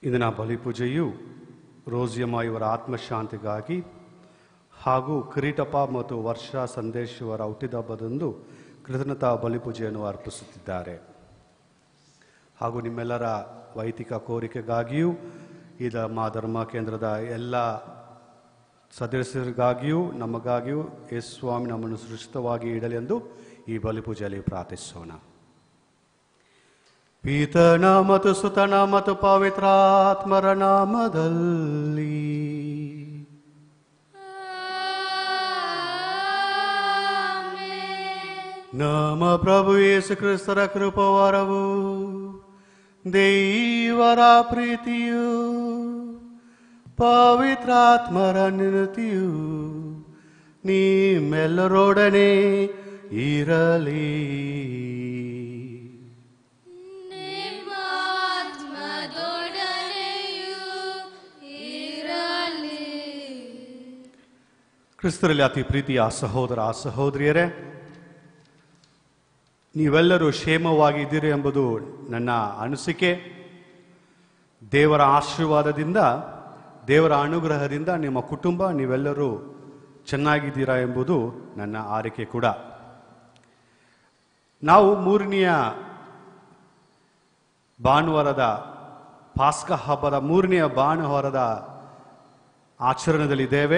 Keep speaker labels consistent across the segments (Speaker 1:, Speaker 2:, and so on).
Speaker 1: ಇಂದಿನ ಬಲಿಪೂಜೆಯು ರೋಜಿಯಮ್ಮ ಇವರ ಆತ್ಮಶಾಂತಿಗಾಗಿ ಹಾಗೂ ಕಿರೀಟಪ್ಪ ಮತ್ತು ವರ್ಷ ಸಂದೇಶ್ ಇವರ ಹುಟ್ಟಿದಬ್ಬದಂದು ಕೃತಜ್ಞತಾ ಬಲಿಪೂಜೆಯನ್ನು ಅರ್ಪಿಸುತ್ತಿದ್ದಾರೆ ಹಾಗೂ ನಿಮ್ಮೆಲ್ಲರ ವೈದಿಕ ಕೋರಿಕೆಗಾಗಿಯೂ ಈ ನಮ್ಮ ಧರ್ಮ ಕೇಂದ್ರದ ಎಲ್ಲ ಸದಸ್ಯರಿಗಾಗಿಯೂ ನಮಗಾಗಿಯೂ ಯೇಸು ಸ್ವಾಮಿ ನಮ್ಮನ್ನು ಸುರಕ್ಷಿತವಾಗಿ ಇಡಲಿ ಎಂದು ಈ ಬಲಿಪೂಜೆಯಲ್ಲಿ ಪ್ರಾರ್ಥಿಸೋಣ ಪೀತನ ಮತ್ತು ಸುತನ ಮತ್ತು ಪವಿತ್ರಾತ್ಮರ ನಾಮದಲ್ಲಿ ನಮ್ಮ ಪ್ರಭು ಯೇಸು ಕ್ರಿಸ್ತರ ಕೃಪವರವು ದೇವರ ಪ್ರೀತಿಯು ಪವಿತ್ರಾತ್ಮರ ನಿರತಿಯು ನಿಮ್ಮೆಲ್ಲರೊಡನೆ ಇರಲಿ
Speaker 2: ನಿಮ್ಮಾತ್ಮದೊಡನೆಯೂ ಇರಲಿ
Speaker 1: ಕ್ರಿಸ್ತರಲ್ಲಿ ಅತಿ ಪ್ರೀತಿಯ ಸಹೋದರ ಸಹೋದರಿಯರೇ ನೀವೆಲ್ಲರೂ ಕ್ಷೇಮವಾಗಿದ್ದೀರಿ ಎಂಬುದು ನನ್ನ ಅನಿಸಿಕೆ ದೇವರ ಆಶೀರ್ವಾದದಿಂದ ದೇವರ ಅನುಗ್ರಹದಿಂದ ನಿಮ್ಮ ಕುಟುಂಬ ನೀವೆಲ್ಲರೂ ಚೆನ್ನಾಗಿದ್ದೀರಾ ಎಂಬುದು ನನ್ನ ಆರೈಕೆ ಕೂಡ ನಾವು ಮೂರನೆಯ ಭಾನುವಾರದ ಪಾಸ್ಕ ಹಬ್ಬದ ಮೂರನೆಯ ಭಾನುವಾರದ ಆಚರಣೆದಲ್ಲಿದ್ದೇವೆ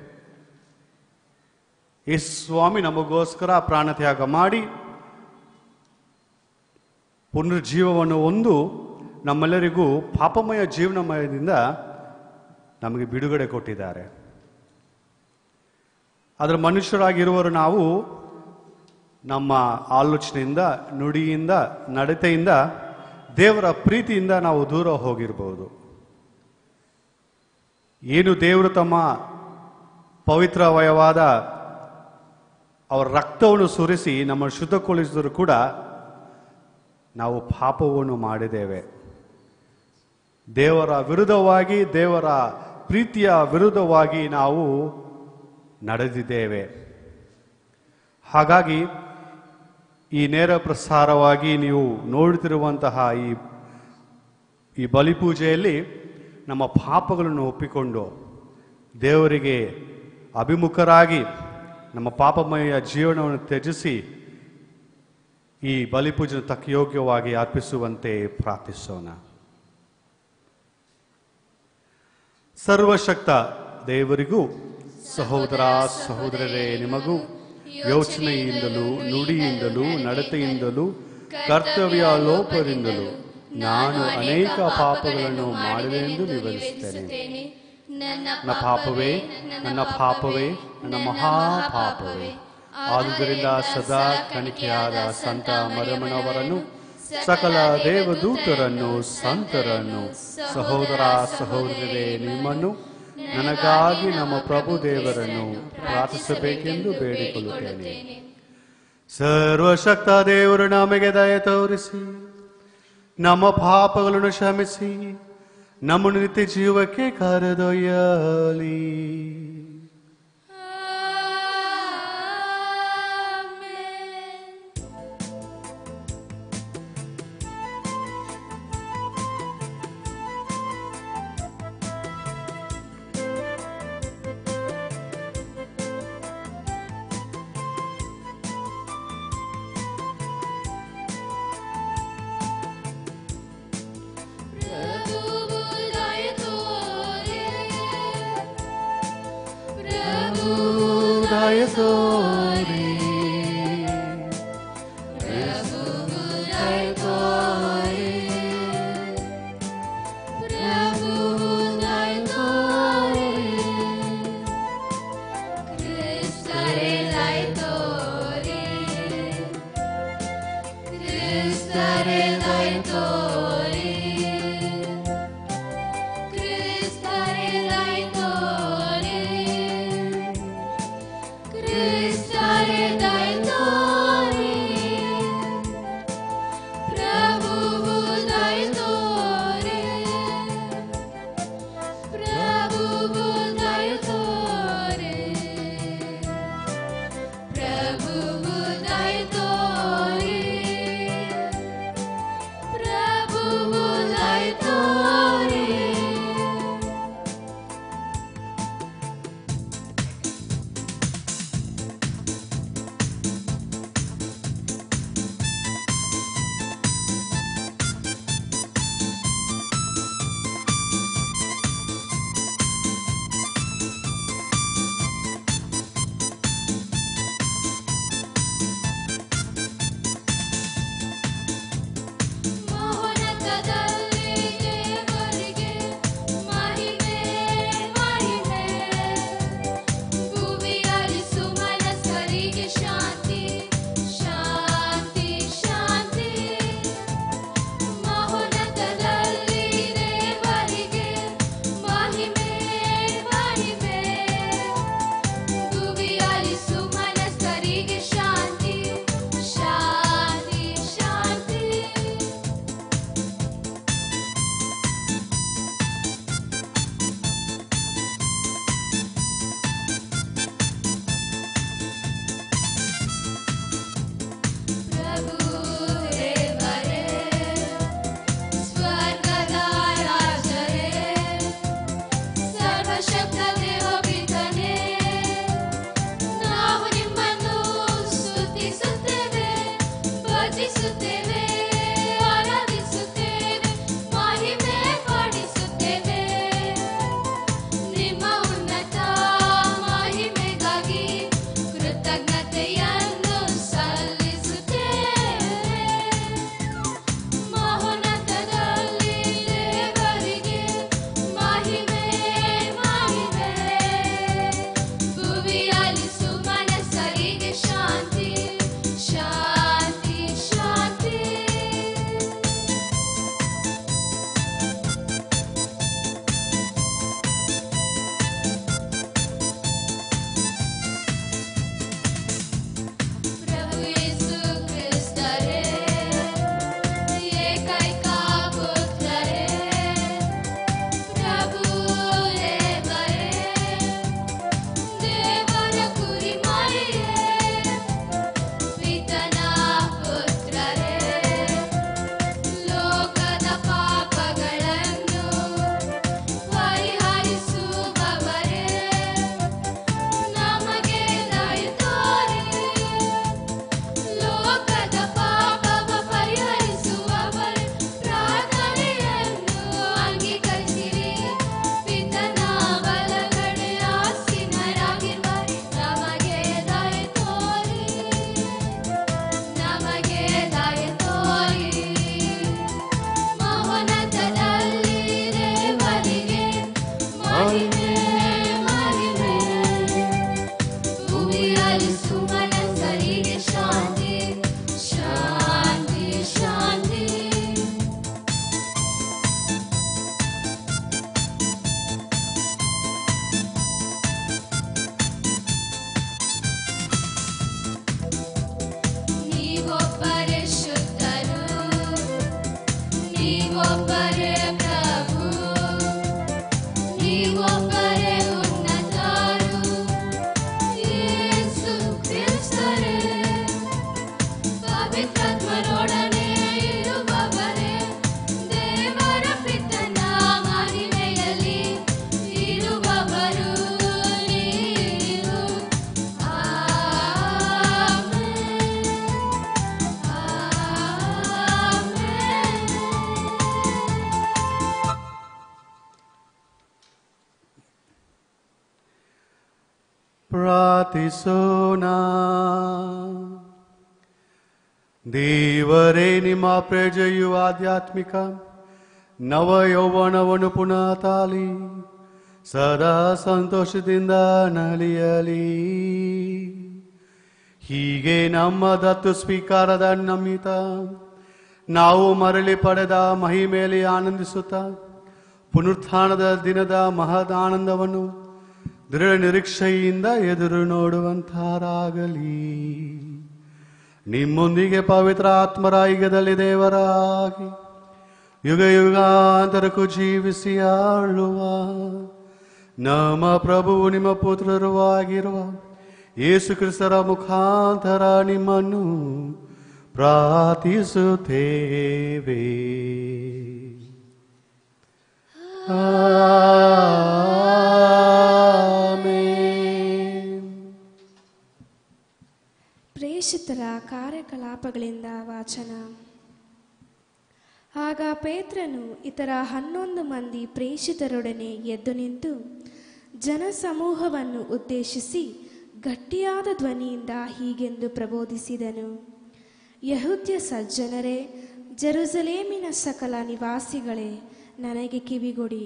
Speaker 1: ಈ ಸ್ವಾಮಿ ನಮಗೋಸ್ಕರ ಪ್ರಾಣತ್ಯಾಗ ಮಾಡಿ ಪುನರ್ಜೀವವನ್ನು ಒಂದು ನಮ್ಮೆಲ್ಲರಿಗೂ ಪಾಪಮಯ ಜೀವನಮಯದಿಂದ ನಮಗೆ ಬಿಡುಗಡೆ ಕೊಟ್ಟಿದ್ದಾರೆ ಅದರ ಮನುಷ್ಯರಾಗಿರುವರು ನಾವು ನಮ್ಮ ಆಲೋಚನೆಯಿಂದ ನುಡಿಯಿಂದ ನಡತೆಯಿಂದ ದೇವರ ಪ್ರೀತಿಯಿಂದ ನಾವು ದೂರ ಹೋಗಿರ್ಬೋದು ಏನು ದೇವರು ತಮ್ಮ ಪವಿತ್ರವಯವಾದ ಅವರ ರಕ್ತವನ್ನು ಸುರಿಸಿ ನಮ್ಮನ್ನು ಶುದ್ಧಗೊಳಿಸಿದರೂ ಕೂಡ ನಾವು ಪಾಪವನ್ನು ಮಾಡಿದ್ದೇವೆ ದೇವರ ವಿರುದ್ಧವಾಗಿ ದೇವರ ಪ್ರೀತಿಯ ವಿರುದ್ಧವಾಗಿ ನಾವು ನಡೆದಿದ್ದೇವೆ ಹಾಗಾಗಿ ಈ ನೇರ ಪ್ರಸಾರವಾಗಿ ನೀವು ನೋಡುತ್ತಿರುವಂತಹ ಈ ಈ ಬಲಿಪೂಜೆಯಲ್ಲಿ ನಮ್ಮ ಪಾಪಗಳನ್ನು ಒಪ್ಪಿಕೊಂಡು ದೇವರಿಗೆ ಅಭಿಮುಖರಾಗಿ ನಮ್ಮ ಪಾಪಮಯ ಜೀವನವನ್ನು ತ್ಯಜಿಸಿ ಈ ಬಲಿಪೂಜೆ ತಕ್ಕ ಯೋಗ್ಯವಾಗಿ ಅರ್ಪಿಸುವಂತೆ ಪ್ರಾರ್ಥಿಸೋಣ ಸರ್ವಶಕ್ತ ದೇವರಿಗೂ ಸಹೋದರ ಸಹೋದರರೇ ನಿಮಗೂ ಯೋಚನೆಯಿಂದಲೂ ನುಡಿಯಿಂದಲೂ ನಡತೆಯಿಂದಲೂ ಕರ್ತವ್ಯ ಲೋಪದಿಂದಲೂ ನಾನು ಅನೇಕ ಪಾಪಗಳನ್ನು ಮಾಡಿದೆ ಎಂದು ವಿವರಿಸುತ್ತೇನೆ ನನ್ನ ಪಾಪವೇ ನನ್ನ ಪಾಪವೇ ನನ್ನ ಮಹಾಪಾಪವೇ ಆದುದರಿಂದ ಸದಾ ಕಣಿಕೆಯಾದ ಸಂತ ಮರಮನವರನ್ನು ಸಕಲ ದೇವದೂತರನ್ನು ಸಂತರನ್ನು ಸಹೋದರ ಸಹೋದರರೇ ನಿಮ್ಮನ್ನು ನನಗಾಗಿ ನಮ್ಮ ಪ್ರಭು ದೇವರನ್ನು ಪ್ರಾರ್ಥಿಸಬೇಕೆಂದು ಬೇಡಿಕೊಳ್ಳುತ್ತೇನೆ ಸರ್ವಶಕ್ತ ದೇವರು ನಮಗೆ ದಯ ತೋರಿಸಿ ನಮ್ಮ ಪಾಪಗಳನ್ನು ಕ್ಷಮಿಸಿ ನಮ್ಮನ್ನು ನಿತ್ಯ ಜೀವಕ್ಕೆ ಕರೆದೊಯ್ಯಲಿ
Speaker 2: ಪ್ರಭುವು ದಯ ತೋರಿ ಪ್ರಭು
Speaker 1: ದಯ ತೋರಿ
Speaker 2: ಪ್ರಭುವು ದಯ ತೋರಿ ಪ್ರಭುವು ದಯ ತೋರಿ ಕ್ರಿಸ್ತರೇ ದಯ ತೋರಿ ಕ್ರಿಸ್ತರೇ ದಯ ತೋರಿ ಕ್ರಿಸ್ತರೇ ದಯ ತೋರಿ ಕ್ರಿಸ್ತರೇ
Speaker 1: ಪ್ರಾರ್ಥಿಸೋಣ ದೇವರೇ ನಿಮ್ಮ ಪ್ರಜೆಯು ಆಧ್ಯಾತ್ಮಿಕ ನವ ಯೌವನವನ್ನು ಪುನಃ ತಾಲಿ ಸದಾ ಸಂತೋಷದಿಂದ ನಲಿಯಲಿ ಹೀಗೆ ನಮ್ಮ ದತ್ತು ಸ್ವೀಕಾರದ ನಮಿತ ನಾವು ಮರಳಿ ಪಡೆದ ಮಹಿಮೆಯಲ್ಲಿ ಆನಂದಿಸುತ್ತಾ ಪುನರುತ್ಥಾನದ ದಿನದ ಮಹದ್ ಆನಂದವನ್ನು ದೃಢ ನಿರೀಕ್ಷೆಯಿಂದ ಎದುರು ನೋಡುವಂತಾರಾಗಲಿ ನಿಮ್ಮೊಂದಿಗೆ ಪವಿತ್ರ ಆತ್ಮರ ಯುಗದಲ್ಲಿ ದೇವರಾಗಿ ಯುಗ ಯುಗಾಂತರಕ್ಕೂ ಜೀವಿಸಿ ಆಳುವ ನಮ್ಮ ಪ್ರಭುವು ನಿಮ್ಮ ಪುತ್ರರು ಆಗಿರುವ ಯೇಸು ಕ್ರಿಸ್ತರ ಮುಖಾಂತರ ನಿಮ್ಮನ್ನು ಪ್ರಾರ್ಥಿಸುತ್ತೇವೆ ಆಮೆನ್.
Speaker 3: ಪ್ರೇಷಿತರ ಕಾರ್ಯಕಲಾಪಗಳಿಂದ ವಾಚನ ಆಗ ಪೇತ್ರನು ಇತರ ಹನ್ನೊಂದು ಮಂದಿ ಪ್ರೇಷಿತರೊಡನೆ ಎದ್ದು ನಿಂತು ಜನಸಮೂಹವನ್ನು ಉದ್ದೇಶಿಸಿ ಗಟ್ಟಿಯಾದ ಧ್ವನಿಯಿಂದ ಹೀಗೆಂದು ಪ್ರಬೋಧಿಸಿದನು ಯಹುದ್ಯ ಸಜ್ಜನರೇ ಜೆರುಸಲೇಮಿನ ಸಕಲ ನಿವಾಸಿಗಳೇ ನನಗೆ ಕಿವಿಗೊಡಿ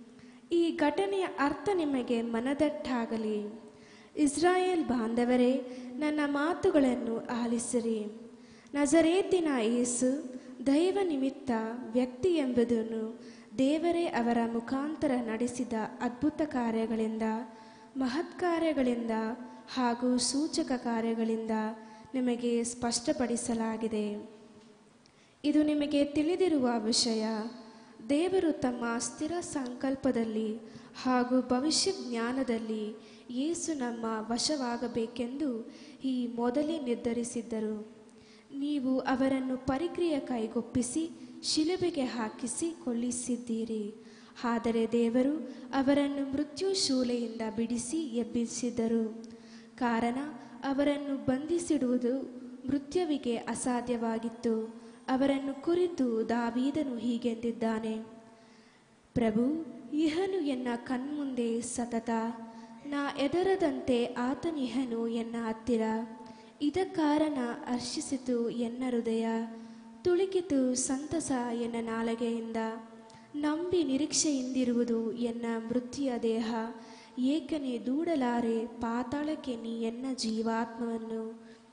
Speaker 3: ಈ ಘಟನೆಯ ಅರ್ಥ ನಿಮಗೆ ಮನದಟ್ಟಾಗಲಿ ಇಸ್ರಾಯೇಲ್ ಬಾಂಧವರೇ ನನ್ನ ಮಾತುಗಳನ್ನು ಆಲಿಸಿರಿ ನಜರೇತಿನ ಯೇಸು ದೈವ ನಿಮಿತ್ತ ವ್ಯಕ್ತಿ ಎಂಬುದನ್ನು ದೇವರೇ ಅವರ ಮುಖಾಂತರ ನಡೆಸಿದ ಅದ್ಭುತ ಕಾರ್ಯಗಳಿಂದ ಮಹತ್ ಕಾರ್ಯಗಳಿಂದ ಹಾಗೂ ಸೂಚಕ ಕಾರ್ಯಗಳಿಂದ ನಿಮಗೆ ಸ್ಪಷ್ಟಪಡಿಸಲಾಗಿದೆ ಇದು ನಿಮಗೆ ತಿಳಿದಿರುವ ವಿಷಯ ದೇವರು ತಮ್ಮ ಸ್ಥಿರ ಸಂಕಲ್ಪದಲ್ಲಿ ಹಾಗೂ ಭವಿಷ್ಯ ಜ್ಞಾನದಲ್ಲಿ ಯೇಸು ನಮ್ಮ ವಶವಾಗಬೇಕೆಂದು ಈ ಮೊದಲೇ ನಿರ್ಧರಿಸಿದ್ದರು ನೀವು ಅವರನ್ನು ಪರಿಕ್ರಿಯೆ ಕೈಗೊಪ್ಪಿಸಿ ಶಿಲುಬೆಗೆ ಹಾಕಿಸಿ ಕೊಲ್ಲಿಸಿದ್ದೀರಿ ಆದರೆ ದೇವರು ಅವರನ್ನು ಮೃತ್ಯು ಶೂಲೆಯಿಂದ ಬಿಡಿಸಿ ಎಬ್ಬಿಸಿದರು ಕಾರಣ ಅವರನ್ನು ಬಂಧಿಸಿಡುವುದು ಮೃತ್ಯುವಿಗೆ ಅಸಾಧ್ಯವಾಗಿತ್ತು ಅವರನ್ನು ಕುರಿತು ದಾವೀದನು ಹೀಗೆಂದಿದ್ದಾನೆ ಪ್ರಭು ಇಹನು ಎನ್ನ ಕಣ್ಮುಂದೆ ಸತತ ನಾ ಎದರದಂತೆ ಆತನಿಹನು ಎನ್ನ ಹತ್ತಿರ ಇದ ಕಾರಣ ಹರ್ಷಿಸಿತು ಎನ್ನ ಹೃದಯ ತುಳುಕಿತು ಸಂತಸ ಎನ್ನ ನಾಲಗೆಯಿಂದ ನಂಬಿ ನಿರೀಕ್ಷೆಯಿಂದಿರುವುದು ಎನ್ನ ಮೃತ್ಯುಯ ದೇಹ ಏಕನೆ ದೂಡಲಾರೆ ಪಾತಾಳಕ್ಕೆ ನೀ ಎನ್ನ ಜೀವಾತ್ಮವನ್ನು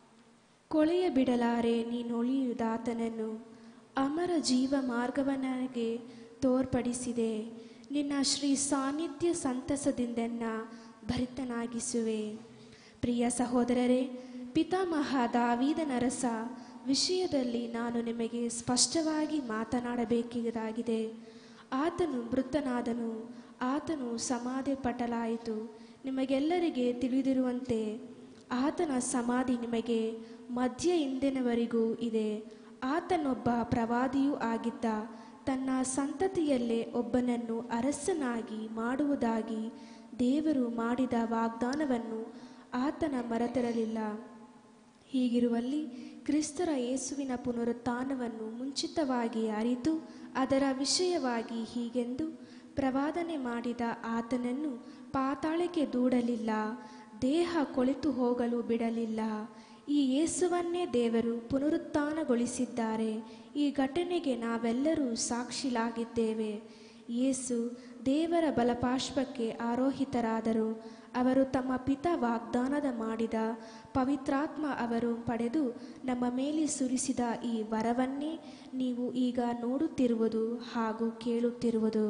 Speaker 3: ಕೊಳೆಯ ಬಿಡಲಾರೆ ನೀನೊಳಿಯುದಾತನನ್ನು ಅಮರ ಜೀವ ಮಾರ್ಗವನಿಗೆ ತೋರ್ಪಡಿಸಿದೆ ನಿನ್ನ ಶ್ರೀ ಸಾನ್ನಿಧ್ಯ ಸಂತಸದಿಂದೆನ್ನ ಭರಿತನಾಗಿಸುವೆ ಪ್ರಿಯ ಸಹೋದರರೇ ಪಿತಾಮಹ ದಾವೀದನ ರಸ ವಿಷಯದಲ್ಲಿ ನಾನು ನಿಮಗೆ ಸ್ಪಷ್ಟವಾಗಿ ಮಾತನಾಡಬೇಕಾಗಿದೆ ಆತನು ಮೃತನಾದನು ಆತನು ಸಮಾಧಿ ಪಟಲಾಯಿತು ನಿಮಗೆಲ್ಲರಿಗೆ ತಿಳಿದಿರುವಂತೆ ಆತನ ಸಮಾಧಿ ನಿಮಗೆ ಮಧ್ಯ ಇಂದಿನವರೆಗೂ ಇದೆ ಆತನೊಬ್ಬ ಪ್ರವಾದಿಯೂ ಆಗಿದ್ದ ತನ್ನ ಸಂತತಿಯಲ್ಲೇ ಒಬ್ಬನನ್ನು ಅರಸನಾಗಿ ಮಾಡುವುದಾಗಿ ದೇವರು ಮಾಡಿದ ವಾಗ್ದಾನವನ್ನು ಆತನ ಮರೆತಿರಲಿಲ್ಲ ಹೀಗಿರುವಲ್ಲಿ ಕ್ರಿಸ್ತರ ಯೇಸುವಿನ ಪುನರುತ್ಥಾನವನ್ನು ಮುಂಚಿತವಾಗಿ ಅರಿತು ಅದರ ವಿಷಯವಾಗಿ ಹೀಗೆಂದು ಪ್ರವಾದನೆ ಮಾಡಿದ ಆತನನ್ನು ಪಾತಾಳಕ್ಕೆ ದೂಡಲಿಲ್ಲ ದೇಹ ಕೊಳೆತು ಹೋಗಲು ಬಿಡಲಿಲ್ಲ ಈ ಯೇಸುವನ್ನೇ ದೇವರು ಪುನರುತ್ಥಾನಗೊಳಿಸಿದ್ದಾರೆ ಈ ಘಟನೆಗೆ ನಾವೆಲ್ಲರೂ ಸಾಕ್ಷಿಲಾಗಿದ್ದೇವೆ ಯೇಸು ದೇವರ ಬಲಪಾಶ್ವಕ್ಕೆ ಆರೋಹಿತರಾದರು ಅವರು ತಮ್ಮ ಪಿತ ವಾಗ್ದಾನದ ಮಾಡಿದ ಪವಿತ್ರಾತ್ಮ ಅವರು ಪಡೆದು ನಮ್ಮ ಮೇಲೆ ಸುರಿಸಿದ ಈ ವರವನ್ನೇ ನೀವು ಈಗ ನೋಡುತ್ತಿರುವುದು ಹಾಗೂ ಕೇಳುತ್ತಿರುವುದು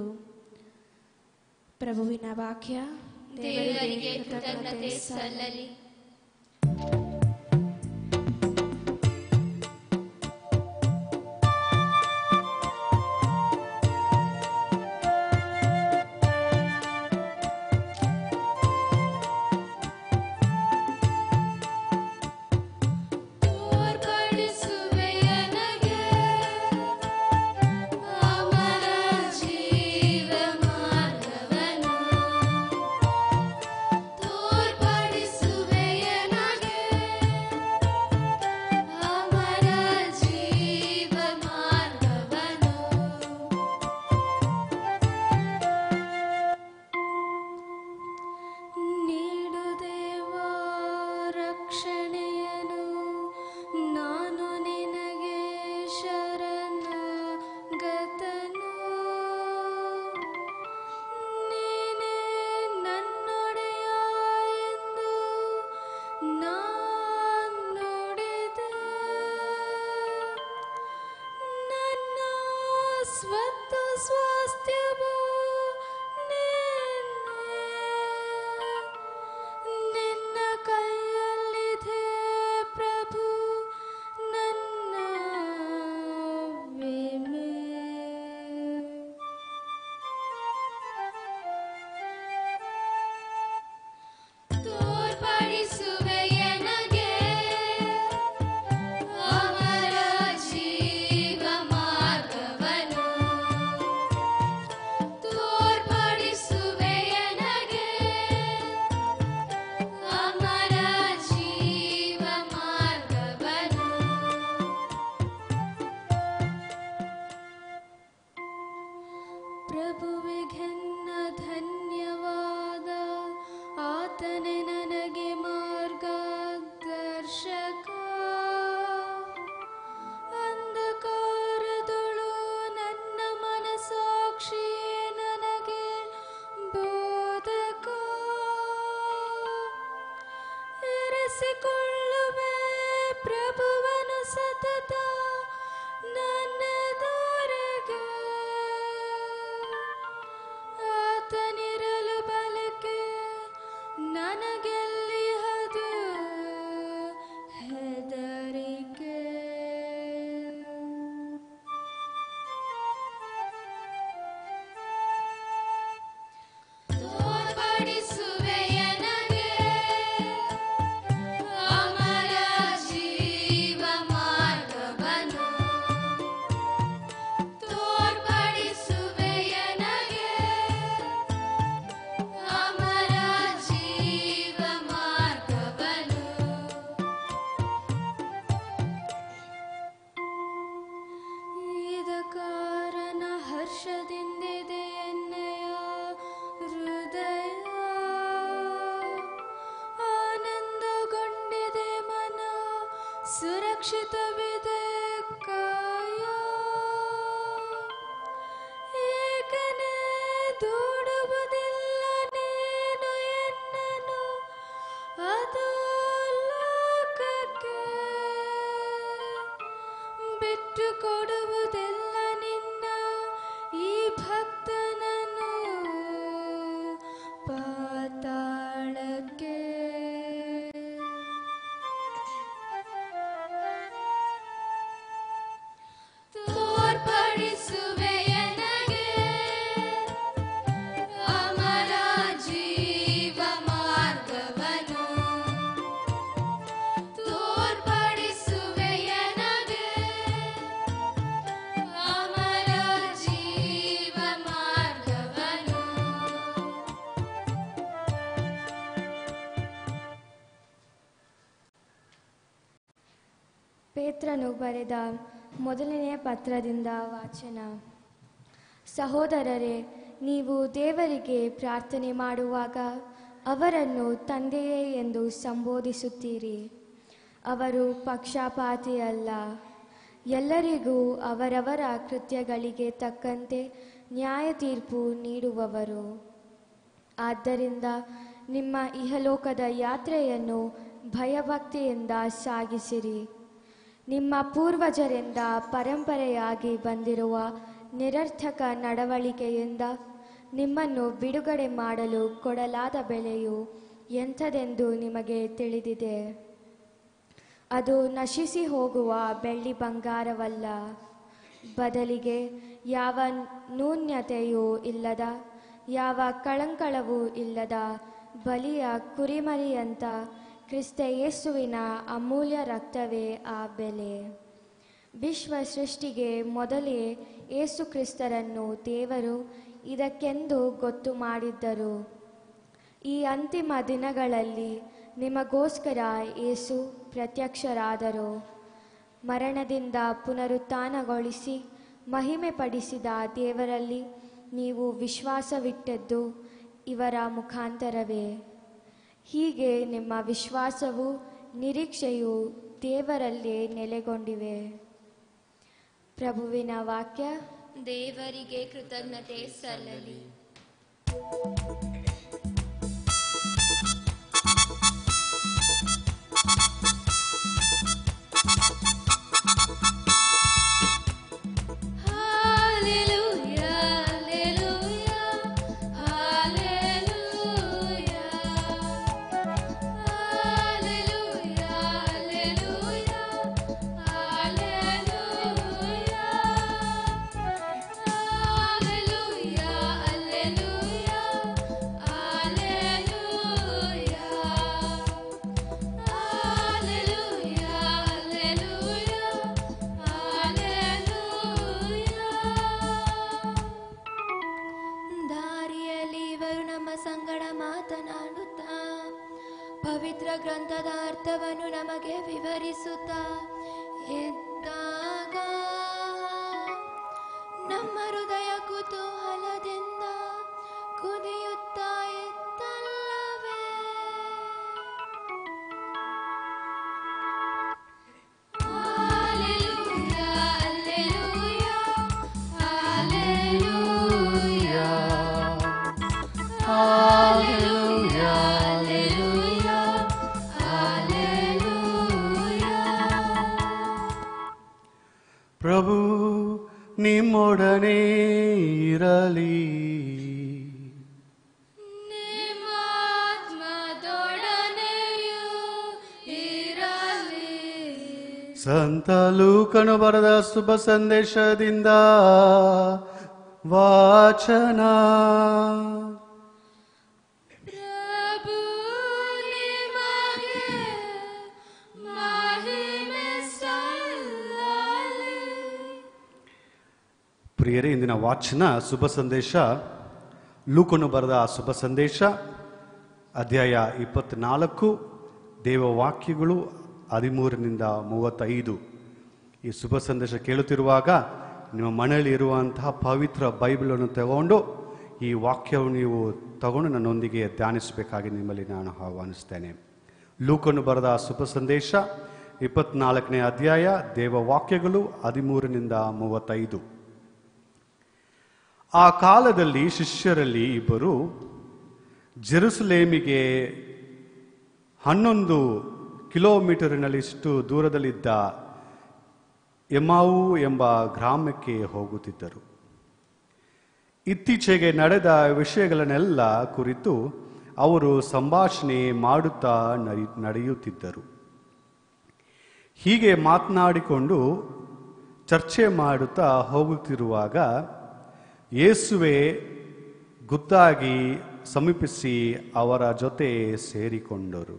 Speaker 3: ಪ್ರಭುವಿನ ವಾಕ್ಯ
Speaker 2: ದೇವರಿಗೆ ಕೃತಜ್ಞತೆ ಸಲ್ಲಲಿ ತೋರ್ಪಡಿಸುವೆಯನಗೆ ಅಮರ ಜೀವ ಮಾರ್ಗವನ್ನು ತೋರ್ಪಡಿಸುವೆ ಆತನೇ ನನಗೆ ಮಾರ್ಗದರ್ಶಕ ಅಂಧಕಾರದೊಳು ನನ್ನ ಮನಸಾಕ್ಷಿಯೇ ನನಗೆ ಬೋಧಕ ಇರಿಸಿಕೊಳ್ಳುವೆ ಪ್ರಭುವನು ಸತತ ನನ್ನೆದುರಿಗೆ ಆತನಿರಲು ಬಲಕೆ ನನಗೆಲ್ಲಿ ಅದು ಹೆದರಿಕೆ ತೋರ್ಪಡಿಸುವೆಯ ನನಗೆ ಅಮರ ಜೀವ ಮಾರ್ಗವನ್ನು ತೋರ್ಪಡಿಸುವೆಯ ನನಗೆ ಅಮರ ಜೀವ ಮಾರ್ಗವನ್ನು ಇದ ಕಾರಣ ಹರ್ಷದಿಂದಿದೆ ಎನ್ನೆಯ ಹೃದಯ ಆನಂದಗೊಂಡಿದೆ ಮನ ಸುರಕ್ಷಿತವಿದೆ ಕಾಯ ಏಕನೇ ದೂಡುವುದಿಲ್ಲ ನೀನು ಎನ್ನನು ಅದು ಲೋಕಕ್ಕೆ ಬಿಟ್ಟು ಕೊಡುವುದಿಲ್ಲ ನಿನ್ನ ಈ ಭಕ್ತನನ್ನು ಪಾತಾಳಕ್ಕೆ ತೋರ್ಪಡಿಸುವೆಯ ನನಗೆ ಅಮರ ಜೀವ ಮಾರ್ಗವನ್ನು ತೋರ್ಪಡಿಸುವೆಯ ನನಗೆ ಅಮರ ಜೀವ ಮಾರ್ಗವನ್ನು
Speaker 4: ಪೇತ್ರನು ಬರೆದ ಮೊದಲನೆಯ ಪತ್ರದಿಂದ ವಾಚನ ಸಹೋದರರೇ ನೀವು ದೇವರಿಗೆ ಪ್ರಾರ್ಥನೆ ಮಾಡುವಾಗ ಅವರನ್ನು ತಂದೆಯೇ ಎಂದು ಸಂಬೋಧಿಸುತ್ತೀರಿ ಅವರು ಪಕ್ಷಪಾತಿಯಲ್ಲ ಎಲ್ಲರಿಗೂ ಅವರವರ ಕೃತ್ಯಗಳಿಗೆ ತಕ್ಕಂತೆ ನ್ಯಾಯ ತೀರ್ಪು ನೀಡುವವರು ಆದ್ದರಿಂದ ನಿಮ್ಮ ಇಹಲೋಕದ ಯಾತ್ರೆಯನ್ನು ಭಯಭಕ್ತಿಯಿಂದ ಸಾಗಿಸಿರಿ ನಿಮ್ಮ ಪೂರ್ವಜರಿಂದ ಪರಂಪರೆಯಾಗಿ ಬಂದಿರುವ ನಿರರ್ಥಕ ನಡವಳಿಕೆಯಿಂದ ನಿಮ್ಮನ್ನು ಬಿಡುಗಡೆ ಮಾಡಲು ಕೊಡಲಾದ ಬೆಲೆಯು ಎಂಥದೆಂದು ನಿಮಗೆ ತಿಳಿದಿದೆ ಅದು ನಶಿಸಿ ಹೋಗುವ ಬೆಳ್ಳಿ ಬಂಗಾರವಲ್ಲ ಬದಲಿಗೆ ಯಾವ ನ್ಯೂನ್ಯತೆಯೂ ಇಲ್ಲದ ಯಾವ ಕಳಂಕಳವೂ ಇಲ್ಲದ ಬಲಿಯ ಕುರಿಮರಿಯಂತ ಕ್ರಿಸ್ತ ಯೇಸುವಿನ ಅಮೂಲ್ಯ ರಕ್ತವೇ ಆ ಬೆಲೆ ವಿಶ್ವ ಸೃಷ್ಟಿಗೆ ಮೊದಲೇ ಯೇಸು ಕ್ರಿಸ್ತರನ್ನು ದೇವರು ಇದಕ್ಕೆಂದು ಗೊತ್ತು ಮಾಡಿದ್ದರು ಈ ಅಂತಿಮ ದಿನಗಳಲ್ಲಿ ನಿಮಗೋಸ್ಕರ ಯೇಸು ಪ್ರತ್ಯಕ್ಷರಾದರು ಮರಣದಿಂದ ಪುನರುತ್ಥಾನಗೊಳಿಸಿ ಮಹಿಮೆ ಪಡಿಸಿದ ದೇವರಲ್ಲಿ ನೀವು ವಿಶ್ವಾಸವಿಟ್ಟದ್ದು ಇವರ ಮುಖಾಂತರವೇ ಹೀಗೆ ನಿಮ್ಮ ವಿಶ್ವಾಸವು ನಿರೀಕ್ಷೆಯು ದೇವರಲ್ಲೇ ನೆಲೆಗೊಂಡಿವೆ ಪ್ರಭುವಿನ ವಾಕ್ಯ
Speaker 2: ದೇವರಿಗೆ ಕೃತಜ್ಞತೆ ಸಲ್ಲಲಿ Hallelujah, hallelujah, hallelujah. Hallelujah, hallelujah, hallelujah. Hallelujah, hallelujah, hallelujah. Hallelujah, hallelujah, hallelujah. ದಾರಿಯಲ್ಲಿ ಇವರು ನಮ್ಮ ಸಂಗಡ ಮಾತನಾಡುತ್ತಾ ಪವಿತ್ರ ಗ್ರಂಥದ ಅರ್ಥವನ್ನು ನಮಗೆ ವಿವರಿಸುತ್ತಾ ಇದ್ದಾಗ ನಮ್ಮ ಹೃದಯ ಕುತೂಹಲದಿಂದ ಕುದಿಯುತ್ತಾ ಇತ್ತಲ್ಲವೇ
Speaker 1: ನಿಮ್ಮೊಡನೆ ಇರಲಿ
Speaker 2: ನಿಮ್ಮಾತ್ಮದೊಡನೆಯೂ ಇರಲಿ
Speaker 1: ಸಂತ ಲೂಕನು ಬರೆದ ಶುಭ ಸಂದೇಶದಿಂದ ವಾಚನ
Speaker 2: ಪ್ರಭು ನಿಮಗೆ ಮಹಿಮೆ ಸಲ್ಲಲಿ
Speaker 1: ಪ್ರಿಯರೇ ಇಂದಿನ ವಾಚನ ಶುಭ ಸಂದೇಶ ಲೂಕನು ಬರೆದ ಶುಭ ಸಂದೇಶ ಅಧ್ಯಾಯ ಇಪ್ಪತ್ನಾಲ್ಕು ದೇವವಾಕ್ಯಗಳು ಹದಿಮೂರನಿಂದ ಮೂವತ್ತೈದು ಈ ಶುಭ ಸಂದೇಶ ಕೇಳುತ್ತಿರುವಾಗ ನಿಮ್ಮ ಮನೆಯಲ್ಲಿ ಇರುವಂತಹ ಪವಿತ್ರ ಬೈಬಲನ್ನು ತಗೊಂಡು ಈ ವಾಕ್ಯವನ್ನು ನೀವು ತಗೊಂಡು ನನ್ನೊಂದಿಗೆ ಧ್ಯಾನಿಸಬೇಕಾಗಿ ನಿಮ್ಮಲ್ಲಿ ನಾನು ಆಹ್ವಾನಿಸ್ತೇನೆ ಲೂಕನು ಬರೆದ ಶುಭ ಸಂದೇಶ ಇಪ್ಪತ್ನಾಲ್ಕನೇ ಅಧ್ಯಾಯ ದೇವವಾಕ್ಯಗಳು ಹದಿಮೂರನಿಂದ ಮೂವತ್ತೈದು ಆ ಕಾಲದಲ್ಲಿ ಶಿಷ್ಯರಲ್ಲಿ ಇಬ್ಬರು ಜೆರುಸಲೇಮಿಗೆ ಹನ್ನೊಂದು ಕಿಲೋಮೀಟರಿನಲ್ಲಿಷ್ಟು ದೂರದಲ್ಲಿದ್ದ ಎಮಾವು ಎಂಬ ಗ್ರಾಮಕ್ಕೆ ಹೋಗುತ್ತಿದ್ದರು ಇತ್ತೀಚೆಗೆ ನಡೆದ ವಿಷಯಗಳನ್ನೆಲ್ಲ ಕುರಿತು ಅವರು ಸಂಭಾಷಣೆ ಮಾಡುತ್ತಾ ನಡೆ- ನಡೆಯುತ್ತಿದ್ದರು ಹೀಗೆ ಮಾತನಾಡಿಕೊಂಡು ಚರ್ಚೆ ಮಾಡುತ್ತಾ ಹೋಗುತ್ತಿರುವಾಗ ಯೇಸುವೆ ಗುದ್ದಾಗಿ ಸಮೀಪಿಸಿ ಅವರ ಜೊತೆ ಸೇರಿಕೊಂಡರು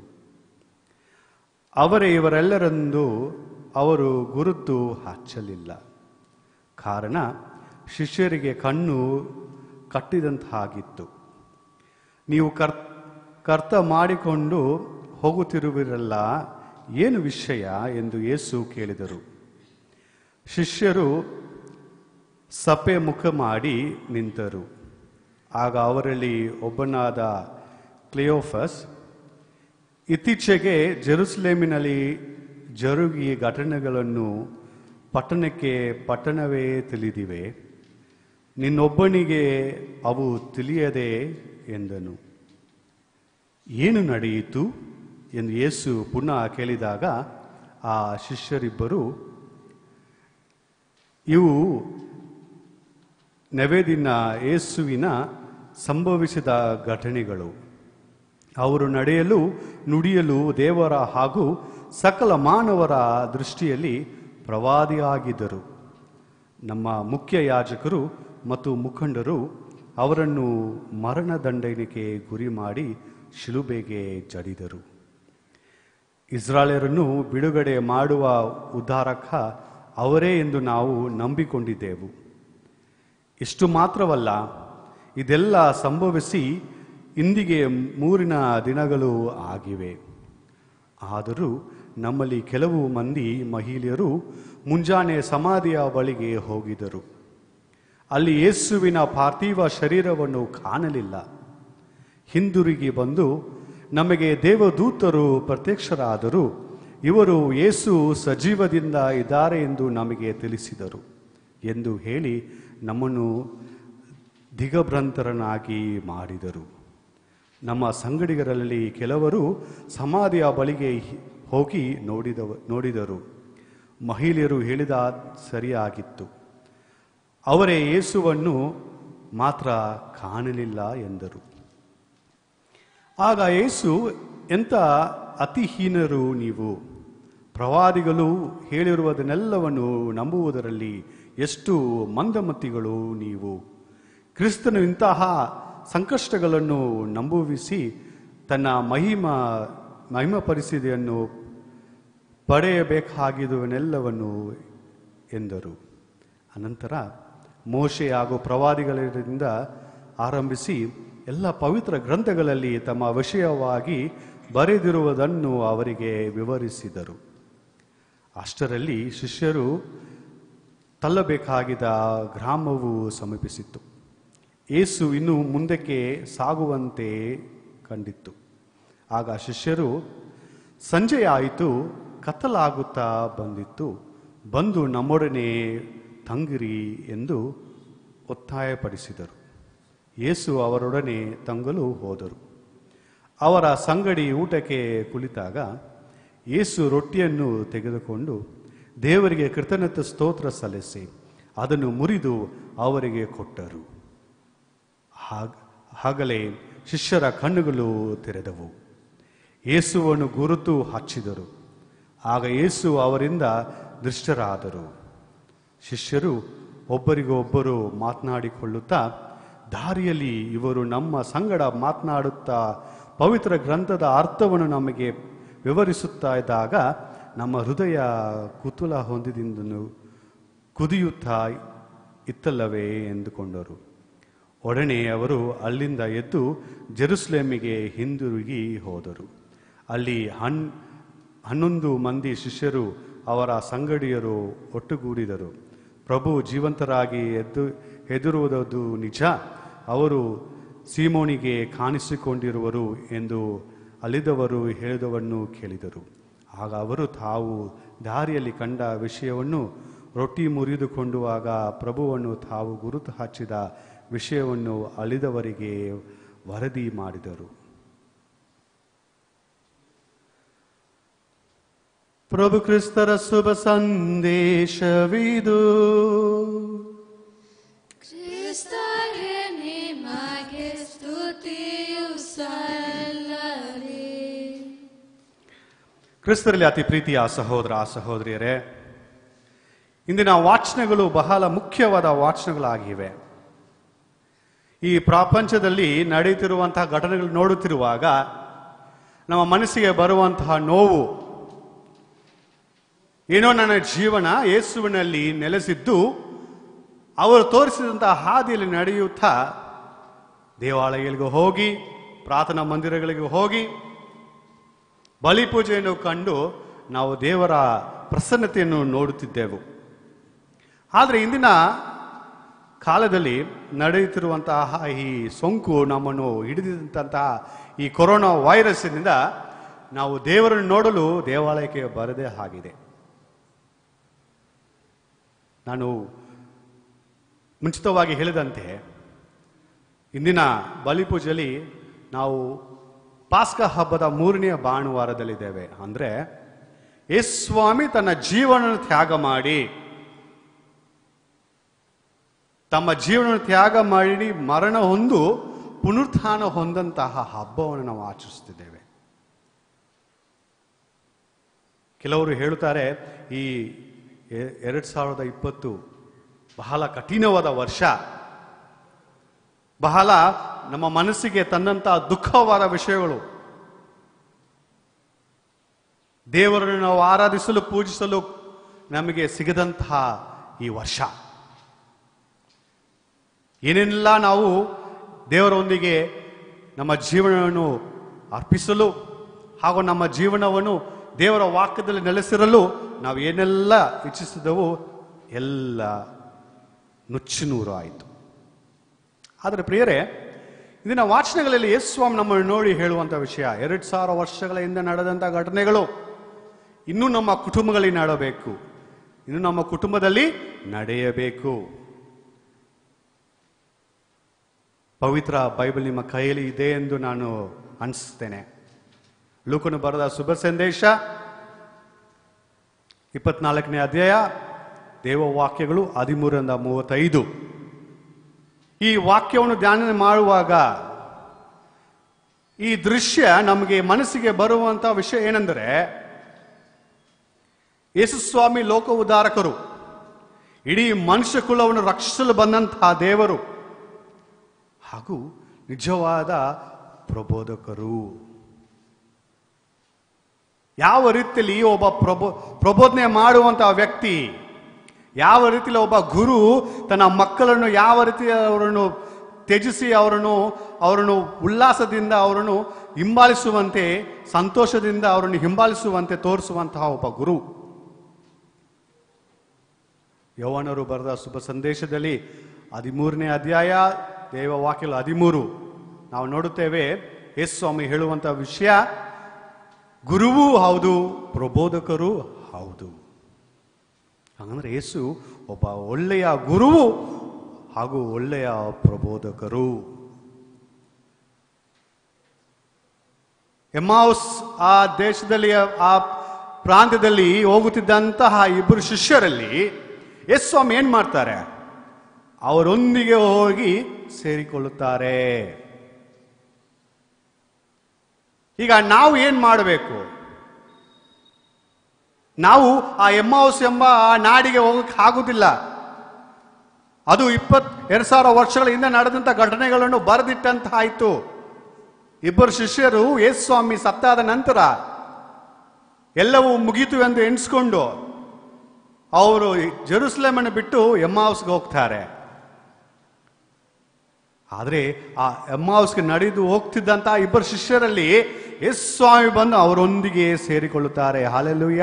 Speaker 1: ಅವರೇ ಇವರೆಲ್ಲರೆಂದು ಅವರು ಗುರುತು ಹಚ್ಚಲಿಲ್ಲ ಕಾರಣ ಶಿಷ್ಯರಿಗೆ ಕಣ್ಣು ಕಟ್ಟಿದಂತಾಗಿತ್ತು ನೀವು ಕರ್ ಕರ್ತ ಮಾಡಿಕೊಂಡು ಹೋಗುತ್ತಿರುವಿರಲ್ಲ ಏನು ವಿಷಯ ಎಂದು ಯೇಸು ಕೇಳಿದರು ಶಿಷ್ಯರು ಸಪೆ ಮುಖ ಮಾಡಿ ನಿಂತರು ಆಗ ಅವರಲ್ಲಿ ಒಬ್ಬನಾದ ಕ್ಲಿಯೋಫಸ್ ಇತ್ತೀಚೆಗೆ ಜೆರುಸಲೇಮಿನಲ್ಲಿ ಜರುಗಿ ಘಟನೆಗಳನ್ನು ಪಟ್ಟಣಕ್ಕೆ ಪಟ್ಟಣವೇ ತಿಳಿದಿವೆ ನಿನ್ನೊಬ್ಬನಿಗೆ ಅವು ತಿಳಿಯದೆ ಎಂದನು ಏನು ನಡೆಯಿತು ಎಂದು ಯೇಸು ಪುನಃ ಕೇಳಿದಾಗ ಆ ಶಿಷ್ಯರಿಬ್ಬರು ಇವು ನೆವೆದಿನ ಯೇಸುವಿನ ಸಂಭವಿಸಿದ ಘಟನೆಗಳು ಅವರು ನಡೆಯಲು ನುಡಿಯಲು ದೇವರ ಹಾಗೂ ಸಕಲ ಮಾನವರ ದೃಷ್ಟಿಯಲ್ಲಿ ಪ್ರವಾದಿಯಾಗಿದ್ದರು ನಮ್ಮ ಮುಖ್ಯ ಯಾಜಕರು ಮತ್ತು ಮುಖಂಡರು ಅವರನ್ನು ಮರಣದಂಡನೆಗೆ ಗುರಿ ಮಾಡಿ ಶಿಲುಬೆಗೆ ಜಡಿದರು ಇಸ್ರಾಯೇಲರನ್ನು ಬಿಡುಗಡೆ ಮಾಡುವ ಉದ್ಧಾರಕ ಅವರೇ ಎಂದು ನಾವು ನಂಬಿಕೊಂಡಿದ್ದೆವು ಇಷ್ಟು ಮಾತ್ರವಲ್ಲ ಇದೆಲ್ಲ ಸಂಭವಿಸಿ ಇಂದಿಗೆ ಮೂರಿನ ದಿನಗಳು ಆಗಿವೆ ಆದರೂ ನಮ್ಮಲ್ಲಿ ಕೆಲವು ಮಂದಿ ಮಹಿಳೆಯರು ಮುಂಜಾನೆ ಸಮಾಧಿಯ ಬಳಿಗೆ ಹೋಗಿದರು ಅಲ್ಲಿ ಯೇಸುವಿನ ಪಾರ್ಥಿವ ಶರೀರವನ್ನು ಕಾಣಲಿಲ್ಲ ಹಿಂದಿರುಗಿ ಬಂದು ನಮಗೆ ದೇವದೂತರು ಪ್ರತ್ಯಕ್ಷರಾದರು ಇವರು ಯೇಸು ಸಜೀವದಿಂದ ಇದ್ದಾರೆ ಎಂದು ನಮಗೆ ತಿಳಿಸಿದರು ಎಂದು ಹೇಳಿ ನಮ್ಮನ್ನು ದಿಗಭ್ರಂತರನಾಗಿ ಮಾಡಿದರು ನಮ್ಮ ಸಂಗಡಿಗರಲ್ಲಿ ಕೆಲವರು ಸಮಾಧಿಯ ಬಳಿಗೆ ಹಿ- ಹೋಗಿ ನೋಡಿದವ ನೋಡಿದರು ಮಹಿಳೆಯರು ಹೇಳಿದ ಸರಿಯಾಗಿತ್ತು ಅವರೇ ಯೇಸುವನ್ನು ಮಾತ್ರ ಕಾಣಲಿಲ್ಲ ಎಂದರು ಆಗ ಯೇಸು ಎಂಥ ಅತಿಹೀನರು ನೀವು ಪ್ರವಾದಿಗಳು ಹೇಳಿರುವುದನ್ನೆಲ್ಲವನ್ನು ನಂಬುವುದರಲ್ಲಿ ಎಷ್ಟು ಮಂದಮತಿಗಳು ನೀವು ಕ್ರಿಸ್ತನು ಇಂತಹ ಸಂಕಷ್ಟಗಳನ್ನು ನಂಬುವಿಸಿ ತನ್ನ ಮಹಿಮ ಮಹಿಮ ಪರಿಸ್ಥಿತಿಯನ್ನು ಪಡೆಯಬೇಕಾಗಿರುವನೆಲ್ಲವನ್ನು ಎಂದರು ಅನಂತರ ಮೋಶೆ ಹಾಗೂ ಪ್ರವಾದಿಗಳಿಂದ ಆರಂಭಿಸಿ ಎಲ್ಲ ಪವಿತ್ರ ಗ್ರಂಥಗಳಲ್ಲಿ ತಮ್ಮ ವಿಷಯವಾಗಿ ಬರೆದಿರುವುದನ್ನು ಅವರಿಗೆ ವಿವರಿಸಿದರು ಅಷ್ಟರಲ್ಲಿ ಶಿಷ್ಯರು ತಳ್ಳಬೇಕಾಗಿದ್ದ ಗ್ರಾಮವು ಸಮೀಪಿಸಿತ್ತು ಏಸು ಇನ್ನು ಮುಂದಕ್ಕೆ ಸಾಗುವಂತೆ ಕಂಡಿತ್ತು ಆಗ ಶಿಷ್ಯರು ಸಂಜೆ ಆಯಿತು ಕತ್ತಲಾಗುತ್ತಾ ಬಂದಿತ್ತು ಬಂದು ನಮ್ಮೊಡನೆ ತಂಗಿರಿ ಎಂದು ಒತ್ತಾಯಪಡಿಸಿದರು ಯೇಸು ಅವರೊಡನೆ ತಂಗಲು ಹೋದರು ಅವರ ಸಂಗಡಿ ಊಟಕ್ಕೆ ಕುಳಿತಾಗ ಯೇಸು ರೊಟ್ಟಿಯನ್ನು ತೆಗೆದುಕೊಂಡು ದೇವರಿಗೆ ಕೃತಜ್ಞತ ಸ್ತೋತ್ರ ಸಲ್ಲಿಸಿ ಅದನ್ನು ಮುರಿದು ಅವರಿಗೆ ಕೊಟ್ಟರು ಹಾಗ ಆಗಲೇ ಶಿಷ್ಯರ ಕಣ್ಣುಗಳು ತೆರೆದವು ಯೇಸುವನ್ನು ಗುರುತು ಹಚ್ಚಿದರು ಆಗ ಯೇಸು ಅವರಿಂದ ದೃಷ್ಟರಾದರು ಶಿಷ್ಯರು ಒಬ್ಬರಿಗೊಬ್ಬರು ಮಾತನಾಡಿಕೊಳ್ಳುತ್ತಾ ದಾರಿಯಲ್ಲಿ ಇವರು ನಮ್ಮ ಸಂಗಡ ಮಾತನಾಡುತ್ತಾ ಪವಿತ್ರ ಗ್ರಂಥದ ಅರ್ಥವನ್ನು ನಮಗೆ ವಿವರಿಸುತ್ತಾ ಇದ್ದಾಗ ನಮ್ಮ ಹೃದಯ ಕುತೂಹಲ ಹೊಂದಿದಿಂದನು ಕುದಿಯುತ್ತಾ ಇತ್ತಲ್ಲವೇ ಎಂದುಕೊಂಡರು ಒಡನೆ ಅವರು ಅಲ್ಲಿಂದ ಎದ್ದು ಜೆರುಸಲೇಮಿಗೆ ಹಿಂದಿರುಗಿ ಹೋದರು ಅಲ್ಲಿ ಹನ್ ಹನ್ನೊಂದು ಮಂದಿ ಶಿಷ್ಯರು ಅವರ ಸಂಗಡಿಯರು ಒಟ್ಟುಗೂಡಿದರು ಪ್ರಭು ಜೀವಂತರಾಗಿ ಎದ್ದು ಹೆದರುವುದು ನಿಜ ಅವರು ಸೀಮೋನಿಗೆ ಕಾಣಿಸಿಕೊಂಡಿರುವರು ಎಂದು ಅಲ್ಲಿದ್ದವರು ಹೇಳಿದವನ್ನು ಕೇಳಿದರು ಆಗ ಅವರು ತಾವು ದಾರಿಯಲ್ಲಿ ಕಂಡ ವಿಷಯವನ್ನು ರೊಟ್ಟಿ ಮುರಿದುಕೊಂಡುವಾಗ ಪ್ರಭುವನ್ನು ತಾವು ಗುರುತು ಹಚ್ಚಿದ ವಿಷಯವನ್ನು ಅಳಿದವರಿಗೆ ವರದಿ ಮಾಡಿದರು ಪ್ರಭು ಕ್ರಿಸ್ತರ ಶುಭ ಸಂದೇಶವಿದು
Speaker 2: ಕ್ರಿಸ್ತರೇ ನಿಮಗೆ ಸ್ತುತಿಯು ಸಲ್ಲಲಿ
Speaker 1: ಕ್ರಿಸ್ತರಲ್ಲಿ ಅತಿ ಪ್ರೀತಿಯ ಸಹೋದರ ಸಹೋದರಿಯರೇ ಇಂದಿನ ವಾಚನಗಳು ಬಹಳ ಮುಖ್ಯವಾದ ವಾಚನಗಳಾಗಿವೆ ಈ ಪ್ರಪಂಚದಲ್ಲಿ ನಡೆಯುತ್ತಿರುವಂತಹ ಘಟನೆಗಳು ನೋಡುತ್ತಿರುವಾಗ ನಮ್ಮ ಮನಸ್ಸಿಗೆ ಬರುವಂತಹ ನೋವು ಏನೋ ನನ್ನ ಜೀವನ ಯೇಸುವಿನಲ್ಲಿ ನೆಲೆಸಿದ್ದು ಅವರು ತೋರಿಸಿದಂತಹ ಹಾದಿಯಲ್ಲಿ ನಡೆಯುತ್ತಾ ದೇವಾಲಯಗಳಿಗೆ ಹೋಗಿ ಪ್ರಾರ್ಥನಾ ಮಂದಿರಗಳಿಗೆ ಹೋಗಿ ಬಲಿಪೂಜೆಯನ್ನು ಕಂಡು ನಾವು ದೇವರ ಪ್ರಸನ್ನತೆಯನ್ನು ನೋಡುತ್ತಿದ್ದೆವು ಆದರೆ ಇಂದಿನ ಕಾಲದಲ್ಲಿ ನಡೆಯುತ್ತಿರುವಂತಹ ಈ ಸೋಂಕು ನಮ್ಮನ್ನು ಹಿಡಿದಂತಹ ಈ ಕೊರೋನಾ ವೈರಸ್ಸಿನಿಂದ ನಾವು ದೇವರನ್ನು ನೋಡಲು ದೇವಾಲಯಕ್ಕೆ ಬರದೇ ಆಗಿದೆ ನಾನು ಮುಂಚಿತವಾಗಿ ಹೇಳಿದಂತೆ ಇಂದಿನ ಬಲಿಪೂಜೆಯಲ್ಲಿ ನಾವು ಪಾಸ್ಕ ಹಬ್ಬದ ಮೂರನೆಯ ಭಾನುವಾರದಲ್ಲಿದ್ದೇವೆ ಅಂದರೆ ಯೇಸ್ವಾಮಿ ತನ್ನ ಜೀವನ ತ್ಯಾಗ ಮಾಡಿ ತಮ್ಮ ಜೀವನ ತ್ಯಾಗ ಮಾಡಿ ಮರಣ ಹೊಂದು ಪುನರುತ್ಥಾನ ಹೊಂದಂತಹ ಹಬ್ಬವನ್ನು ನಾವು ಆಚರಿಸುತ್ತಿದ್ದೇವೆ ಕೆಲವರು ಹೇಳುತ್ತಾರೆ ಈ ಎ- ಎರಡ್ ಸಾವಿರದ ಇಪ್ಪತ್ತು ಬಹಳ ಕಠಿಣವಾದ ವರ್ಷ ಬಹಳ ನಮ್ಮ ಮನಸ್ಸಿಗೆ ತಂದಂತಹ ದುಃಖವಾದ ವಿಷಯಗಳು ದೇವರನ್ನು ನಾವು ಆರಾಧಿಸಲು ಪೂಜಿಸಲು ನಮಗೆ ಸಿಗದಂತಹ ಈ ವರ್ಷ ಏನೆಲ್ಲ ನಾವು ದೇವರೊಂದಿಗೆ ನಮ್ಮ ಜೀವನವನ್ನು ಅರ್ಪಿಸಲು ಹಾಗೂ ನಮ್ಮ ಜೀವನವನ್ನು ದೇವರ ವಾಕ್ಯದಲ್ಲಿ ನೆಲೆಸಿರಲು ನಾವು ಏನೆಲ್ಲ ಇಚ್ಛಿಸಿದೆವು ಎಲ್ಲ ನುಚ್ಚು ನೂರು ಆಯಿತು ಆದರೆ ಪ್ರಿಯರೇ ಇಂದಿನ ವಾಚನಗಳಲ್ಲಿ ಯೇಸು ಸ್ವಾಮಿ ನಮ್ಮನ್ನು ನೋಡಿ ಹೇಳುವಂಥ ವಿಷಯ ಎರಡು ಸಾವಿರ ವರ್ಷಗಳ ಹಿಂದೆ ನಡೆದಂಥ ಘಟನೆಗಳು ಇನ್ನೂ ನಮ್ಮ ಕುಟುಂಬಗಳಲ್ಲಿ ನಡೆಯಬೇಕು ಇನ್ನು ನಮ್ಮ ಕುಟುಂಬದಲ್ಲಿ ನಡೆಯಬೇಕು ಪವಿತ್ರ ಬೈಬಲ್ ನಿಮ್ಮ ಕೈಯಲ್ಲಿ ಇದೆ ಎಂದು ನಾನು ಅನಿಸ್ತೇನೆ ಲೂಕನು ಬರೆದ ಶುಭ ಸಂದೇಶ ಇಪ್ಪತ್ನಾಲ್ಕನೇ ಅಧ್ಯಾಯ ದೇವವಾಕ್ಯಗಳು ಹದಿಮೂರರಿಂದ ಮೂವತ್ತೈದು ಈ ವಾಕ್ಯವನ್ನು ಧ್ಯಾನ ಮಾಡುವಾಗ ಈ ದೃಶ್ಯ ನಮಗೆ ಮನಸ್ಸಿಗೆ ಬರುವಂತ ವಿಷಯ ಏನೆಂದರೆ ಯೇಸುಸ್ವಾಮಿ ಲೋಕ ಉದ್ಧಾರಕರು ಇಡೀ ಮನುಷ್ಯ ಕುಲವನ್ನು ರಕ್ಷಿಸಲು ಬಂದಂತಹ ದೇವರು ಹಾಗೂ ನಿಜವಾದ ಪ್ರಬೋಧಕರು ಯಾವ ರೀತಿಯಲ್ಲಿ ಒಬ್ಬ ಪ್ರಬೋ ಪ್ರಬೋಧನೆ ಮಾಡುವಂತಹ ವ್ಯಕ್ತಿ ಯಾವ ರೀತಿಯಲ್ಲಿ ಒಬ್ಬ ಗುರು ತನ್ನ ಮಕ್ಕಳನ್ನು ಯಾವ ರೀತಿ ಅವರನ್ನು ತ್ಯಜಿಸಿ ಅವರನ್ನು ಅವರನ್ನು ಉಲ್ಲಾಸದಿಂದ ಅವರನ್ನು ಹಿಂಬಾಲಿಸುವಂತೆ ಸಂತೋಷದಿಂದ ಅವರನ್ನು ಹಿಂಬಾಲಿಸುವಂತೆ ತೋರಿಸುವಂತಹ ಒಬ್ಬ ಗುರು ಯೌವನರು ಬರೆದ ಶುಭ ಸಂದೇಶದಲ್ಲಿ ಹದಿಮೂರನೇ ಅಧ್ಯಾಯ ದೇವವಾಕ್ಯಗಳು ಹದಿಮೂರು ನಾವು ನೋಡುತ್ತೇವೆ ಯೇಸು ಸ್ವಾಮಿ ಹೇಳುವಂತ ವಿಷಯ ಗುರುವೂ ಹೌದು ಪ್ರಬೋಧಕರು ಹೌದು ಹಾಗಂದ್ರೆ ಯೇಸು ಒಬ್ಬ ಒಳ್ಳೆಯ ಗುರುವು ಹಾಗೂ ಒಳ್ಳೆಯ ಪ್ರಬೋಧಕರು ಎಮಾಸ್ ಆ ದೇಶದಲ್ಲಿ ಆ ಪ್ರಾಂತ್ಯದಲ್ಲಿ ಹೋಗುತ್ತಿದ್ದಂತಹ ಇಬ್ಬರು ಶಿಷ್ಯರಲ್ಲಿ ಯೇಸು ಸ್ವಾಮಿ ಏನ್ ಮಾಡ್ತಾರೆ ಅವರೊಂದಿಗೆ ಹೋಗಿ ಸೇರಿಕೊಳ್ಳುತ್ತಾರೆ ಈಗ ನಾವು ಏನ್ ಮಾಡಬೇಕು ನಾವು ಆ ಎಮ್ಮೌಸ್ ಎಂಬ ಆ ನಾಡಿಗೆ ಹೋಗಕ್ಕೆ ಆಗುದಿಲ್ಲ ಅದು ಇಪ್ಪತ್ ಎರಡ್ ಸಾವಿರ ವರ್ಷಗಳ ಹಿಂದೆ ನಡೆದಂತ ಘಟನೆಗಳನ್ನು ಬರೆದಿಟ್ಟಂತಾಯ್ತು ಇಬ್ಬರು ಶಿಷ್ಯರು ಯೇಸು ಸ್ವಾಮಿ ಸತ್ತಾದ ನಂತರ ಎಲ್ಲವೂ ಮುಗೀತು ಎಂದು ಎಣಿಸ್ಕೊಂಡು ಅವರು ಜೆರೂಸಲೇಮನ್ನು ಬಿಟ್ಟು ಎಮ್ಮಾವ್ಸ್ಗೆ ಹೋಗ್ತಾರೆ ಆದರೆ ಆ ಎಮ್ಮಾವ್ಸ್ಗೆ ನಡೆದು ಹೋಗ್ತಿದ್ದಂತ ಇಬ್ಬರು ಶಿಷ್ಯರಲ್ಲಿ ಯೇಸು ಸ್ವಾಮಿ ಬಂದು ಅವರೊಂದಿಗೆ ಸೇರಿಕೊಳ್ಳುತ್ತಾರೆ ಹಾಲೆಲೂಯ್ಯ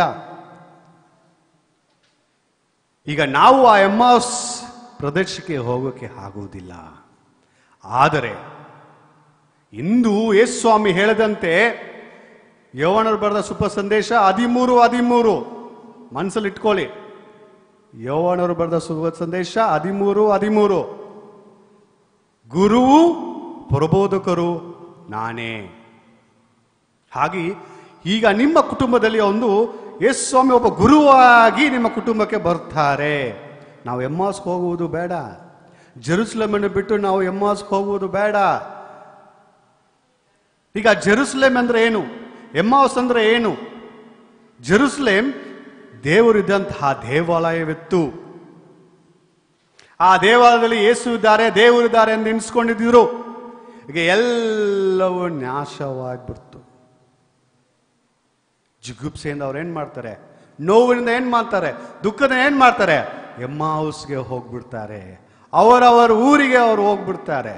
Speaker 1: ಈಗ ನಾವು ಆ ಎಮ್ಮಾವ್ಸ್ ಪ್ರದೇಶಕ್ಕೆ ಹೋಗೋಕೆ ಆಗುವುದಿಲ್ಲ ಆದರೆ ಇಂದು ಯೇಸು ಸ್ವಾಮಿ ಹೇಳದಂತೆ ಯೌವನರು ಬರೆದ ಸುಪ ಸಂದೇಶ ಹದಿಮೂರು ಹದಿಮೂರು ಮನಸ್ಸಲ್ಲಿ ಇಟ್ಕೊಳ್ಳಿ ಯೌವನರು ಬರೆದ ಸುಪ ಸಂದೇಶ ಹದಿಮೂರು ಹದಿಮೂರು ಗುರುವು ಪ್ರಬೋಧಕರು ನಾನೇ ಹಾಗೆ ಈಗ ನಿಮ್ಮ ಕುಟುಂಬದಲ್ಲಿ ಒಂದು ಯೇಸು ಸ್ವಾಮಿ ಒಬ್ಬ ಗುರುವಾಗಿ ನಿಮ್ಮ ಕುಟುಂಬಕ್ಕೆ ಬರ್ತಾರೆ ನಾವು ಎಮ್ಮಾಸ್ ಹೋಗುವುದು ಬೇಡ ಜೆರುಸಲೇಮನ್ನು ಬಿಟ್ಟು ನಾವು ಎಮ್ಮಾಸ್ ಹೋಗುವುದು ಬೇಡ ಈಗ ಜೆರುಸಲೇಮ್ ಅಂದ್ರೆ ಏನು ಎಮ್ಮಾಸ್ ಅಂದ್ರೆ ಏನು ಜೆರುಸಲೇಮ್ ದೇವರಿದ್ದಂತಹ ದೇವಾಲಯವಿತ್ತು ಆ ದೇವಾಲಯದಲ್ಲಿ ಯೇಸು ಇದ್ದಾರೆ ದೇವರಿದ್ದಾರೆ ಎಂದು ಎನಿಸ್ಕೊಂಡಿದ್ರು ಈಗ ಎಲ್ಲವೂ ನಾಶವಾಗಿಬಿಡ್ತು ಜಿಗುಪ್ಸೆಯಿಂದ ಅವ್ರು ಏನ್ ಮಾಡ್ತಾರೆ ನೋವಿನಿಂದ ಏನ್ ಮಾಡ್ತಾರೆ ದುಃಖದ ಏನ್ ಮಾಡ್ತಾರೆ ಎಮ್ಮಾವುಸ್ಗೆ ಹೋಗ್ಬಿಡ್ತಾರೆ ಅವರವರ ಊರಿಗೆ ಅವರು ಹೋಗ್ಬಿಡ್ತಾರೆ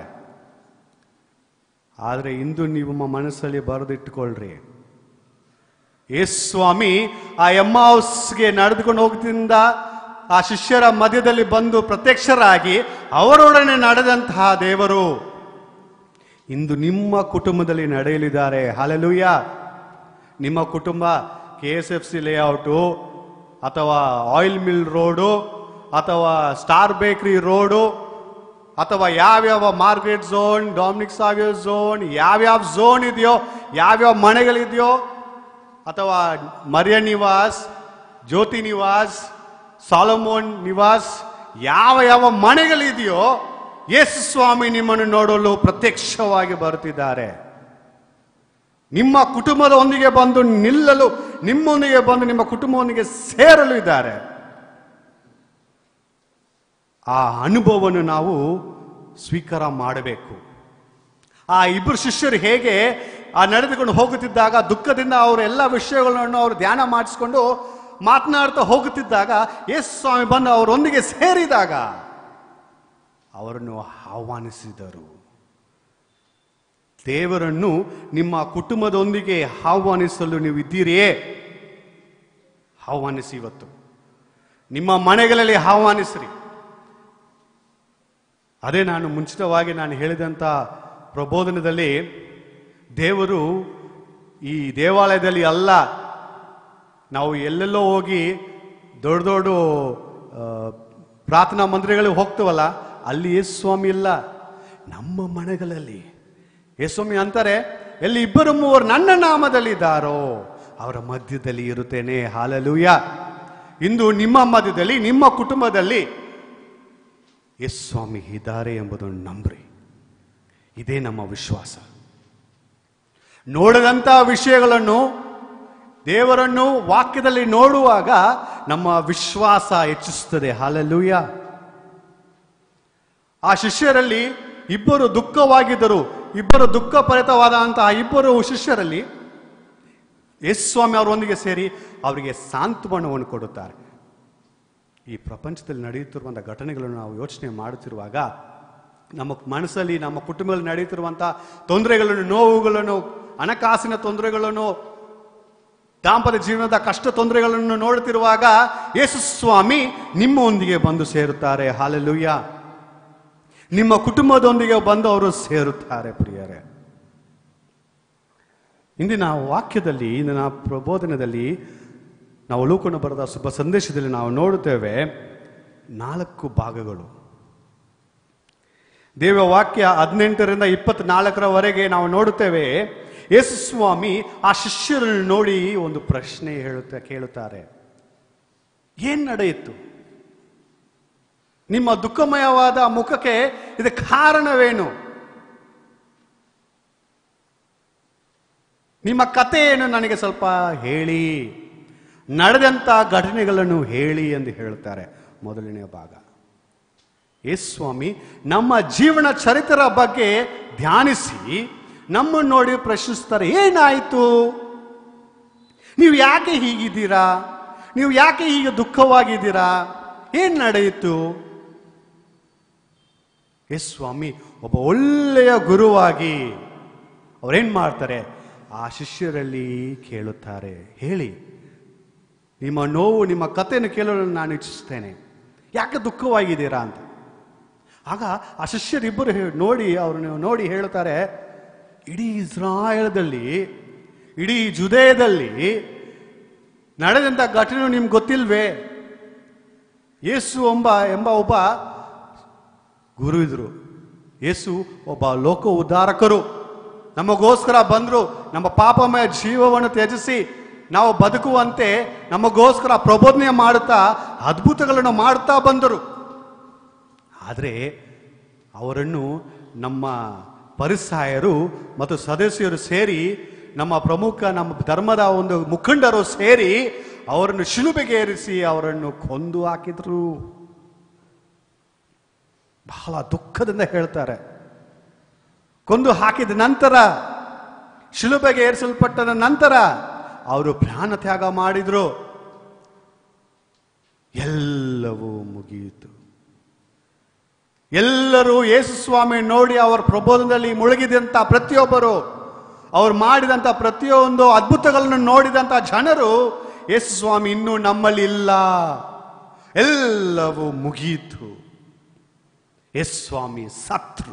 Speaker 1: ಆದ್ರೆ ಇಂದು ನೀವು ನಿಮ್ಮ ಮನಸ್ಸಲ್ಲಿ ಬರೆದಿಟ್ಟುಕೊಳ್ರಿ ಯೇಸು ಸ್ವಾಮಿ ಆ ಎಮ್ಮಾವುಸ್ಗೆ ನಡೆದುಕೊಂಡು ಹೋಗ್ತಿದ್ದ ಆ ಶಿಷ್ಯರ ಮಧ್ಯದಲ್ಲಿ ಬಂದು ಪ್ರತ್ಯಕ್ಷರಾಗಿ ಅವರೊಡನೆ ನಡೆದಂತಹ ದೇವರು ಇಂದು ನಿಮ್ಮ ಕುಟುಂಬದಲ್ಲಿ ನಡೆಯಲಿದ್ದಾರೆ ಹಾಲೆಲೂಯ್ಯ ನಿಮ್ಮ ಕುಟುಂಬ K S F C layout ಅಥವಾ ಆಯಿಲ್ ಮಿಲ್ ರೋಡು ಅಥವಾ ಸ್ಟಾರ್ ಬೇಕರಿ ರೋಡು ಅಥವಾ ಯಾವ್ಯಾವ market zone Dominic Xavier zone ಯಾವ್ಯಾವ ಝೋನ್ ಇದೆಯೋ ಯಾವ್ಯಾವ ಮನೆಗಳಿದೆಯೋ ಅಥವಾ ಮರ್ಯ ನಿವಾಸ್ ಜ್ಯೋತಿ ನಿವಾಸ್ ಸಾಲಮೋನ್ ನಿವಾಸ್ ಯಾವ ಯಾವ ಮನೆಗಳಿದೆಯೋ ಯೇಸು ಸ್ವಾಮಿ ನಿಮ್ಮನ್ನು ನೋಡಲು ಪ್ರತ್ಯಕ್ಷವಾಗಿ ಬರುತ್ತಿದ್ದಾರೆ ನಿಮ್ಮ ಕುಟುಂಬದೊಂದಿಗೆ ಬಂದು ನಿಲ್ಲಲು ನಿಮ್ಮೊಂದಿಗೆ ಬಂದು ನಿಮ್ಮ ಕುಟುಂಬದೊಂದಿಗೆ ಸೇರಲು ಇದ್ದಾರೆ ಆ ಅನುಭವವನ್ನು ನಾವು ಸ್ವೀಕಾರ ಮಾಡಬೇಕು ಆ ಇಬ್ಬರು ಶಿಷ್ಯರು ಹೇಗೆ ಆ ನಡೆದುಕೊಂಡು ಹೋಗುತ್ತಿದ್ದಾಗ ದುಃಖದಿಂದ ಅವರ ಎಲ್ಲ ವಿಷಯಗಳನ್ನು ಅವರು ಧ್ಯಾನ ಮಾಡಿಸ್ಕೊಂಡು ಮಾತನಾಡ್ತಾ ಹೋಗುತ್ತಿದ್ದಾಗ ಯೇಸು ಸ್ವಾಮಿ ಬಂದು ಅವರೊಂದಿಗೆ ಸೇರಿದಾಗ ಅವರನ್ನು ಆಹ್ವಾನಿಸಿದರು ದೇವರನ್ನು ನಿಮ್ಮ ಕುಟುಂಬದೊಂದಿಗೆ ಆಹ್ವಾನಿಸಲು ನೀವು ಇದ್ದೀರಿಯೇ ಆಹ್ವಾನಿಸಿ ಇವತ್ತು ನಿಮ್ಮ ಮನೆಗಳಲ್ಲಿ ಆಹ್ವಾನಿಸ್ರಿ ಅದೇ ನಾನು ಮುಂಚಿತವಾಗಿ ನಾನು ಹೇಳಿದಂಥ ಪ್ರಬೋಧನದಲ್ಲಿ ದೇವರು ಈ ದೇವಾಲಯದಲ್ಲಿ ಅಲ್ಲ ನಾವು ಎಲ್ಲೆಲ್ಲೋ ಹೋಗಿ ದೊಡ್ಡ ದೊಡ್ಡ ಆ, ಪ್ರಾರ್ಥನಾ ಮಂದಿರಗಳಿಗೆ ಹೋಗ್ತೀವಲ್ಲ ಅಲ್ಲಿ ಯೇಸು ಸ್ವಾಮಿ ಇಲ್ಲ ನಮ್ಮ ಮನೆಗಳಲ್ಲಿ ಯೇಸು ಸ್ವಾಮಿ ಅಂತಾರೆ ಎಲ್ಲಿ ಇಬ್ಬರು ಮೂವರು ನನ್ನ ನಾಮದಲ್ಲಿ ಇದ್ದಾರೋ ಅವರ ಮಧ್ಯದಲ್ಲಿ ಇರುತ್ತೇನೆ ಹಾಲಲೂಯ ಇಂದು ನಿಮ್ಮ ಮಧ್ಯದಲ್ಲಿ ನಿಮ್ಮ ಕುಟುಂಬದಲ್ಲಿ ಯೇಸು ಸ್ವಾಮಿ ಇದ್ದಾರೆ ಎಂಬುದನ್ನು ನಂಬ್ರಿ ಇದೇ ನಮ್ಮ ವಿಶ್ವಾಸ ನೋಡದಂತ ವಿಷಯಗಳನ್ನು ದೇವರನ್ನು ವಾಕ್ಯದಲ್ಲಿ ನೋಡುವಾಗ ನಮ್ಮ ವಿಶ್ವಾಸ ಹೆಚ್ಚಿಸುತ್ತದೆ ಹಾಲಲ್ಲೂಯ ಆ ಶಿಷ್ಯರಲ್ಲಿ ಇಬ್ಬರು ದುಃಖವಾಗಿದ್ದರು ಇಬ್ಬರು ದುಃಖ ಪರಿತವಾದಂತಹ ಇಬ್ಬರು ಶಿಷ್ಯರಲ್ಲಿ ಯೇಸು ಸ್ವಾಮಿ ಅವರೊಂದಿಗೆ ಸೇರಿ ಅವರಿಗೆ ಸಾಂತ್ವನವನ್ನು ಕೊಡುತ್ತಾರೆ ಈ ಪ್ರಪಂಚದಲ್ಲಿ ನಡೆಯುತ್ತಿರುವಂಥ ಘಟನೆಗಳನ್ನು ನಾವು ಯೋಚನೆ ಮಾಡುತ್ತಿರುವಾಗ ನಮ್ಮ ಮನಸ್ಸಲ್ಲಿ ನಮ್ಮ ಕುಟುಂಬದಲ್ಲಿ ನಡೆಯುತ್ತಿರುವಂಥ ತೊಂದರೆಗಳನ್ನು ನೋವುಗಳನ್ನು ಹಣಕಾಸಿನ ತೊಂದರೆಗಳನ್ನು ದಾಂಪತ್ಯ ಜೀವನದ ಕಷ್ಟ ತೊಂದರೆಗಳನ್ನು ನೋಡುತ್ತಿರುವಾಗ ಯೇಸು ಸ್ವಾಮಿ ನಿಮ್ಮೊಂದಿಗೆ ಬಂದು ಸೇರುತ್ತಾರೆ ಹಾಲೆಲೂಯ್ಯ ನಿಮ್ಮ ಕುಟುಂಬದೊಂದಿಗೆ ಬಂದು ಅವರು ಸೇರುತ್ತಾರೆ ಪ್ರಿಯರೇ ಇಂದಿನ ವಾಕ್ಯದಲ್ಲಿ ಇಂದಿನ ಪ್ರಬೋಧನದಲ್ಲಿ ನಾವು ಲೂಕನ್ನು ಬರೆದ ಶುಭ ಸಂದೇಶದಲ್ಲಿ ನಾವು ನೋಡುತ್ತೇವೆ ನಾಲ್ಕು ಭಾಗಗಳು ದೇವ ವಾಕ್ಯ ಹದಿನೆಂಟರಿಂದ ಇಪ್ಪತ್ನಾಲ್ಕರವರೆಗೆ ನಾವು ನೋಡುತ್ತೇವೆ ಯೇಸು ಸ್ವಾಮಿ ಆ ಶಿಷ್ಯರನ್ನು ನೋಡಿ ಒಂದು ಪ್ರಶ್ನೆ ಹೇಳುತ್ತಾ ಕೇಳುತ್ತಾರೆ ಏನ್ ನಡೆಯಿತು ನಿಮ್ಮ ದುಃಖಮಯವಾದ ಮುಖಕ್ಕೆ ಇದಕ್ಕೆ ಕಾರಣವೇನು ನಿಮ್ಮ ಕಥೆ ಏನು ನನಗೆ ಸ್ವಲ್ಪ ಹೇಳಿ ನಡೆದಂಥ ಘಟನೆಗಳನ್ನು ಹೇಳಿ ಎಂದು ಹೇಳ್ತಾರೆ ಮೊದಲನೆಯ ಭಾಗ ಯೇಸು ಸ್ವಾಮಿ ನಮ್ಮ ಜೀವನ ಚರಿತ್ರೆಯ ಬಗ್ಗೆ ಧ್ಯಾನಿಸಿ ನಮ್ಮನ್ನು ನೋಡಿ ಪ್ರಶ್ನಿಸ್ತಾರೆ ಏನಾಯಿತು ನೀವು ಯಾಕೆ ಹೀಗಿದ್ದೀರಾ ನೀವು ಯಾಕೆ ಹೀಗೆ ದುಃಖವಾಗಿದ್ದೀರಾ ಏನ್ ನಡೆಯಿತು ಯೇಸು ಸ್ವಾಮಿ ಒಬ್ಬ ಒಳ್ಳೆಯ ಗುರುವಾಗಿ ಅವ್ರೇನ್ ಮಾಡ್ತಾರೆ ಆ ಶಿಷ್ಯರಲ್ಲಿ ಕೇಳುತ್ತಾರೆ ಹೇಳಿ ನಿಮ್ಮ ನೋವು ನಿಮ್ಮ ಕಥೆಯನ್ನು ಕೇಳಲು ನಾನು ಇಚ್ಛಿಸ್ತೇನೆ ಯಾಕೆ ದುಃಖವಾಗಿದ್ದೀರಾ ಅಂತ ಆಗ ಆ ಶಿಷ್ಯರಿಬ್ಬರು ಹೇ- ನೋಡಿ ಅವ್ರನ್ನ ನೋಡಿ ಹೇಳುತ್ತಾರೆ ಇಡೀ ಇಸ್ರಾಯೇಲದಲ್ಲಿ ಇಡೀ ಜುದೇಯದಲ್ಲಿ ನಡೆದಂಥ ಘಟನೆ ನಿಮ್ಗೆ ಗೊತ್ತಿಲ್ವೇ ಯೇಸು ಎಂಬ ಎಂಬ ಒಬ್ಬ ಗುರು ಇದ್ರು ಯೇಸು ಒಬ್ಬ ಲೋಕ ಉದ್ಧಾರಕರು ನಮಗೋಸ್ಕರ ಬಂದರು ನಮ್ಮ ಪಾಪಮಯ ಜೀವವನ್ನು ತ್ಯಜಿಸಿ ನಾವು ಬದುಕುವಂತೆ ನಮಗೋಸ್ಕರ ಪ್ರಬೋಧನೆ ಮಾಡುತ್ತಾ ಅದ್ಭುತಗಳನ್ನು ಮಾಡುತ್ತಾ ಬಂದರು ಆದರೆ ಅವರನ್ನು ನಮ್ಮ ಪರಿಸಾಯರು ಮತ್ತು ಸದಸ್ಯರು ಸೇರಿ ನಮ್ಮ ಪ್ರಮುಖ ನಮ್ಮ ಧರ್ಮದ ಒಂದು ಮುಖಂಡರು ಸೇರಿ ಅವರನ್ನು ಶಿಲುಬೆಗೆ ಏರಿಸಿ ಅವರನ್ನು ಕೊಂದು ಹಾಕಿದ್ರು ಬಹಳ ದುಃಖದಿಂದ ಹೇಳ್ತಾರೆ ಕೊಂದು ಹಾಕಿದ ನಂತರ ಶಿಲುಬೆಗೆ ಏರಿಸಲ್ಪಟ್ಟದ ನಂತರ ಅವರು ಪ್ರಾಣ ತ್ಯಾಗ ಮಾಡಿದ್ರು ಎಲ್ಲವೂ ಮುಗಿಯಿತು ಎಲ್ಲರೂ ಯೇಸು ಸ್ವಾಮಿ ನೋಡಿ ಅವರ ಪ್ರಬೋಧದಲ್ಲಿ ಮುಳುಗಿದಂತ ಪ್ರತಿಯೊಬ್ಬರು ಅವ್ರು ಮಾಡಿದಂತ ಪ್ರತಿಯೊಂದು ಅದ್ಭುತಗಳನ್ನು ನೋಡಿದಂತ ಜನರು ಯೇಸು ಸ್ವಾಮಿ ಇನ್ನೂ ನಮ್ಮಲ್ಲಿ ಇಲ್ಲ ಎಲ್ಲವೂ ಮುಗಿಯಿತು ಯೇಸು ಸ್ವಾಮಿ ಸತ್ರು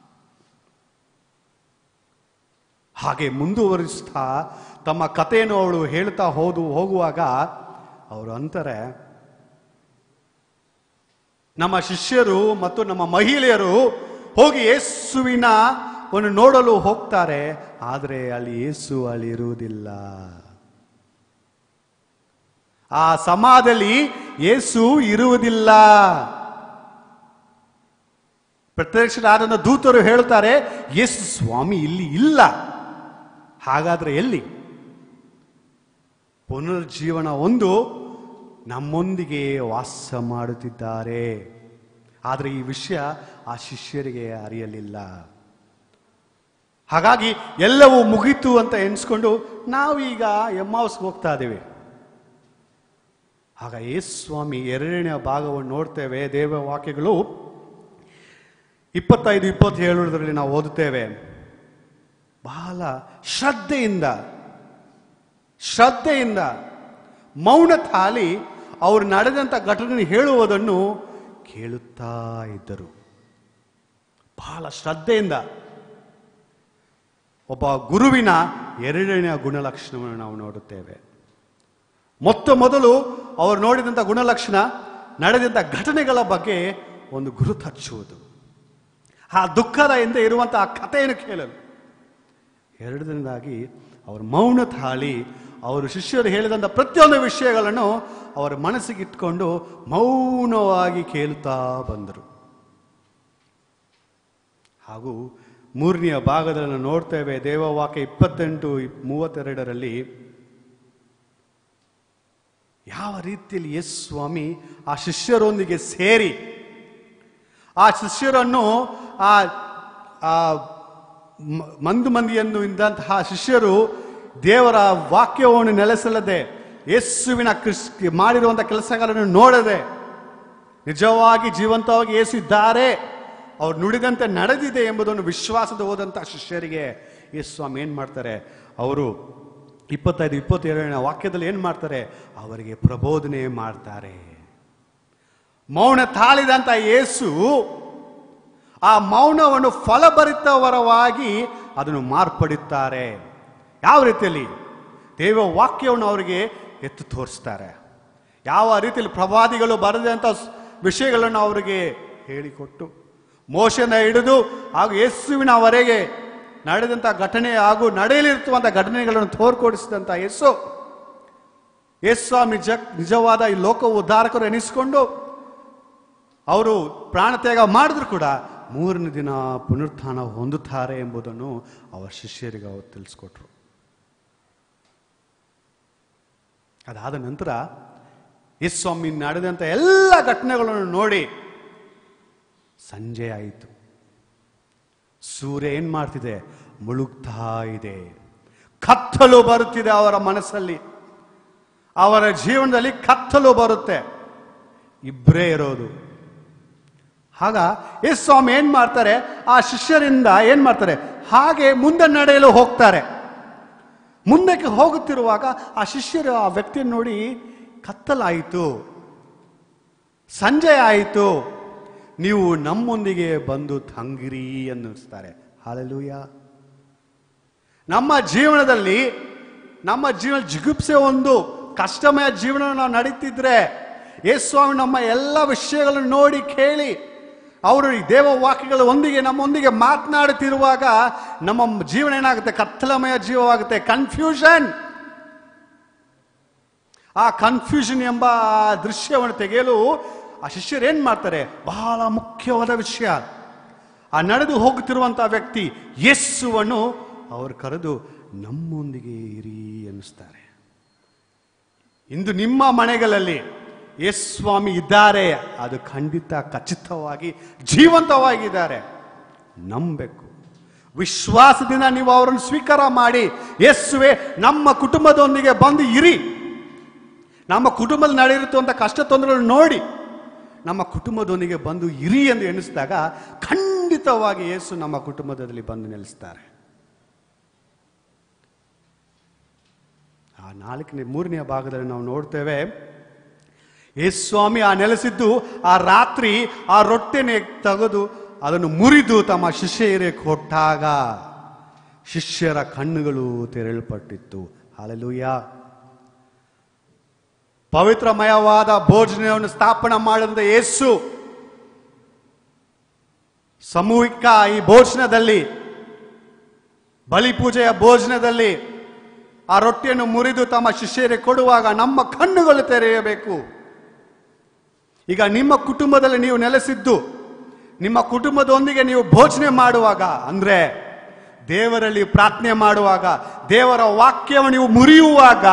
Speaker 1: ಹಾಗೆ ಮುಂದುವರಿಸ್ತಾ ತಮ್ಮ ಕಥೆಯನ್ನು ಅವಳು ಹೇಳ್ತಾ ಹೋದು ಹೋಗುವಾಗ ಅವರು ಅಂತಾರೆ ನಮ್ಮ ಶಿಷ್ಯರು ಮತ್ತು ನಮ್ಮ ಮಹಿಳೆಯರು ಹೋಗಿ ಯೇಸುವಿನ ಒಂದು ನೋಡಲು ಹೋಗ್ತಾರೆ ಆದರೆ ಅಲ್ಲಿ ಯೇಸು ಅಲ್ಲಿ ಇರುವುದಿಲ್ಲ ಆ ಸಮಾಧಲ್ಲಿ ಯೇಸು ಇರುವುದಿಲ್ಲ ಪ್ರತ್ಯಕ್ಷರಾದ ದೂತರು ಹೇಳುತ್ತಾರೆ ಯೇಸು ಸ್ವಾಮಿ ಇಲ್ಲಿ ಇಲ್ಲ ಹಾಗಾದ್ರೆ ಎಲ್ಲಿ ಪುನರ್ಜೀವನ ಒಂದು ನಮ್ಮೊಂದಿಗೆ ವಾಸ ಮಾಡುತ್ತಿದ್ದಾರೆ ಆದರೆ ಈ ವಿಷಯ ಆ ಶಿಷ್ಯರಿಗೆ ಅರಿಯಲಿಲ್ಲ ಹಾಗಾಗಿ ಎಲ್ಲವೂ ಮುಗೀತು ಅಂತ ಎನ್ಸ್ಕೊಂಡು ನಾವೀಗ ಎಮ್ಮಾವ್ಸ್ಗೆ ಹೋಗ್ತಾ ಇದ್ದೀವಿ ಆಗ ಯೇಸು ಸ್ವಾಮಿ ಎರಡನೇ ಭಾಗವನ್ನು ನೋಡ್ತೇವೆ ದೇವ ವಾಕ್ಯಗಳು ಇಪ್ಪತ್ತೈದು ಇಪ್ಪತ್ತೇಳರಲ್ಲಿ ನಾವು ಓದುತ್ತೇವೆ ಬಹಳ ಶ್ರದ್ಧೆಯಿಂದ ಶ್ರದ್ಧೆಯಿಂದ ಮೌನ ತಾಲಿ ಅವರು ನಡೆದಂಥ ಘಟನೆ ಹೇಳುವುದನ್ನು ಕೇಳುತ್ತಾ ಇದ್ದರು ಬಹಳ ಶ್ರದ್ಧೆಯಿಂದ ಒಬ್ಬ ಗುರುವಿನ ಎರಡನೆಯ ಗುಣಲಕ್ಷಣವನ್ನು ನಾವು ನೋಡುತ್ತೇವೆ ಮೊತ್ತ ಮೊದಲು ಅವರು ನೋಡಿದಂಥ ಗುಣಲಕ್ಷಣ ನಡೆದಂಥ ಘಟನೆಗಳ ಬಗ್ಗೆ ಒಂದು ಗುರುತು ಹಚ್ಚುವುದು ಆ ದುಃಖದ ಹಿಂದೆ ಇರುವಂತಹ ಕಥೆಯನ್ನು ಕೇಳಲು ಎರಡನೇದಾಗಿ ಅವರ ಮೌನ ತಾಳಿ ಅವರು ಶಿಷ್ಯರು ಹೇಳಿದಂಥ ಪ್ರತಿಯೊಂದು ವಿಷಯಗಳನ್ನು ಅವರ ಮನಸ್ಸಿಗೆ ಇಟ್ಕೊಂಡು ಮೌನವಾಗಿ ಕೇಳುತ್ತಾ ಬಂದರು ಹಾಗೂ ಮೂರನೆಯ ಭಾಗದಲ್ಲಿ ನೋಡ್ತೇವೆ ದೇವವಾಕ್ಯ ಇಪ್ಪತ್ತೆಂಟು ಮೂವತ್ತೆರಡರಲ್ಲಿ ಯಾವ ರೀತಿಯಲ್ಲಿ ಯೇಸು ಸ್ವಾಮಿ ಆ ಶಿಷ್ಯರೊಂದಿಗೆ ಸೇರಿ ಆ ಶಿಷ್ಯರನ್ನು ಆ ಆ ಮ- ಮಂದು ಮಂದಿಯನ್ನು ಇದ್ದಂತಹ ಶಿಷ್ಯರು ದೇವರ ವಾಕ್ಯವನ್ನು ನೆಲೆಸಲ್ಲದೆ ಯೇಸುವಿನ ಕ್ರಿಸ್ ಮಾಡಿರುವಂತಹ ಕೆಲಸಗಳನ್ನು ನೋಡದೆ ನಿಜವಾಗಿ ಜೀವಂತವಾಗಿ ಯೇಸು ಇದ್ದಾರೆ ಅವ್ರು ನುಡಿದಂತೆ ನಡೆದಿದೆ ಎಂಬುದನ್ನು ವಿಶ್ವಾಸದ ಹೋದಂತಹ ಶಿಷ್ಯರಿಗೆ ಯೇಸು ಸ್ವಾಮಿ ಏನ್ ಮಾಡ್ತಾರೆ ಅವರು ಇಪ್ಪತ್ತೈದು ಇಪ್ಪತ್ತೇಳನೇ ವಾಕ್ಯದಲ್ಲಿ ಏನ್ ಮಾಡ್ತಾರೆ ಅವರಿಗೆ ಪ್ರಬೋಧನೆ ಮಾಡ್ತಾರೆ ಮೌನ ತಾಳಿದಂತ ಯೇಸು ಆ ಮೌನವನ್ನು ಫಲಭರಿತವರವಾಗಿ ಅದನ್ನು ಮಾರ್ಪಡುತ್ತಾರೆ ಯಾವ ರೀತಿಯಲ್ಲಿ ದೇವ ವಾಕ್ಯವನ್ನು ಅವರಿಗೆ ಎತ್ತು ತೋರಿಸ್ತಾರೆ ಯಾವ ರೀತಿಯಲ್ಲಿ ಪ್ರವಾದಿಗಳು ಬರೆದಂಥ ಸ್- ವಿಷಯಗಳನ್ನು ಅವರಿಗೆ ಹೇಳಿಕೊಟ್ಟು ಮೋಶನ ಹಿಡಿದು ಹಾಗೂ ಯೇಸುವಿನವರೆಗೆ ನಡೆದಂಥ ಘಟನೆ ಹಾಗೂ ನಡೆಯಲಿರುವಂಥ ಘಟನೆಗಳನ್ನು ತೋರ್ಕೊಡಿಸಿದಂಥ ಯೇಸು ಯೇಸು ನಿಜ ನಿಜವಾದ ಈ ಲೋಕ ಉದ್ಧಾರಕರು ಎನಿಸಿಕೊಂಡು ಅವರು ಪ್ರಾಣತ್ಯಾಗ ಮಾಡಿದ್ರು ಕೂಡ ಮೂರನೇ ದಿನ ಪುನರುತ್ಥಾನ ಹೊಂದುತ್ತಾರೆ ಎಂಬುದನ್ನು ಅವರ ಶಿಷ್ಯರಿಗೆ ಅವರು ತಿಳಿಸ್ಕೊಟ್ರು ಅದಾದ ನಂತರ ಯೇಸು ಸ್ವಾಮಿ ನಡೆದಂಥ ಎಲ್ಲ ಘಟನೆಗಳನ್ನು ನೋಡಿ ಸಂಜೆ ಆಯಿತು ಸೂರ್ಯ ಏನ್ ಮಾಡ್ತಿದೆ ಮುಳುಗ್ತಾ ಇದೆ ಕತ್ತಲು ಬರುತ್ತಿದೆ ಅವರ ಮನಸ್ಸಲ್ಲಿ ಅವರ ಜೀವನದಲ್ಲಿ ಕತ್ತಲು ಬರುತ್ತೆ ಇಬ್ಬರೇ ಇರೋದು ಆಗ ಯೇಸು ಸ್ವಾಮಿ ಏನ್ ಮಾಡ್ತಾರೆ ಆ ಶಿಷ್ಯರಿಂದ ಏನ್ ಮಾಡ್ತಾರೆ ಹಾಗೆ ಮುಂದೆ ನಡೆಯಲು ಹೋಗ್ತಾರೆ ಮುಂದಕ್ಕೆ ಹೋಗುತ್ತಿರುವಾಗ ಆ ಶಿಷ್ಯರು ಆ ವ್ಯಕ್ತಿಯನ್ನು ನೋಡಿ ಕತ್ತಲಾಯಿತು ಸಂಜೆ ಆಯಿತು ನೀವು ನಮ್ಮೊಂದಿಗೆ ಬಂದು ತಂಗಿರಿ ಅನ್ನಿಸ್ತಾರೆ ಹಾಲೆಲೂಯ ನಮ್ಮ ಜೀವನದಲ್ಲಿ ನಮ್ಮ ಜೀವನ ಜಿಗುಪ್ಸೆ ಒಂದು ಕಷ್ಟಮಯ ಜೀವನ ನಾವು ನಡೀತಿದ್ರೆ ಯೇಸು ಸ್ವಾಮಿ ನಮ್ಮ ಎಲ್ಲ ವಿಷಯಗಳನ್ನು ನೋಡಿ ಕೇಳಿ ಅವರು ಈ ದೇವ ವಾಕ್ಯಗಳ ಒಂದಿಗೆ ನಮ್ಮೊಂದಿಗೆ ಮಾತನಾಡುತ್ತಿರುವಾಗ ನಮ್ಮ ಜೀವನ ಏನಾಗುತ್ತೆ ಕತ್ತಲಮಯ ಜೀವವಾಗುತ್ತೆ ಕನ್ಫ್ಯೂಷನ್ ಆ ಕನ್ಫ್ಯೂಷನ್ ಎಂಬ ದೃಶ್ಯವನ್ನು ತೆಗೆಯಲು ಆ ಶಿಷ್ಯರು ಏನ್ ಮಾಡ್ತಾರೆ ಬಹಳ ಮುಖ್ಯವಾದ ವಿಷಯ ಆ ನಡೆದು ಹೋಗುತ್ತಿರುವಂತಹ ವ್ಯಕ್ತಿ ಯೇಸುವನ್ನು ಅವರು ಕರೆದು ನಮ್ಮೊಂದಿಗೆ ಇರಿ ಅನ್ನಿಸ್ತಾರೆ ಇಂದು ನಿಮ್ಮ ಮನೆಗಳಲ್ಲಿ ಯೇಸು ಸ್ವಾಮಿ ಇದ್ದಾರೆ ಅದು ಖಂಡಿತ ಖಚಿತವಾಗಿ ಜೀವಂತವಾಗಿದ್ದಾರೆ ನಂಬಬೇಕು ವಿಶ್ವಾಸದಿಂದ ನೀವು ಅವರನ್ನು ಸ್ವೀಕಾರ ಮಾಡಿ ಯೇಸುವೆ ನಮ್ಮ ಕುಟುಂಬದೊಂದಿಗೆ ಬಂದು ಇರಿ ನಮ್ಮ ಕುಟುಂಬದಲ್ಲಿ ನಡೆಯಿರುತ್ತಂಥ ಕಷ್ಟ ತೊಂದರೆಗಳನ್ನು ನೋಡಿ ನಮ್ಮ ಕುಟುಂಬದೊಂದಿಗೆ ಬಂದು ಇರಿ ಎಂದು ಎಣಿಸಿದಾಗ ಖಂಡಿತವಾಗಿ ಯೇಸು ನಮ್ಮ ಕುಟುಂಬದಲ್ಲಿ ಬಂದು ನೆಲೆಸ್ತಾರೆ ಆ ನಾಲ್ಕನೇ ಮೂರನೆಯ ಭಾಗದಲ್ಲಿ ನಾವು ನೋಡ್ತೇವೆ ಯೇಸು ಸ್ವಾಮಿ ಆ ನೆಲೆಸಿದ್ದು ಆ ರಾತ್ರಿ ಆ ರೊಟ್ಟೆನೆ ತೆಗೆದು ಅದನ್ನು ಮುರಿದು ತಮ್ಮ ಶಿಷ್ಯರಿಗೆ ಕೊಟ್ಟಾಗ ಶಿಷ್ಯರ ಕಣ್ಣುಗಳು ತೆರಳಲ್ಪಟ್ಟಿತ್ತು ಹಾಲೆಲೂಯ ಪವಿತ್ರಮಯವಾದ ಭೋಜನವನ್ನು ಸ್ಥಾಪನೆ ಮಾಡಿದ ಯೇಸು ಸಾಮೂಹಿಕ ಈ ಭೋಜನದಲ್ಲಿ ಬಲಿಪೂಜೆಯ ಭೋಜನದಲ್ಲಿ ಆ ರೊಟ್ಟಿಯನ್ನು ಮುರಿದು ತಮ್ಮ ಶಿಷ್ಯರಿಗೆ ಕೊಡುವಾಗ ನಮ್ಮ ಕಣ್ಣುಗಳು ತೆರೆಯಬೇಕು ಈಗ ನಿಮ್ಮ ಕುಟುಂಬದಲ್ಲಿ ನೀವು ನೆಲೆಸಿದ್ದು ನಿಮ್ಮ ಕುಟುಂಬದೊಂದಿಗೆ ನೀವು ಭೋಜನೆ ಮಾಡುವಾಗ ಅಂದ್ರೆ ದೇವರಲ್ಲಿ ಪ್ರಾರ್ಥನೆ ಮಾಡುವಾಗ ದೇವರ ವಾಕ್ಯವನ್ನು ನೀವು ಮುರಿಯುವಾಗ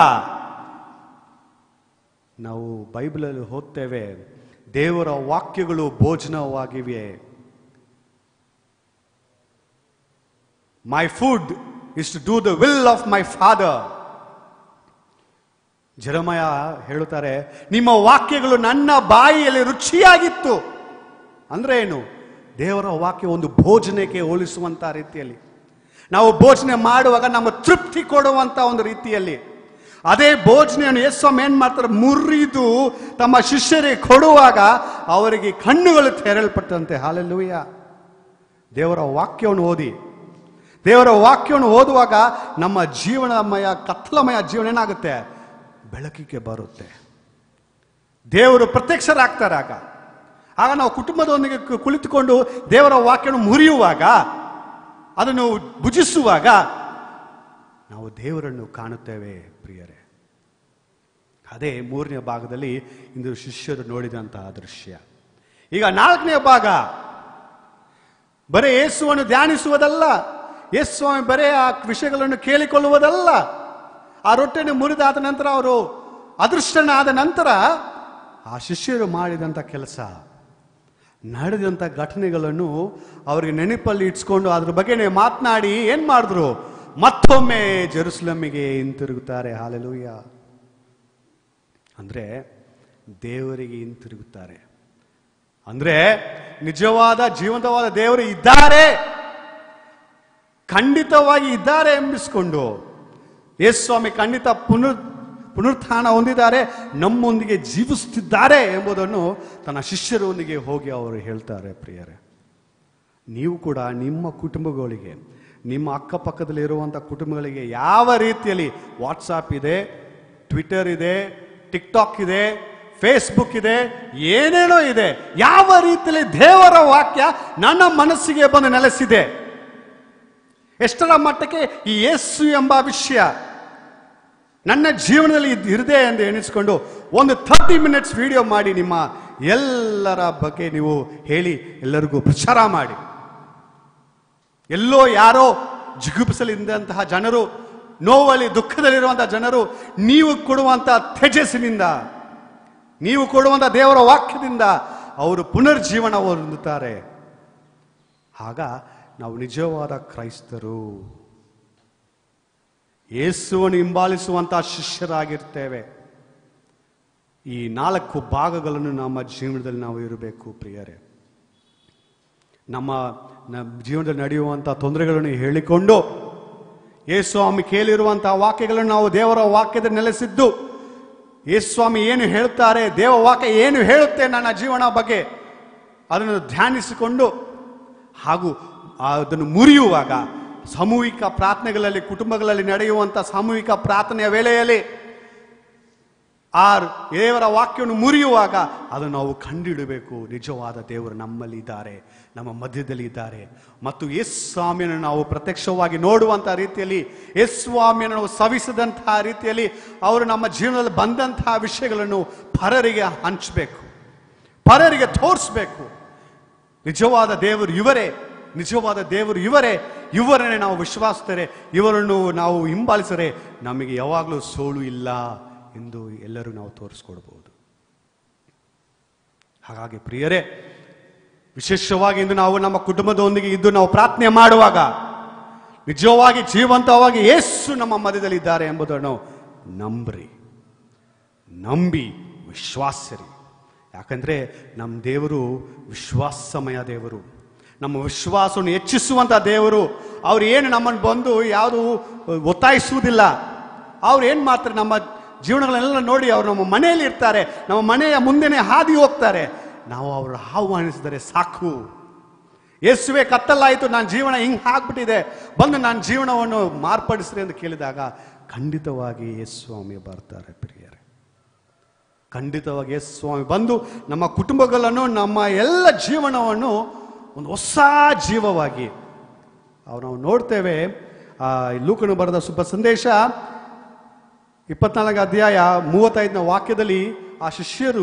Speaker 1: ನಾವು ಬೈಬಲಲ್ಲಿ ಓದ್ತೇವೆ ದೇವರ ವಾಕ್ಯಗಳು ಭೋಜನವಾಗಿವೆ my food is to do the will of my father Jeremiah ಹೇಳುತ್ತಾರೆ ನಿಮ್ಮ ವಾಕ್ಯಗಳು ನನ್ನ ಬಾಯಿಯಲ್ಲಿ ರುಚಿಯಾಗಿತ್ತು ಅಂದ್ರೆ ಏನು ದೇವರ ವಾಕ್ಯ ಒಂದು ಭೋಜನಕ್ಕೆ ಹೋಲಿಸುವಂತ ರೀತಿಯಲ್ಲಿ ನಾವು ಭೋಜನೆ ಮಾಡುವಾಗ ನಮ್ಮ ತೃಪ್ತಿ ಕೊಡುವಂತ ಒಂದು ರೀತಿಯಲ್ಲಿ ಅದೇ ಭೋಜನೆಯನ್ನು ಯೇಸ್ವಾಮಿ ಏನ್ ಮಾಡ್ತಾರೆ ಮುರಿದು ತಮ್ಮ ಶಿಷ್ಯರಿಗೆ ಕೊಡುವಾಗ ಅವರಿಗೆ ಕಣ್ಣುಗಳು ತೆರಳಲ್ಪಟ್ಟಂತೆ ಹಾಲೆಲ್ಲೂಯ್ಯ ದೇವರ ವಾಕ್ಯವನ್ನು ಓದಿ ದೇವರ ವಾಕ್ಯವನ್ನು ಓದುವಾಗ ನಮ್ಮ ಜೀವನಮಯ ಕತ್ಲಮಯ ಜೀವನ ಏನಾಗುತ್ತೆ ಬೆಳಕಿಗೆ ಬರುತ್ತೆ ದೇವರು ಪ್ರತ್ಯಕ್ಷರಾಗ್ತಾರೆ ಆಗ ಆಗ ನಾವು ಕುಟುಂಬದೊಂದಿಗೆ ಕು- ಕುಳಿತುಕೊಂಡು ದೇವರ ವಾಕ್ಯವನ್ನು ಮುರಿಯುವಾಗ ಅದನ್ನು ಭುಜಿಸುವಾಗ ನಾವು ದೇವರನ್ನು ಕಾಣುತ್ತೇವೆ ಪ್ರಿಯರೇ ಅದೇ ಮೂರನೇ ಭಾಗದಲ್ಲಿ ಇಂದು ಶಿಷ್ಯರು ನೋಡಿದಂತಹ ದೃಶ್ಯ ಈಗ ನಾಲ್ಕನೇ ಭಾಗ ಬರೀ ಯೇಸುವನ್ನು ಧ್ಯಾನಿಸುವುದಲ್ಲ ಯೇಸು ಸ್ವಾಮಿ ಬರೇ ಆ ವಿಷಯಗಳನ್ನು ಕೇಳಿಕೊಳ್ಳುವುದಲ್ಲ ಆ ರೊಟ್ಟೆಯನ್ನು ಮುರಿದಾದ ನಂತರ ಅವರು ಅದೃಷ್ಟನಾದ ನಂತರ ಆ ಶಿಷ್ಯರು ಮಾಡಿದಂಥ ಕೆಲಸ ನಡೆದಂಥ ಘಟನೆಗಳನ್ನು ಅವರಿಗೆ ನೆನಪಲ್ಲಿ ಇಟ್ಸ್ಕೊಂಡು ಅದ್ರ ಬಗ್ಗೆ ಮಾತನಾಡಿ ಏನ್ ಮಾಡಿದ್ರು ಮತ್ತೊಮ್ಮೆ ಜೆರುಸಲಮ್ಮಿಗೆ ಹಿಂತಿರುಗುತ್ತಾರೆ ಹಾಲೆಲೂಯ ಅಂದ್ರೆ ದೇವರಿಗೆ ಹಿಂತಿರುಗುತ್ತಾರೆ ಅಂದ್ರೆ ನಿಜವಾದ ಜೀವಂತವಾದ ದೇವರು ಇದ್ದಾರೆ ಖಂಡಿತವಾಗಿ ಇದ್ದಾರೆ ಎಂಬಿಸ್ಕೊಂಡು ಯೇಸು ಸ್ವಾಮಿ ಖಂಡಿತ ಪುನರ್ ಪುನರುತ್ಥಾನ ಹೊಂದಿದ್ದಾರೆ ನಮ್ಮೊಂದಿಗೆ ಜೀವಿಸುತ್ತಿದ್ದಾರೆ ಎಂಬುದನ್ನು ತನ್ನ ಶಿಷ್ಯರೊಂದಿಗೆ ಹೋಗಿ ಅವರು ಹೇಳ್ತಾರೆ ಪ್ರಿಯರೇ ನೀವು ಕೂಡ ನಿಮ್ಮ ಕುಟುಂಬಗಳಿಗೆ ನಿಮ್ಮ ಅಕ್ಕಪಕ್ಕದಲ್ಲಿ ಇರುವಂಥ ಕುಟುಂಬಗಳಿಗೆ ಯಾವ ರೀತಿಯಲ್ಲಿ ವಾಟ್ಸಾಪ್ ಇದೆ ಟ್ವಿಟರ್ ಇದೆ ಟಿಕ್ಟಾಕ್ ಇದೆ ಫೇಸ್ಬುಕ್ ಇದೆ ಏನೇನೋ ಇದೆ ಯಾವ ರೀತಿಯಲ್ಲಿ ದೇವರ ವಾಕ್ಯ ನನ್ನ ಮನಸ್ಸಿಗೆ ಬಂದು ನೆಲೆಸಿದೆ ಎಷ್ಟರ ಮಟ್ಟಕ್ಕೆ ಈ ಯೇಸು ಎಂಬ ವಿಷಯ ನನ್ನ ಜೀವನದಲ್ಲಿ ಇದು ಇರದೆ ಎಂದು ಎಣಿಸ್ಕೊಂಡು ಒಂದು ಥರ್ಟಿ ಮಿನಿಟ್ಸ್ ವಿಡಿಯೋ ಮಾಡಿ ನಿಮ್ಮ ಎಲ್ಲರ ಬಗ್ಗೆ ನೀವು ಹೇಳಿ ಎಲ್ಲರಿಗೂ ಪ್ರಚಾರ ಮಾಡಿ ಎಲ್ಲೋ ಯಾರೋ ಜಿಗುಪ್ಸಲಿದ್ದಂತಹ ಜನರು ನೋವಲ್ಲಿ ದುಃಖದಲ್ಲಿರುವಂತಹ ಜನರು ನೀವು ಕೊಡುವಂತಹ ತೇಜಸ್ಸಿನಿಂದ ನೀವು ಕೊಡುವಂಥ ದೇವರ ವಾಕ್ಯದಿಂದ ಅವರು ಪುನರ್ಜೀವನ ಹೊಂದುತ್ತಾರೆ ಆಗ ನಾವು ನಿಜವಾದ ಕ್ರೈಸ್ತರು ಯೇಸುವನ್ನು ಹಿಂಬಾಲಿಸುವಂತಹ ಶಿಷ್ಯರಾಗಿರ್ತೇವೆ ಈ ನಾಲ್ಕು ಭಾಗಗಳನ್ನು ನಮ್ಮ ಜೀವನದಲ್ಲಿ ನಾವು ಇರಬೇಕು ಪ್ರಿಯರೇ ನಮ್ಮ ನಮ್ಮ ಜೀವನದಲ್ಲಿ ನಡೆಯುವಂಥ ತೊಂದರೆಗಳನ್ನು ಹೇಳಿಕೊಂಡು ಯೇಸ್ವಾಮಿ ಕೇಳಿರುವಂತಹ ವಾಕ್ಯಗಳನ್ನು ನಾವು ದೇವರ ವಾಕ್ಯದ ನೆಲೆಸಿದ್ದು ಯೇಸ್ವಾಮಿ ಏನು ಹೇಳುತ್ತಾರೆ ದೇವ ವಾಕ್ಯ ಏನು ಹೇಳುತ್ತೆ ನನ್ನ ಜೀವನ ಬಗ್ಗೆ ಅದನ್ನು ಧ್ಯಾನಿಸಿಕೊಂಡು ಹಾಗೂ ಅದನ್ನು ಮುರಿಯುವಾಗ ಸಾಮೂಹಿಕ ಪ್ರಾರ್ಥನೆಗಳಲ್ಲಿ ಕುಟುಂಬಗಳಲ್ಲಿ ನಡೆಯುವಂಥ ಸಾಮೂಹಿಕ ಪ್ರಾರ್ಥನೆಯ ವೇಳೆಯಲ್ಲಿ ಆ ದೇವರ ವಾಕ್ಯವನ್ನು ಮುರಿಯುವಾಗ ಅದನ್ನು ನಾವು ಕಂಡಿಡಬೇಕು ನಿಜವಾದ ದೇವರು ನಮ್ಮಲ್ಲಿ ಇದ್ದಾರೆ ನಮ್ಮ ಮಧ್ಯದಲ್ಲಿ ಇದ್ದಾರೆ ಮತ್ತು ಯೇಸು ಸ್ವಾಮಿಯನ್ನು ನಾವು ಪ್ರತ್ಯಕ್ಷವಾಗಿ ನೋಡುವಂಥ ರೀತಿಯಲ್ಲಿ ಯೇಸು ಸ್ವಾಮಿಯನ್ನು ನಾವು ಸವಿಸದಂತಹ ರೀತಿಯಲ್ಲಿ ಅವರು ನಮ್ಮ ಜೀವನದಲ್ಲಿ ಬಂದಂತಹ ವಿಷಯಗಳನ್ನು ಪರರಿಗೆ ಹಂಚಬೇಕು ಪರರಿಗೆ ತೋರಿಸ್ಬೇಕು ನಿಜವಾದ ದೇವರು ಇವರೇ ನಿಜವಾದ ದೇವರು ಇವರೇ ಇವರನ್ನೇ ನಾವು ವಿಶ್ವಾಸಿಸರೆ ಇವರನ್ನು ನಾವು ಹಿಂಬಾಲಿಸರೆ ನಮಗೆ ಯಾವಾಗಲೂ ಸೋಲು ಇಲ್ಲ ಎಂದು ಎಲ್ಲರೂ ನಾವು ತೋರಿಸ್ಕೊಡ್ಬೋದು ಹಾಗಾಗಿ ಪ್ರಿಯರೇ ವಿಶೇಷವಾಗಿ ಇಂದು ನಾವು ನಮ್ಮ ಕುಟುಂಬದೊಂದಿಗೆ ಇದ್ದು ನಾವು ಪ್ರಾರ್ಥನೆ ಮಾಡುವಾಗ ನಿಜವಾಗಿ ಜೀವಂತವಾಗಿ ಯೇಸು ನಮ್ಮ ಮಧ್ಯದಲ್ಲಿ ಇದ್ದಾರೆ ಎಂಬುದನ್ನು ನಂಬ್ರಿ ನಂಬಿ ವಿಶ್ವಾಸರಿ ಯಾಕಂದ್ರೆ ನಮ್ಮ ದೇವರು ವಿಶ್ವಾಸಮಯ ದೇವರು ನಮ್ಮ ವಿಶ್ವಾಸವನ್ನು ಹೆಚ್ಚಿಸುವಂಥ ದೇವರು ಅವ್ರು ಏನು ನಮ್ಮನ್ನು ಬಂದು ಯಾವುದು ಒತ್ತಾಯಿಸುವುದಿಲ್ಲ ಅವ್ರು ಏನು ಮಾಡ್ತಾರೆ ನಮ್ಮ ಜೀವನಗಳನ್ನೆಲ್ಲ ನೋಡಿ ಅವ್ರು ನಮ್ಮ ಮನೆಯಲ್ಲಿ ಇರ್ತಾರೆ ನಮ್ಮ ಮನೆಯ ಮುಂದೆನೆ ಹಾದಿ ಹೋಗ್ತಾರೆ ನಾವು ಅವರು ಆಹ್ವಾನಿಸಿದರೆ ಸಾಕು ಯೇಸುವೆ ಕತ್ತಲಾಯಿತು ನನ್ನ ಜೀವನ ಹಿಂಗೆ ಆಗ್ಬಿಟ್ಟಿದೆ ಬಂದು ನನ್ನ ಜೀವನವನ್ನು ಮಾರ್ಪಡಿಸ್ರಿ ಎಂದು ಕೇಳಿದಾಗ ಖಂಡಿತವಾಗಿ ಯೇಸು ಸ್ವಾಮಿ ಬರ್ತಾರೆ ಪ್ರಿಯರೇ ಖಂಡಿತವಾಗಿ ಯೇಸು ಸ್ವಾಮಿ ಬಂದು ನಮ್ಮ ಕುಟುಂಬಗಳನ್ನು ನಮ್ಮ ಎಲ್ಲ ಜೀವನವನ್ನು ಒಂದು ಹೊಸ ಜೀವವಾಗಿ ಅವು ನಾವು ನೋಡ್ತೇವೆ ಆ ಲೂಕನು ಬರೆದ ಸುಬ್ಬ ಸಂದೇಶ ಇಪ್ಪತ್ನಾಲ್ಕು ಅಧ್ಯಾಯ ಮೂವತ್ತೈದನೇ ವಾಕ್ಯದಲ್ಲಿ ಆ ಶಿಷ್ಯರು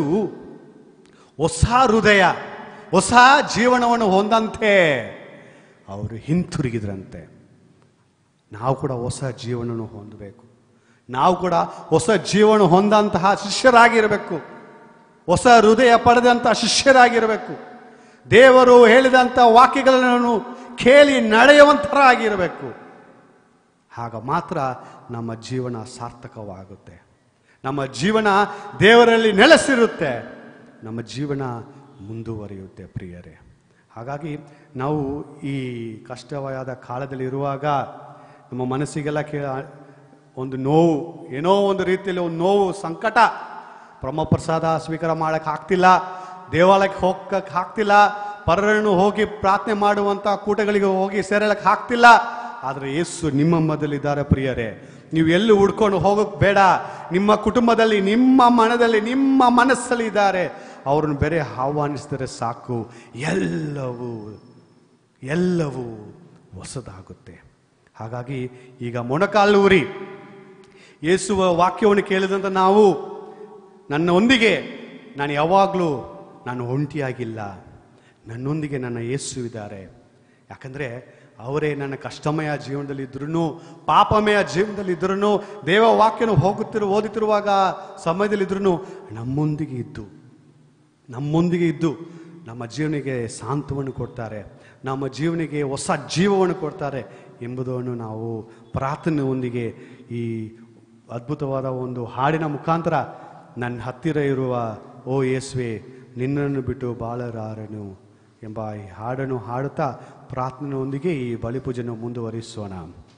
Speaker 1: ಹೊಸ ಹೃದಯ ಹೊಸ ಜೀವನವನ್ನು ಹೊಂದಂತೆ ಅವರು ಹಿಂತಿರುಗಿದ್ರಂತೆ ನಾವು ಕೂಡ ಹೊಸ ಜೀವನವನ್ನು ಹೊಂದಬೇಕು ನಾವು ಕೂಡ ಹೊಸ ಜೀವನ ಹೊಂದಂತಹ ಶಿಷ್ಯರಾಗಿರಬೇಕು ಹೊಸ ಹೃದಯ ಪಡೆದಂತಹ ಶಿಷ್ಯರಾಗಿರಬೇಕು ದೇವರು ಹೇಳಿದಂಥ ವಾಕ್ಯಗಳನ್ನು ಕೇಳಿ ನಡೆಯುವಂತರಾಗಿರಬೇಕು ಆಗ ಮಾತ್ರ ನಮ್ಮ ಜೀವನ ಸಾರ್ಥಕವಾಗುತ್ತೆ ನಮ್ಮ ಜೀವನ ದೇವರಲ್ಲಿ ನೆಲೆಸಿರುತ್ತೆ ನಮ್ಮ ಜೀವನ ಮುಂದುವರಿಯುತ್ತೆ ಪ್ರಿಯರೇ ಹಾಗಾಗಿ ನಾವು ಈ ಕಷ್ಟವಾದ ಕಾಲದಲ್ಲಿ ಇರುವಾಗ ನಮ್ಮ ಮನಸ್ಸಿಗೆಲ್ಲ ಕೇ ಒಂದು ನೋವು ಏನೋ ಒಂದು ರೀತಿಯಲ್ಲಿ ಒಂದು ನೋವು ಸಂಕಟ ಬ್ರಹ್ಮಪ್ರಸಾದ ಸ್ವೀಕಾರ ಮಾಡಕ್ಕೆ ಆಗ್ತಿಲ್ಲ ದೇವಾಲಯಕ್ಕೆ ಹೋಗಕ್ಕೆ ಆಗ್ತಿಲ್ಲ ಪರರನ್ನು ಹೋಗಿ ಪ್ರಾರ್ಥನೆ ಮಾಡುವಂಥ ಕೂಟಗಳಿಗೆ ಹೋಗಿ ಸೇರಲಕ್ಕೆ ಆಗ್ತಿಲ್ಲ ಆದರೆ ಯೇಸು ನಿಮ್ಮ ಮಧ್ಯದಲ್ಲಿದ್ದಾರೆ ಪ್ರಿಯರೇ ನೀವು ಎಲ್ಲಿ ಹುಡ್ಕೊಂಡು ಹೋಗೋಕೆ ಬೇಡ ನಿಮ್ಮ ಕುಟುಂಬದಲ್ಲಿ ನಿಮ್ಮ ಮನದಲ್ಲಿ ನಿಮ್ಮ ಮನಸ್ಸಲ್ಲಿ ಇದ್ದಾರೆ ಅವ್ರನ್ನ ಬೇರೆ ಆಹ್ವಾನಿಸಿದರೆ ಸಾಕು ಎಲ್ಲವೂ ಎಲ್ಲವೂ ಹೊಸದಾಗುತ್ತೆ ಹಾಗಾಗಿ ಈಗ ಮೊಣಕಾಲೂರಿ ಯೇಸುವ ವಾಕ್ಯವನ್ನು ಕೇಳಿದಂತ ನಾವು ನನ್ನೊಂದಿಗೆ ನಾನು ಯಾವಾಗಲೂ ನಾನು ಒಂಟಿಯಾಗಿಲ್ಲ ನನ್ನೊಂದಿಗೆ ನನ್ನ ಯೇಸು ಇದ್ದಾರೆ ಯಾಕಂದರೆ ಅವರೇ ನನ್ನ ಕಷ್ಟಮಯ ಜೀವನದಲ್ಲಿ ಇದ್ರೂ ಪಾಪಮಯ ಜೀವನದಲ್ಲಿ ಇದ್ರೂ ದೇವ ವಾಕ್ಯನು ಹೋಗುತ್ತಿರು ಓದುತ್ತಿರುವಾಗ ಸಮಯದಲ್ಲಿದ್ರೂ ನಮ್ಮೊಂದಿಗೆ ಇದ್ದು ನಮ್ಮೊಂದಿಗೆ ಇದ್ದು ನಮ್ಮ ಜೀವನಿಗೆ ಸಾಂತ್ವವನ್ನು ಕೊಡ್ತಾರೆ ನಮ್ಮ ಜೀವನಿಗೆ ಹೊಸ ಜೀವವನ್ನು ಕೊಡ್ತಾರೆ ಎಂಬುದನ್ನು ನಾವು ಪ್ರಾರ್ಥನೆಯೊಂದಿಗೆ ಈ ಅದ್ಭುತವಾದ ಒಂದು ಹಾಡಿನ ಮುಖಾಂತರ ನನ್ನ ಹತ್ತಿರ ಇರುವ ಓ ಯೇಸುವೆ ನಿನ್ನನ್ನು ಬಿಟ್ಟು ಬಾಳರಾರನು ಎಂಬ ಈ ಹಾಡನ್ನು ಹಾಡುತ್ತಾ ಪ್ರಾರ್ಥನೆಯೊಂದಿಗೆ ಈ ಬಲಿಪೂಜೆಯನ್ನು ಮುಂದುವರಿಸೋಣ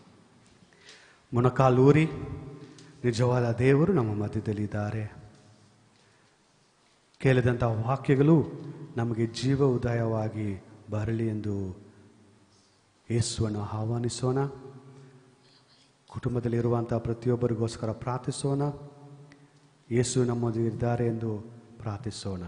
Speaker 1: ಮೊಣಕಾಲೂರಿ ನಿಜವಾದ ದೇವರು ನಮ್ಮ ಮಧ್ಯದಲ್ಲಿದ್ದಾರೆ ಕೇಳಿದಂಥ ವಾಕ್ಯಗಳು ನಮಗೆ ಜೀವ ಉದಯವಾಗಿ ಬರಲಿ ಎಂದು ಯೇಸುವನ್ನು ಆಹ್ವಾನಿಸೋಣ ಕುಟುಂಬದಲ್ಲಿರುವಂಥ ಪ್ರತಿಯೊಬ್ಬರಿಗೋಸ್ಕರ ಪ್ರಾರ್ಥಿಸೋಣ ಯೇಸು ನಮ್ಮೊಂದಿಗಿದ್ದಾರೆ ಎಂದು ಪ್ರಾರ್ಥಿಸೋಣ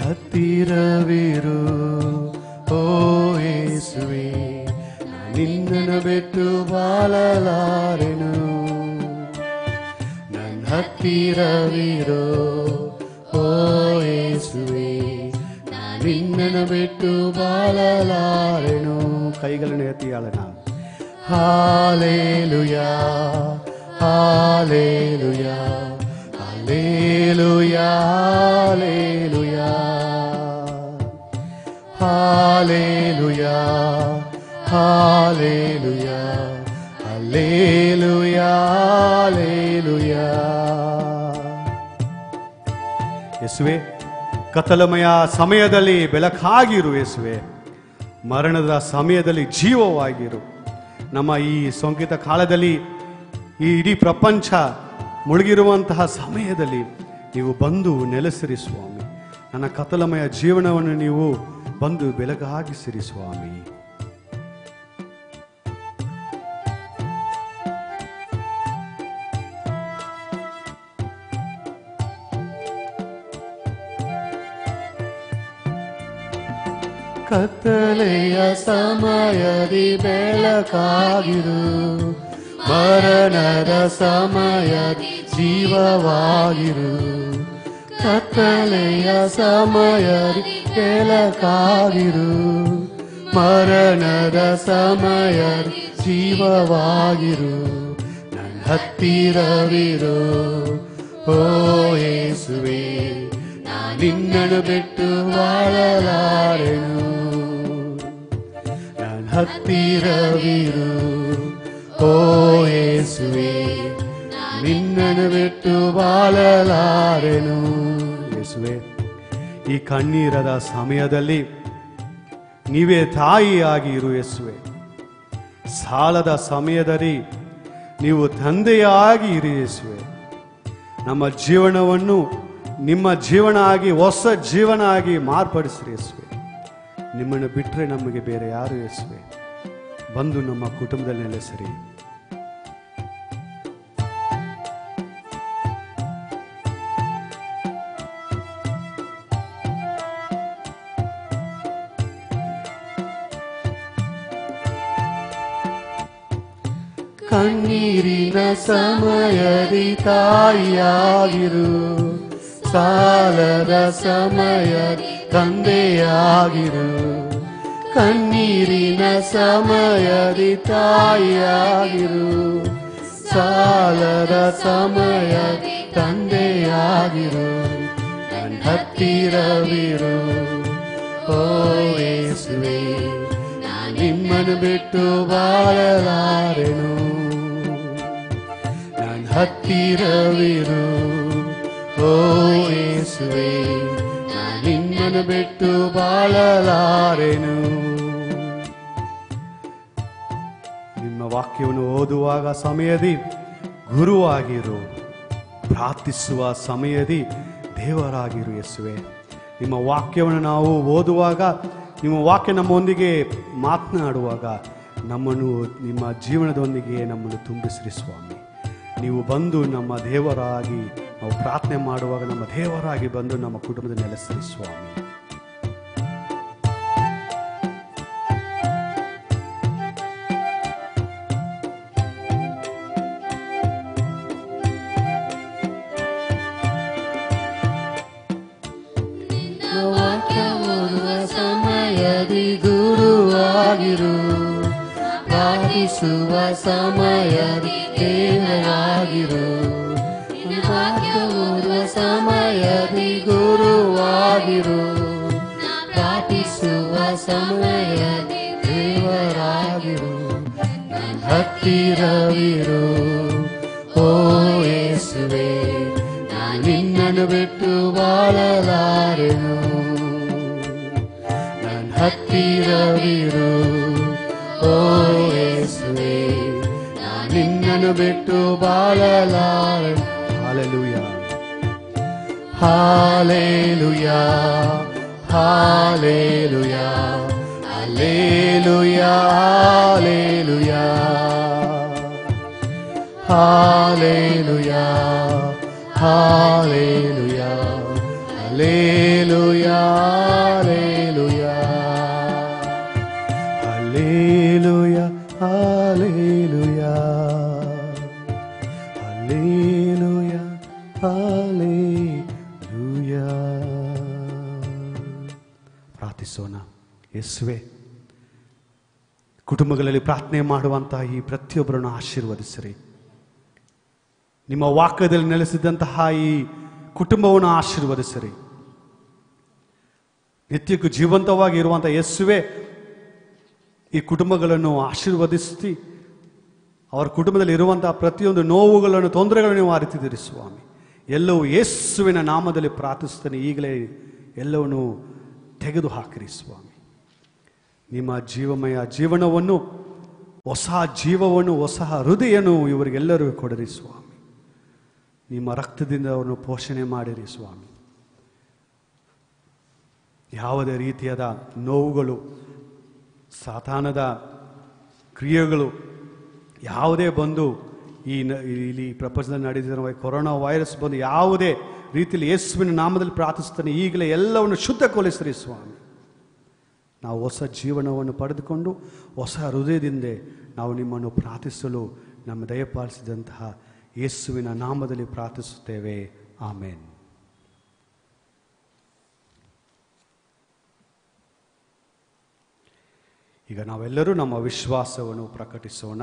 Speaker 1: ಹತ್ತಿರವಿರು ಓ ಯೇಸುವೆ ನಿನ್ನನ್ನು ಬಿಟ್ಟು ಬಾಳಲಾರೆನು ನನ್ನ ಹತ್ತಿರವಿರೋ ಓ ಯೇಸುವೆ ನಿನ್ನನ್ನು ಬಿಟ್ಟು ಬಾಳಲಾರೆನು ಕೈಗಳನ್ನು ಎತ್ತಿ ಆಳೋಣ hallelujah hallelujah hallelujah hallelujah hallelujah hallelujah hallelujah hallelujah ಯೇಸುವೆ ಕತ್ತಲಮಯ ಸಮಯದಲ್ಲಿ ಬೆಳಕಾಗಿರು ಯೇಸುವೆ ಮರಣದ ಸಮಯದಲ್ಲಿ ಜೀವವಾಗಿರು ನಮ್ಮ ಈ ಸೋಂಕಿತ ಕಾಲದಲ್ಲಿ ಈ ಇಡೀ ಪ್ರಪಂಚ ಮುಳುಗಿರುವಂತಹ ಸಮಯದಲ್ಲಿ ನೀವು ಬಂದು ನೆಲೆಸಿರಿ ಸ್ವಾಮಿ ನನ್ನ ಕತ್ತಲಮಯ ಜೀವನವನ್ನು ನೀವು ಬಂದು ಬೆಳಗಾಗಿಸಿರಿ ಸ್ವಾಮಿ ಕತ್ತಲೆಯ ಸಮಯದಿ ಬೆಳಕಾಗಿರು ಮರಣದ ಸಮಯದಿ ಜೀವವಾಗಿರು ಕತ್ತಲೆಯ ಸಮಯದಿ ಬೆಳಕಾಗಿರು ಮರಣದ ಸಮಯದಿ ಜೀವವಾಗಿರು ನನ್ನ ಹತ್ತಿರವಿರು ಓ ಯೇಸುವೆ ನಿನ್ನನ್ನು ಬಿಟ್ಟು ಬಾಳಲಾರೆನು ನನ್ನ ಹತ್ತಿರವಿರು ಓ ಯೇಸುವೆ ನಿನ್ನನ್ನು ಬಿಟ್ಟು ಬಾಳಲಾರೆನು ಯೇಸುವೆ ಈ ಕಣ್ಣೀರದ ಸಮಯದಲ್ಲಿ ನೀವೇ ತಾಯಿಯಾಗಿ ಇರು ಯೇಸುವೆ ಸಾಲದ ಸಮಯದಲ್ಲಿ ನೀವು ತಂದೆಯಾಗಿ ಇರಿ ಯೇಸುವೆ ನಮ್ಮ ಜೀವನವನ್ನು ನಿಮ್ಮ ಜೀವನ ಆಗಿ ಹೊಸ ಜೀವನ ಆಗಿ ಮಾರ್ಪಡಿಸ್ರಿ ಯೇಸುವೆ ನಿಮ್ಮನ್ನು ಬಿಟ್ಟರೆ ನಮಗೆ ಬೇರೆ ಯಾರು ಯೇಸುವೆ ಬಂದು ನಮ್ಮ ಕುಟುಂಬದಲ್ಲಿ ನೆಲೆಸಿರಿ ಕಣ್ಣೀರಿನ ಸಮಯದಿ ತಾಯಿಯಾಗಿರು ಸಾಲದ ಸಮಯದಿ ತಂದೆಯಾಗಿರು ಕಣ್ಣೀರಿನ ಸಮಯದಿ ತಾಯಿಯಾಗಿರು ಸಾಲದ ಸಮಯದಿ ತಂದೆಯಾಗಿರು ನನ್ನ ಹತ್ತಿರವಿರು ಓ ಯೇಸುವೆ ನಿಮ್ಮನ್ನು ಬಿಟ್ಟು ಬಾಳಲಾರೆನು ನನ್ನ ಹತ್ತಿರವಿರು ಓ ಯೇಸುವೆ ನಿಮ್ಮನ್ನು ಬಿಟ್ಟು ಬಾಳಲಾರೆನು ನಿಮ್ಮ ವಾಕ್ಯವನ್ನು ಓದುವಾಗ ಸಮಯದಿ ಗುರುವಾಗಿರು ಪ್ರಾರ್ಥಿಸುವ ಸಮಯದಿ ದೇವರಾಗಿರು ಯೇಸುವೆ ನಿಮ್ಮ ವಾಕ್ಯವನ್ನು ನಾವು ಓದುವಾಗ ನಿಮ್ಮ ವಾಕ್ಯ ನಮ್ಮೊಂದಿಗೆ ಮಾತನಾಡುವಾಗ ನಮ್ಮನ್ನು ನಿಮ್ಮ ಜೀವನದೊಂದಿಗೆ ನಮ್ಮನ್ನು ತುಂಬಿಸ್ರಿ ಸ್ವಾಮಿ ನೀವು ಬಂದು ನಮ್ಮ ದೇವರಾಗಿ ನಾವು ಪ್ರಾರ್ಥನೆ ಮಾಡುವಾಗ ನಮ್ಮ ದೇವರಾಗಿ ಬಂದು ನಮ್ಮ ಕುಟುಂಬದ ನೆಲೆಸಿರಿ ಸ್ವಾಮಿ ವಾಕ್ಯ ಓದುವ ಸಮಯದಿ ಗುರುವಾಗಿರು ಪ್ರಾರ್ಥಿಸುವ ಸಮಯದಿ ದೇವರಾಗಿರು ವಾಕ್ಯ ಓದುವ ಸಮಯದಿ ಗುರುವಾಗಿರು ಪ್ರಾರ್ಥಿಸುವ ಸಮಯದಿ ದೇವರಾಗಿರು ನನ್ನ ಹತ್ತಿರವಿರು ಓ ಯೇಸುವೆ ನಾನು ನಿನ್ನನ್ನು ಬಿಟ್ಟು ಬಾಳಲಾರೆನು ನನ್ನ ಹತ್ತಿರವಿರು ಓ ಯೇಸುವೆ ನಾನು ನಿನ್ನನ್ನು ಬಿಟ್ಟು ಬಾಳಲಾರೆ hallelujah hallelujah hallelujah hallelujah hallelujah hallelujah hallelujah Hallelujah, hallelujah. Hallelujah, hallelujah. ಪ್ರಾರ್ಥಿಸೋಣ ಯೇಸುವೆ ಕುಟುಂಬಗಳಲ್ಲಿ ಪ್ರಾರ್ಥನೆ ಮಾಡುವಂತಹ ಈ ಪ್ರತಿಯೊಬ್ಬರನ್ನು ಆಶೀರ್ವದಿಸಿರಿ ನಿಮ್ಮ ವಾಕ್ಯದಲ್ಲಿ ನೆಲೆಸಿದಂತಹ ಈ ಕುಟುಂಬವನ್ನು ಆಶೀರ್ವದಿಸಿರಿ ನಿತ್ಯಕ್ಕೂ ಜೀವಂತವಾಗಿ ಇರುವಂತಹ ಯೇಸುವೆ ಈ ಕುಟುಂಬಗಳನ್ನು ಆಶೀರ್ವದಿಸಿ ಅವರ ಕುಟುಂಬದಲ್ಲಿ ಇರುವಂತಹ ಪ್ರತಿಯೊಂದು ನೋವುಗಳನ್ನು ತೊಂದರೆಗಳನ್ನು ನೀವು ಅರಿತಿದ್ದೀರಿ ಸ್ವಾಮಿ ಎಲ್ಲವೂ ಯೇಸುವಿನ ನಾಮದಲ್ಲಿ ಪ್ರಾರ್ಥಿಸ್ತೇನೆ ಈಗಲೇ ಎಲ್ಲವನ್ನು ತೆಗೆದು ಹಾಕಿರಿ ಸ್ವಾಮಿ ನಿಮ್ಮ ಜೀವಮಯ ಜೀವನವನ್ನು ಹೊಸ ಜೀವವನ್ನು ಹೊಸ ಹೃದಯನು ಇವರಿಗೆಲ್ಲರಿಗೂ ಕೊಡಿರಿ ಸ್ವಾಮಿ ನಿಮ್ಮ ರಕ್ತದಿಂದ ಅವರನ್ನು ಪೋಷಣೆ ಮಾಡಿರಿ ಸ್ವಾಮಿ ಯಾವುದೇ ರೀತಿಯಾದ ನೋವುಗಳು ಸಾತಾನದ ಕ್ರಿಯೆಗಳು ಯಾವುದೇ ಬಂದು ಈ ನ- ಇಲ್ಲಿ ಪ್ರಪಂಚದಲ್ಲಿ ನಡೆದಿರುವ ಈ ಕೊರೋನಾ ವೈರಸ್ ಬಂದು ಯಾವುದೇ ರೀತಿಯಲ್ಲಿ ಯೇಸುವಿನ ನಾಮದಲ್ಲಿ ಪ್ರಾರ್ಥಿಸ್ತಾನೆ ಈಗಲೇ ಎಲ್ಲವನ್ನು ಶುದ್ಧಗೊಳಿಸಿರಿ ಸ್ವಾಮಿ ನಾವು ಹೊಸ ಜೀವನವನ್ನು ಪಡೆದುಕೊಂಡು ಹೊಸ ಹೃದಯದಿಂದ ನಾವು ನಿಮ್ಮನ್ನು ಪ್ರಾರ್ಥಿಸಲು ನಮ್ಮ ದಯಪಾಲಿಸಿದಂತಹ ಯೇಸುವಿನ ನಾಮದಲ್ಲಿ ಪ್ರಾರ್ಥಿಸುತ್ತೇವೆ ಆಮೇನ್ ಈಗ ನಾವೆಲ್ಲರೂ ನಮ್ಮ ವಿಶ್ವಾಸವನ್ನು ಪ್ರಕಟಿಸೋಣ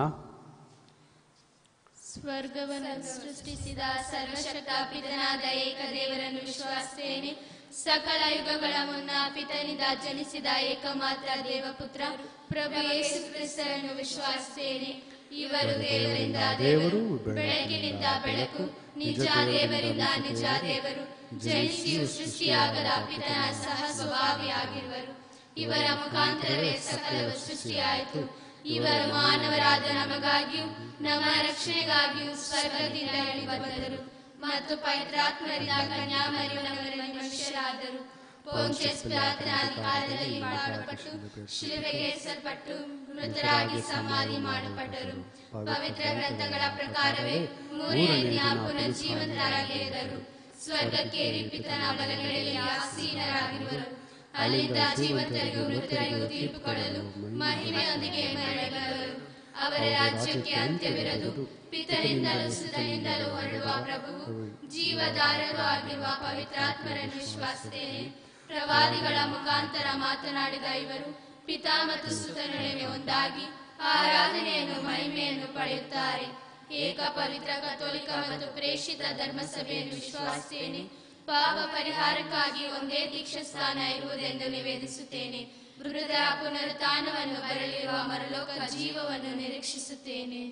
Speaker 2: ಸ್ವರ್ಗವನ್ನು ಸೃಷ್ಟಿಸಿದ ಸರ್ವಶಕ್ತ ಪಿತನಾದ ಏಕ ದೇವರನ್ನು ವಿಶ್ವಾಸಿಸುತ್ತೇನೆ ಸಕಲ ಯುಗಗಳ ಮುನ್ನ ಪಿತನಿಂದ ಜನಿಸಿದ ಏಕಮಾತ್ರ ದೇವಪುತ್ರ ಪ್ರಭು ಯೇಸು ಕ್ರಿಸ್ತರನ್ನು ವಿಶ್ವಾಸಿಸುತ್ತೇನೆ ಇವರು ದೇವರಿಂದ ದೇವರು ಬೆಳಕಿನಿಂದ ಬೆಳಕು ನಿಜ ದೇವರಿಂದ ನಿಜ ದೇವರು ಜನಿಸಿಯೂ ಸೃಷ್ಟಿಯಾಗದ ಪಿತನ ಸಹ ಸ್ವಭಾವಿಯಾಗಿರುವರು ಇವರ ಮುಖಾಂತರವೇ ಸಕಲವು ಸೃಷ್ಟಿಯಾಯಿತು ಇವರು ಮಾನವರಾದ ನಮಗಾಗಿಯೂ ನಮ್ಮ ರಕ್ಷಣೆಗಾಗಿಯೂ ಸ್ವರ್ಗದಿಂದ ಇಳಿ ಬಂದರು ಮತ್ತು ಪವಿತ್ರಾತ್ಮರಿಂದ ಕನ್ಯಾಮರಿಯವರಲ್ಲಿ ಮನುಷ್ಯರಾದರು ಪೋಂಚಸ್ ಪಿಲಾತನ ಅಧಿಕಾರದಲ್ಲಿ ಮಾಡಲ್ಪಟ್ಟು ಶಿಲುಬೆಗೆ ಏರಿಸಲ್ಪಟ್ಟು ಮೃತರಾಗಿ ಸಮಾಧಿ ಮಾಡಲ್ಪಟ್ಟರು ಪವಿತ್ರ ಗ್ರಂಥಗಳ ಪ್ರಕಾರವೇ ಮೂರನೇ ದಿನ ಪುನರ್ಜೀವನರಾಗಿ ಎದ್ದರು ಸ್ವರ್ಗಕ್ಕೇರಿ ಪಿತನ ಬಲಗಳಲ್ಲಿ ಆಸೀನರಾಗಿರುವರು ಅಲ್ಲಿಂದ ಜೀವಂತರಿಗೂ ಮೃತರಿಗೂ ತೀರ್ಪು ಕೊಡಲು ಮಹಿಮೆಯೊಂದಿಗೆ ಮರಳಿ ಬರುವರು ಅವರ ರಾಜ್ಯಕ್ಕೆ ಅಂತ್ಯವಿರದು ಪಿತನಿಂದಲೂ ಸುತನಿಂದಲೂ ಹೊರಡುವ ಪ್ರಭುವು ಜೀವಧಾರರು ಆಗಿರುವ ಪವಿತ್ರಾತ್ಮರನ್ನು ವಿಶ್ವಾಸಿಸುತ್ತೇನೆ ಪ್ರವಾದಿಗಳ ಮುಖಾಂತರ ಮಾತನಾಡಿದ ಇವರು ಪಿತಾ ಮತ್ತು ಸುತನೊಡನೆ ಒಂದಾಗಿ ಆರಾಧನೆಯನ್ನು ಮಹಿಮೆಯನ್ನು ಪಡೆಯುತ್ತಾರೆ ಏಕ ಪವಿತ್ರ ಕಥೋಲಿಕ ಮತ್ತು ಪ್ರೇಷಿತ ಧರ್ಮಸಭೆಯನ್ನು ವಿಶ್ವಾಸಿಸುತ್ತೇನೆ ಪಾಪ ಪರಿಹಾರಕ್ಕಾಗಿ ಒಂದೇ ದೀಕ್ಷಾ ಸ್ಥಾನ ಇರುವುದೆಂದು ನಿವೇದಿಸುತ್ತೇನೆ ಮೃತರ ಪುನರುತ್ಥಾನವನ್ನು ಬರಲಿರುವ ಮರಲೋಕ ಜೀವವನ್ನು ನಿರೀಕ್ಷಿಸುತ್ತೇನೆ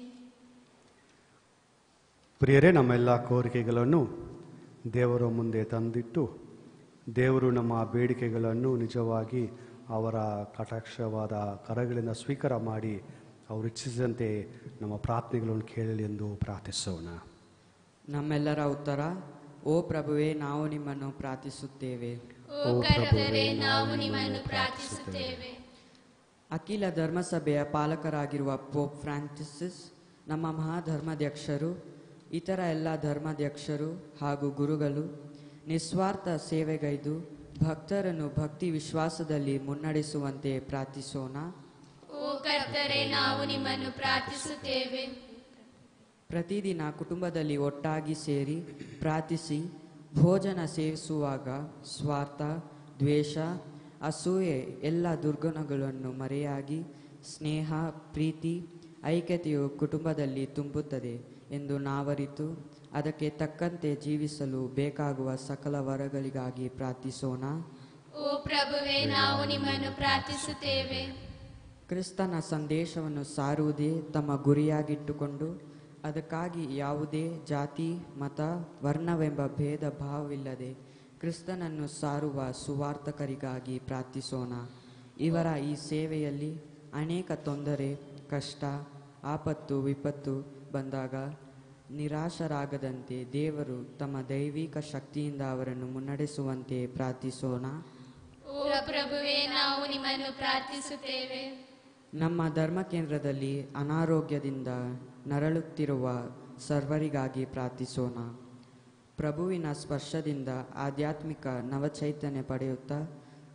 Speaker 1: ಪ್ರಿಯರೇ ನಮ್ಮೆಲ್ಲ ಕೋರಿಕೆಗಳನ್ನು ದೇವರ ಮುಂದೆ ತಂದಿಟ್ಟು ದೇವರು ನಮ್ಮ ಬೇಡಿಕೆಗಳನ್ನು ನಿಜವಾಗಿ ಅವರ ಕಟಾಕ್ಷವಾದ ಕರಗಳಿಂದ ಸ್ವೀಕಾರ ಮಾಡಿ ಅವರು ಇಚ್ಛಿಸಿದಂತೆ ನಮ್ಮ ಪ್ರಾರ್ಥನೆಗಳನ್ನು ಕೇಳಲಿ ಎಂದು ಪ್ರಾರ್ಥಿಸೋಣ
Speaker 5: ನಮ್ಮೆಲ್ಲರ ಉತ್ತರ ಓ ಪ್ರಭುವೇ ನಾವು ನಿಮ್ಮನ್ನು ಪ್ರಾರ್ಥಿಸುತ್ತೇವೆ
Speaker 2: ಓ ಕರ್ತರೆ ನಾವು ನಿಮ್ಮನ್ನು ಪ್ರಾರ್ಥಿಸುತ್ತೇವೆ
Speaker 5: ಅಖಿಲ ಧರ್ಮಸಭೆಯ ಪಾಲಕರಾಗಿರುವ ಪೋಪ್ ಫ್ರಾನ್ಸಿಸ್ ನಮ್ಮ ಮಹಾಧರ್ಮಾಧ್ಯಕ್ಷರು ಇತರ ಎಲ್ಲ ಧರ್ಮಾಧ್ಯಕ್ಷರು ಹಾಗೂ ಗುರುಗಳು ನಿಸ್ವಾರ್ಥ ಸೇವೆಗೈದು ಭಕ್ತರನ್ನು ಭಕ್ತಿ ವಿಶ್ವಾಸದಲ್ಲಿ ಮುನ್ನಡೆಸುವಂತೆ ಪ್ರಾರ್ಥಿಸೋಣ
Speaker 2: ಓ ಕರ್ತರೆ ನಾವು ನಿಮ್ಮನ್ನು ಪ್ರಾರ್ಥಿಸುತ್ತೇವೆ
Speaker 5: ಪ್ರತಿದಿನ ಕುಟುಂಬದಲ್ಲಿ ಒಟ್ಟಾಗಿ ಸೇರಿ ಪ್ರಾರ್ಥಿಸಿ ಭೋಜನ ಸೇವಿಸುವಾಗ ಸ್ವಾರ್ಥ ದ್ವೇಷ ಅಸೂಯೆ ಎಲ್ಲ ದುರ್ಗುಣಗಳನ್ನು ಮರೆಯಾಗಿ ಸ್ನೇಹ ಪ್ರೀತಿ ಐಕ್ಯತೆಯು ಕುಟುಂಬದಲ್ಲಿ ತುಂಬುತ್ತದೆ ಎಂದು ನಾವರಿತು ಅದಕ್ಕೆ ತಕ್ಕಂತೆ ಜೀವಿಸಲು ಬೇಕಾಗುವ ಸಕಲ ವರಗಳಿಗಾಗಿ ಪ್ರಾರ್ಥಿಸೋಣ
Speaker 2: ಓ ಪ್ರಭುವೇ ನಾವು ನಿಮ್ಮನ್ನು ಪ್ರಾರ್ಥಿಸುತ್ತೇವೆ
Speaker 5: ಕ್ರಿಸ್ತನ ಸಂದೇಶವನ್ನು ಸಾರುವುದೇ ತಮ್ಮ ಗುರಿಯಾಗಿಟ್ಟುಕೊಂಡು ಅದಕ್ಕಾಗಿ ಯಾವುದೇ ಜಾತಿ ಮತ ವರ್ಣವೆಂಬ ಭೇದ ಭಾವವಿಲ್ಲದೆ ಕ್ರಿಸ್ತನನ್ನು ಸಾರುವ ಸುವಾರ್ತಕರಿಗಾಗಿ ಪ್ರಾರ್ಥಿಸೋಣ ಇವರ ಈ ಸೇವೆಯಲ್ಲಿ ಅನೇಕ ತೊಂದರೆ ಕಷ್ಟ ಆಪತ್ತು ವಿಪತ್ತು ಬಂದಾಗ ನಿರಾಶರಾಗದಂತೆ ದೇವರು ತಮ್ಮ ದೈವಿಕ ಶಕ್ತಿಯಿಂದ ಅವರನ್ನು ಮುನ್ನಡೆಸುವಂತೆ ಪ್ರಾರ್ಥಿಸೋಣ
Speaker 2: ಓ ಪ್ರಭುವೇ ನಾವು ನಿಮ್ಮನ್ನು ಪ್ರಾರ್ಥಿಸುತ್ತೇವೆ
Speaker 5: ನಮ್ಮ ಧರ್ಮ ಕೇಂದ್ರದಲ್ಲಿ ಅನಾರೋಗ್ಯದಿಂದ ನರಳುತ್ತಿರುವ ಸರ್ವರಿಗಾಗಿ ಪ್ರಾರ್ಥಿಸೋಣ ಪ್ರಭುವಿನ ಸ್ಪರ್ಶದಿಂದ ಆಧ್ಯಾತ್ಮಿಕ ನವಚೈತನ್ಯ ಪಡೆಯುತ್ತಾ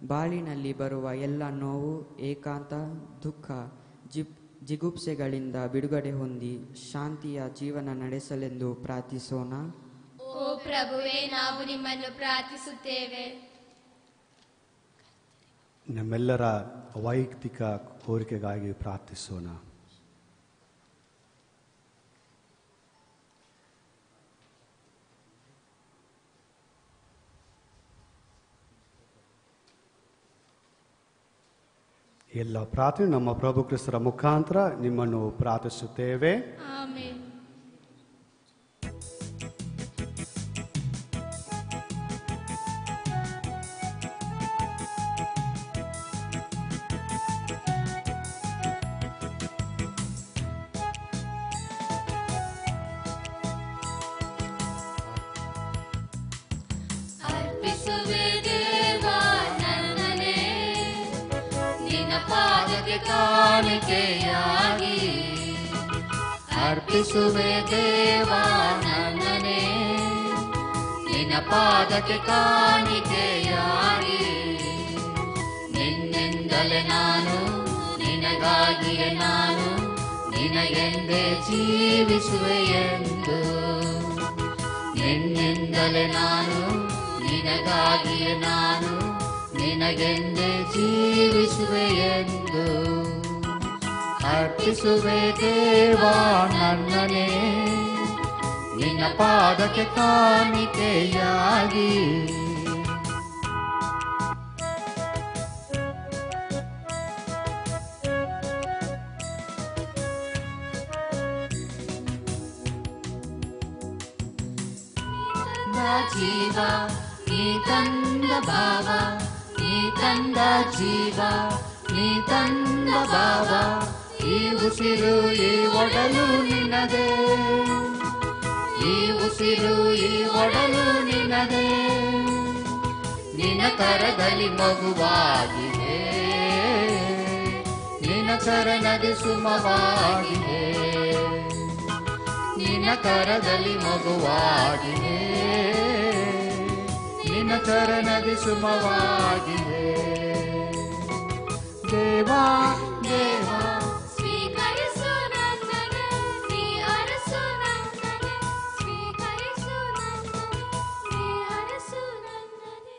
Speaker 5: ಬಾಳಿನಲ್ಲಿ ಬರುವ ಎಲ್ಲ ನೋವು ಏಕಾಂತ ದುಃಖ ಜಿಪ್ ಜಿಗುಪ್ಸೆಗಳಿಂದ ಬಿಡುಗಡೆ ಹೊಂದಿ ಶಾಂತಿಯ ಜೀವನ ನಡೆಸಲೆಂದು ಪ್ರಾರ್ಥಿಸೋಣ
Speaker 2: ಓ ಪ್ರಭುವೇ ನಾವು ನಿಮ್ಮನ್ನು ಪ್ರಾರ್ಥಿಸುತ್ತೇವೆ
Speaker 1: ನಮ್ಮೆಲ್ಲರ ವೈಯಕ್ತಿಕ ಕೋರಿಕೆಗಾಗಿ ಪ್ರಾರ್ಥಿಸೋಣ ಎಲ್ಲ ಪ್ರಾರ್ಥನೆ ನಮ್ಮ ಪ್ರಭು ಕ್ರಿಸ್ತರ ಮುಖಾಂತರ ನಿಮ್ಮನ್ನು ಪ್ರಾರ್ಥಿಸುತ್ತೇವೆ
Speaker 2: ಆಮೇನ್ ಅರ್ಪಿಸುವೆ ದೇವಾ ನನ್ನನೇ ನಿನ್ನ ಪಾದಕ್ಕೆ ಕಾಣಿಕೆಯಾಗಿ ಅರ್ಪಿಸುವೆ ದೇವಾ ನನ್ನನೇ ನಿನ್ನ ಪಾದಕ್ಕೆ ಕಾಣಿಕೆಯಾಗಿ ನಿನ್ನಿಂದಲೇ ನಾನು ನಿನಗಾಗಿಯೇ ನಾನು ನಿನಗೆಂದೇ ಜೀವಿಸುವೆ ಎಂದು ನಿನ್ನಿಂದಲೇ ನಾನು ನಿನಗಾಗಿಯೇ ನಾನು ನಿನಗೆಂದೇ ಜೀವಿಸುವೆ ಎಂದು ಅರ್ಪಿಸುವೆ ದೇವಾ ನನ್ನನೇ ನಿನ್ನ ಪಾದಕ್ಕೆ ಕಾಣಿಕೆಯಾಗಿ ಜೀವ ನೀ ತಂದ ಭಾವ ನೀ ತಂದ ಜೀವ ನೀ ತಂದ ಭಾವ ಈ ಉಸಿರು ಈ ಒಡಲು ನಿನ್ನದೇ ಈ ಉಸಿರು ಈ ಒಡಲು ನಿನ್ನದೇ ನಿನ್ನ ಕರದಲ್ಲಿ ಮಗುವಾಗಿದೆ ನಿನ್ನ ಕರನದಿ ಸುಮವಾಗಿದೆ ನಿನ್ನ ಕರದಲ್ಲಿ ಮಗುವಾಗಿದೆ ನಿನ್ನ ಕರನದಿ ಸುಮವಾಗಿದೆ ದೇವಾ ದೇವಾ
Speaker 4: ಸ್ವೀಕರಿಸು ನನ್ನನೆ ನೀ ಅರಸು ನನ್ನನೆ ಸ್ವೀಕರಿಸು ನನ್ನನೆ ನೀ ಅರಸು ನನ್ನನೆ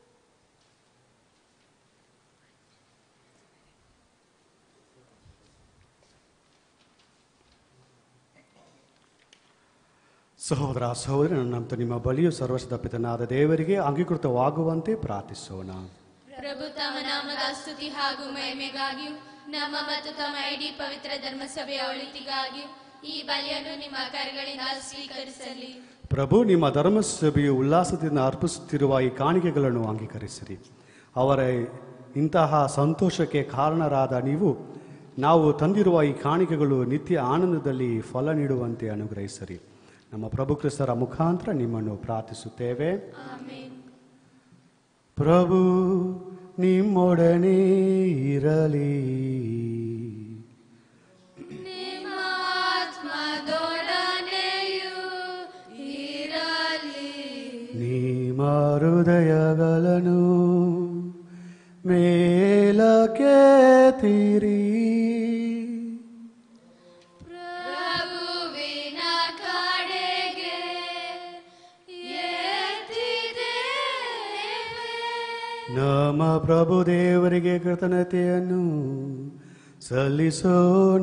Speaker 1: ಸಹೋದರ ಸಹೋದರಿ ನನ್ನಂತ ನಿಮ್ಮ ಬಳಿಯು ಸರ್ವಸ್ವದ ಪಿತನಾದ ದೇವರಿಗೆ ಅಂಗೀಕೃತವಾಗುವಂತೆ ಪ್ರಾರ್ಥಿಸೋಣ
Speaker 2: ಪ್ರಭು ತಮ್ಮ ನಾಮದ ಸ್ತುತಿ ಹಾಗೂ ಮಹಿಮೆಗಾಗಿಯೂ ನಮ್ಮ ಮತ್ತು ತಮ್ಮ ಇಡೀ ಪವಿತ್ರ ಧರ್ಮಸಭೆಯ ಒಳಿತಿಗಾಗಿಯೂ ಈ ಬಲಿಯನ್ನು ನಿಮ್ಮ ಕರಗಳಿಂದ ಸ್ವೀಕರಿಸಲಿ
Speaker 1: ಪ್ರಭು ನಿಮ್ಮ ಧರ್ಮಸಭೆಯು ಉಲ್ಲಾಸದಿಂದ ಅರ್ಪಿಸುತ್ತಿರುವ ಈ ಕಾಣಿಕೆಗಳನ್ನು ಅಂಗೀಕರಿಸಿರಿ ಅವರ ಇಂತಹ ಸಂತೋಷಕ್ಕೆ ಕಾರಣರಾದ ನೀವು ನಾವು ತಂದಿರುವ ಈ ಕಾಣಿಕೆಗಳು ನಿತ್ಯ ಆನಂದದಲ್ಲಿ ಫಲ ನೀಡುವಂತೆ ಅನುಗ್ರಹಿಸಿರಿ ನಮ್ಮ ಪ್ರಭು ಕ್ರಿಸ್ತರ ಮುಖಾಂತರ ನಿಮ್ಮನ್ನು ಪ್ರಾರ್ಥಿಸುತ್ತೇವೆ
Speaker 2: ಆಮೇನ್
Speaker 1: ಪ್ರಭು ನಿಮ್ಮೊಡನೆ ಇರಲಿ
Speaker 2: ನಿಮ್ಮ ಆತ್ಮದೊಡನೆಯೂ ಇರಲಿ
Speaker 1: ನಿಮ್ಮ ಹೃದಯಗಳನ್ನು ಮೇಲಕ್ಕೆ ತೀರಿ
Speaker 2: ಪ್ರಭುವಿನ ಕಡೆಗೆ ಎತ್ತಿದ್ದೇವೆ
Speaker 1: ನಮ್ಮ ಪ್ರಭು ದೇವರಿಗೆ ಕೃತಜ್ಞತೆಯನ್ನು ಸಲ್ಲಿಸೋಣ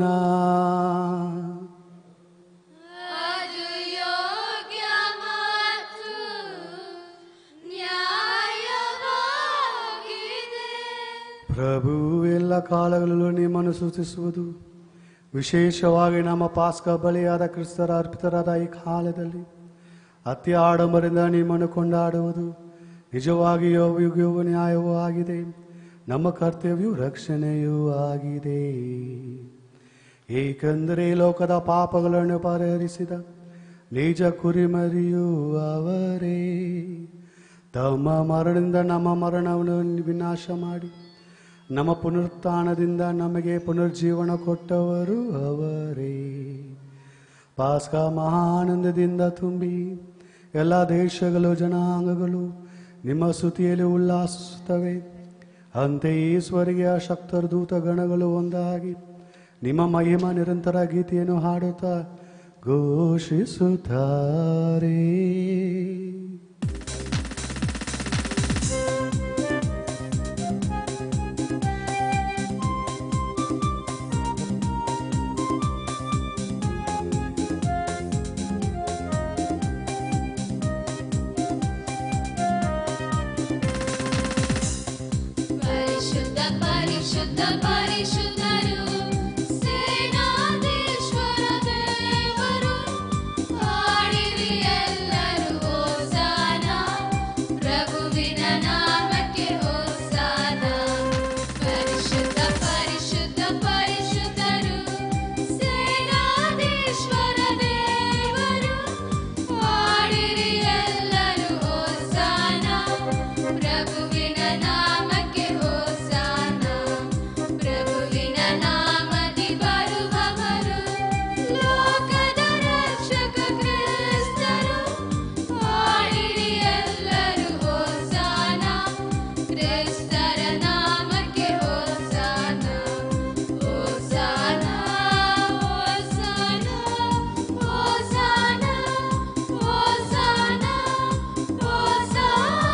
Speaker 2: ಅದು ಯೋಗ್ಯ ಮತ್ತು ನ್ಯಾಯವಾಗಿದೆ
Speaker 1: ಪ್ರಭು ಎಲ್ಲ ಕಾಲಗಳಲ್ಲೂ ನಿಮ್ಮನ್ನು ಸೂಚಿಸುವುದು ವಿಶೇಷವಾಗಿ ನಮ್ಮ ಪಾಸ್ಕ ಬಲಿಯಾದ ಕ್ರಿಸ್ತರ ಅರ್ಪಿತರಾದ ಈ ಕಾಲದಲ್ಲಿ ಅತಿ ಆಡಂಬರಿಂದ ನಿಮ್ಮನ್ನು ಕೊಂಡಾಡುವುದು ನಿಜವಾಗಿಯೂ ಯುಗವೂ ನ್ಯಾಯವೂ ಆಗಿದೆ ನಮ್ಮ ಕರ್ತವ್ಯವು ರಕ್ಷಣೆಯೂ ಆಗಿದೆ ಏಕೆಂದರೆ ಈ ಲೋಕದ ಪಾಪಗಳನ್ನು ಪರಿಹರಿಸಿದ ನಿಜ ಕುರಿಮರಿಯೂ ಅವರೇ ತಮ್ಮ ಮರಣದಿಂದ ನಮ್ಮ ಮರಣವನ್ನು ವಿನಾಶ ಮಾಡಿ ನಮ್ಮ ಪುನರುತ್ಥಾನದಿಂದ ನಮಗೆ ಪುನರ್ಜೀವನ ಕೊಟ್ಟವರು ಅವರೇ ಪಾಸ್ಕ ಮಹಾನಂದದಿಂದ ತುಂಬಿ ಎಲ್ಲ ದೇಶಗಳು ಜನಾಂಗಗಳು ನಿಮ್ಮ ಸ್ತುತಿಯಲ್ಲಿ ಉಲ್ಲಾಸಿಸುತ್ತವೆ ಅಂತೆಯೇ ಸ್ವರ್ಗೀಯ ಶಕ್ತರ ದೂತ ಗಣಗಳು ಒಂದಾಗಿ ನಿಮ್ಮ ಮಹಿಮಾ ನಿರಂತರ ಗೀತೆಯನ್ನು ಹಾಡುತ್ತಾ ಘೋಷಿಸುತ್ತಾರೆ
Speaker 2: ಪರಿಶುದ್ಧ ಪರಿಶುದ್ಧ ಪರಿಶುದ್ಧರು ಸೇನಾಧೀಶ್ವರ ದೇವರು ಹಾಡಿರಿ ಎಲ್ಲರೂ ಹೋಸಾನ ಪ್ರಭುವಿನ ನಾಮಕ್ಕೆ ಹೋಸಾನ ಪರಿಶುದ್ಧ ಪರಿಶುದ್ಧ ಪರಿಶುದ್ಧರು ಸೇನಾಧೀಶ್ವರ ದೇವರು ಹಾಡಿರಿ ಎಲ್ಲರೂ ಹೋಸಾನ ಪ್ರಭುವಿನ ನಾಮಕ್ಕೆ ಹೋಸಾನ ಪ್ರಭುವಿನ ನಾಮದಿ ಬರುವವರು ಲೋಕದ ರಕ್ಷಕ ಕ್ರಿಸ್ತರು ಹಾಡಿರಿ ಎಲ್ಲರೂ ಹೋಸಾನ ಕ್ರಿಸ್ತರ ನಾಮಕ್ಕೆ ಹೋಸಾನ ಹೋಸಾನ ಹೋಸಾನ ಹೋಸಾನ ಹೋಸಾನ ಹೋಸಾನ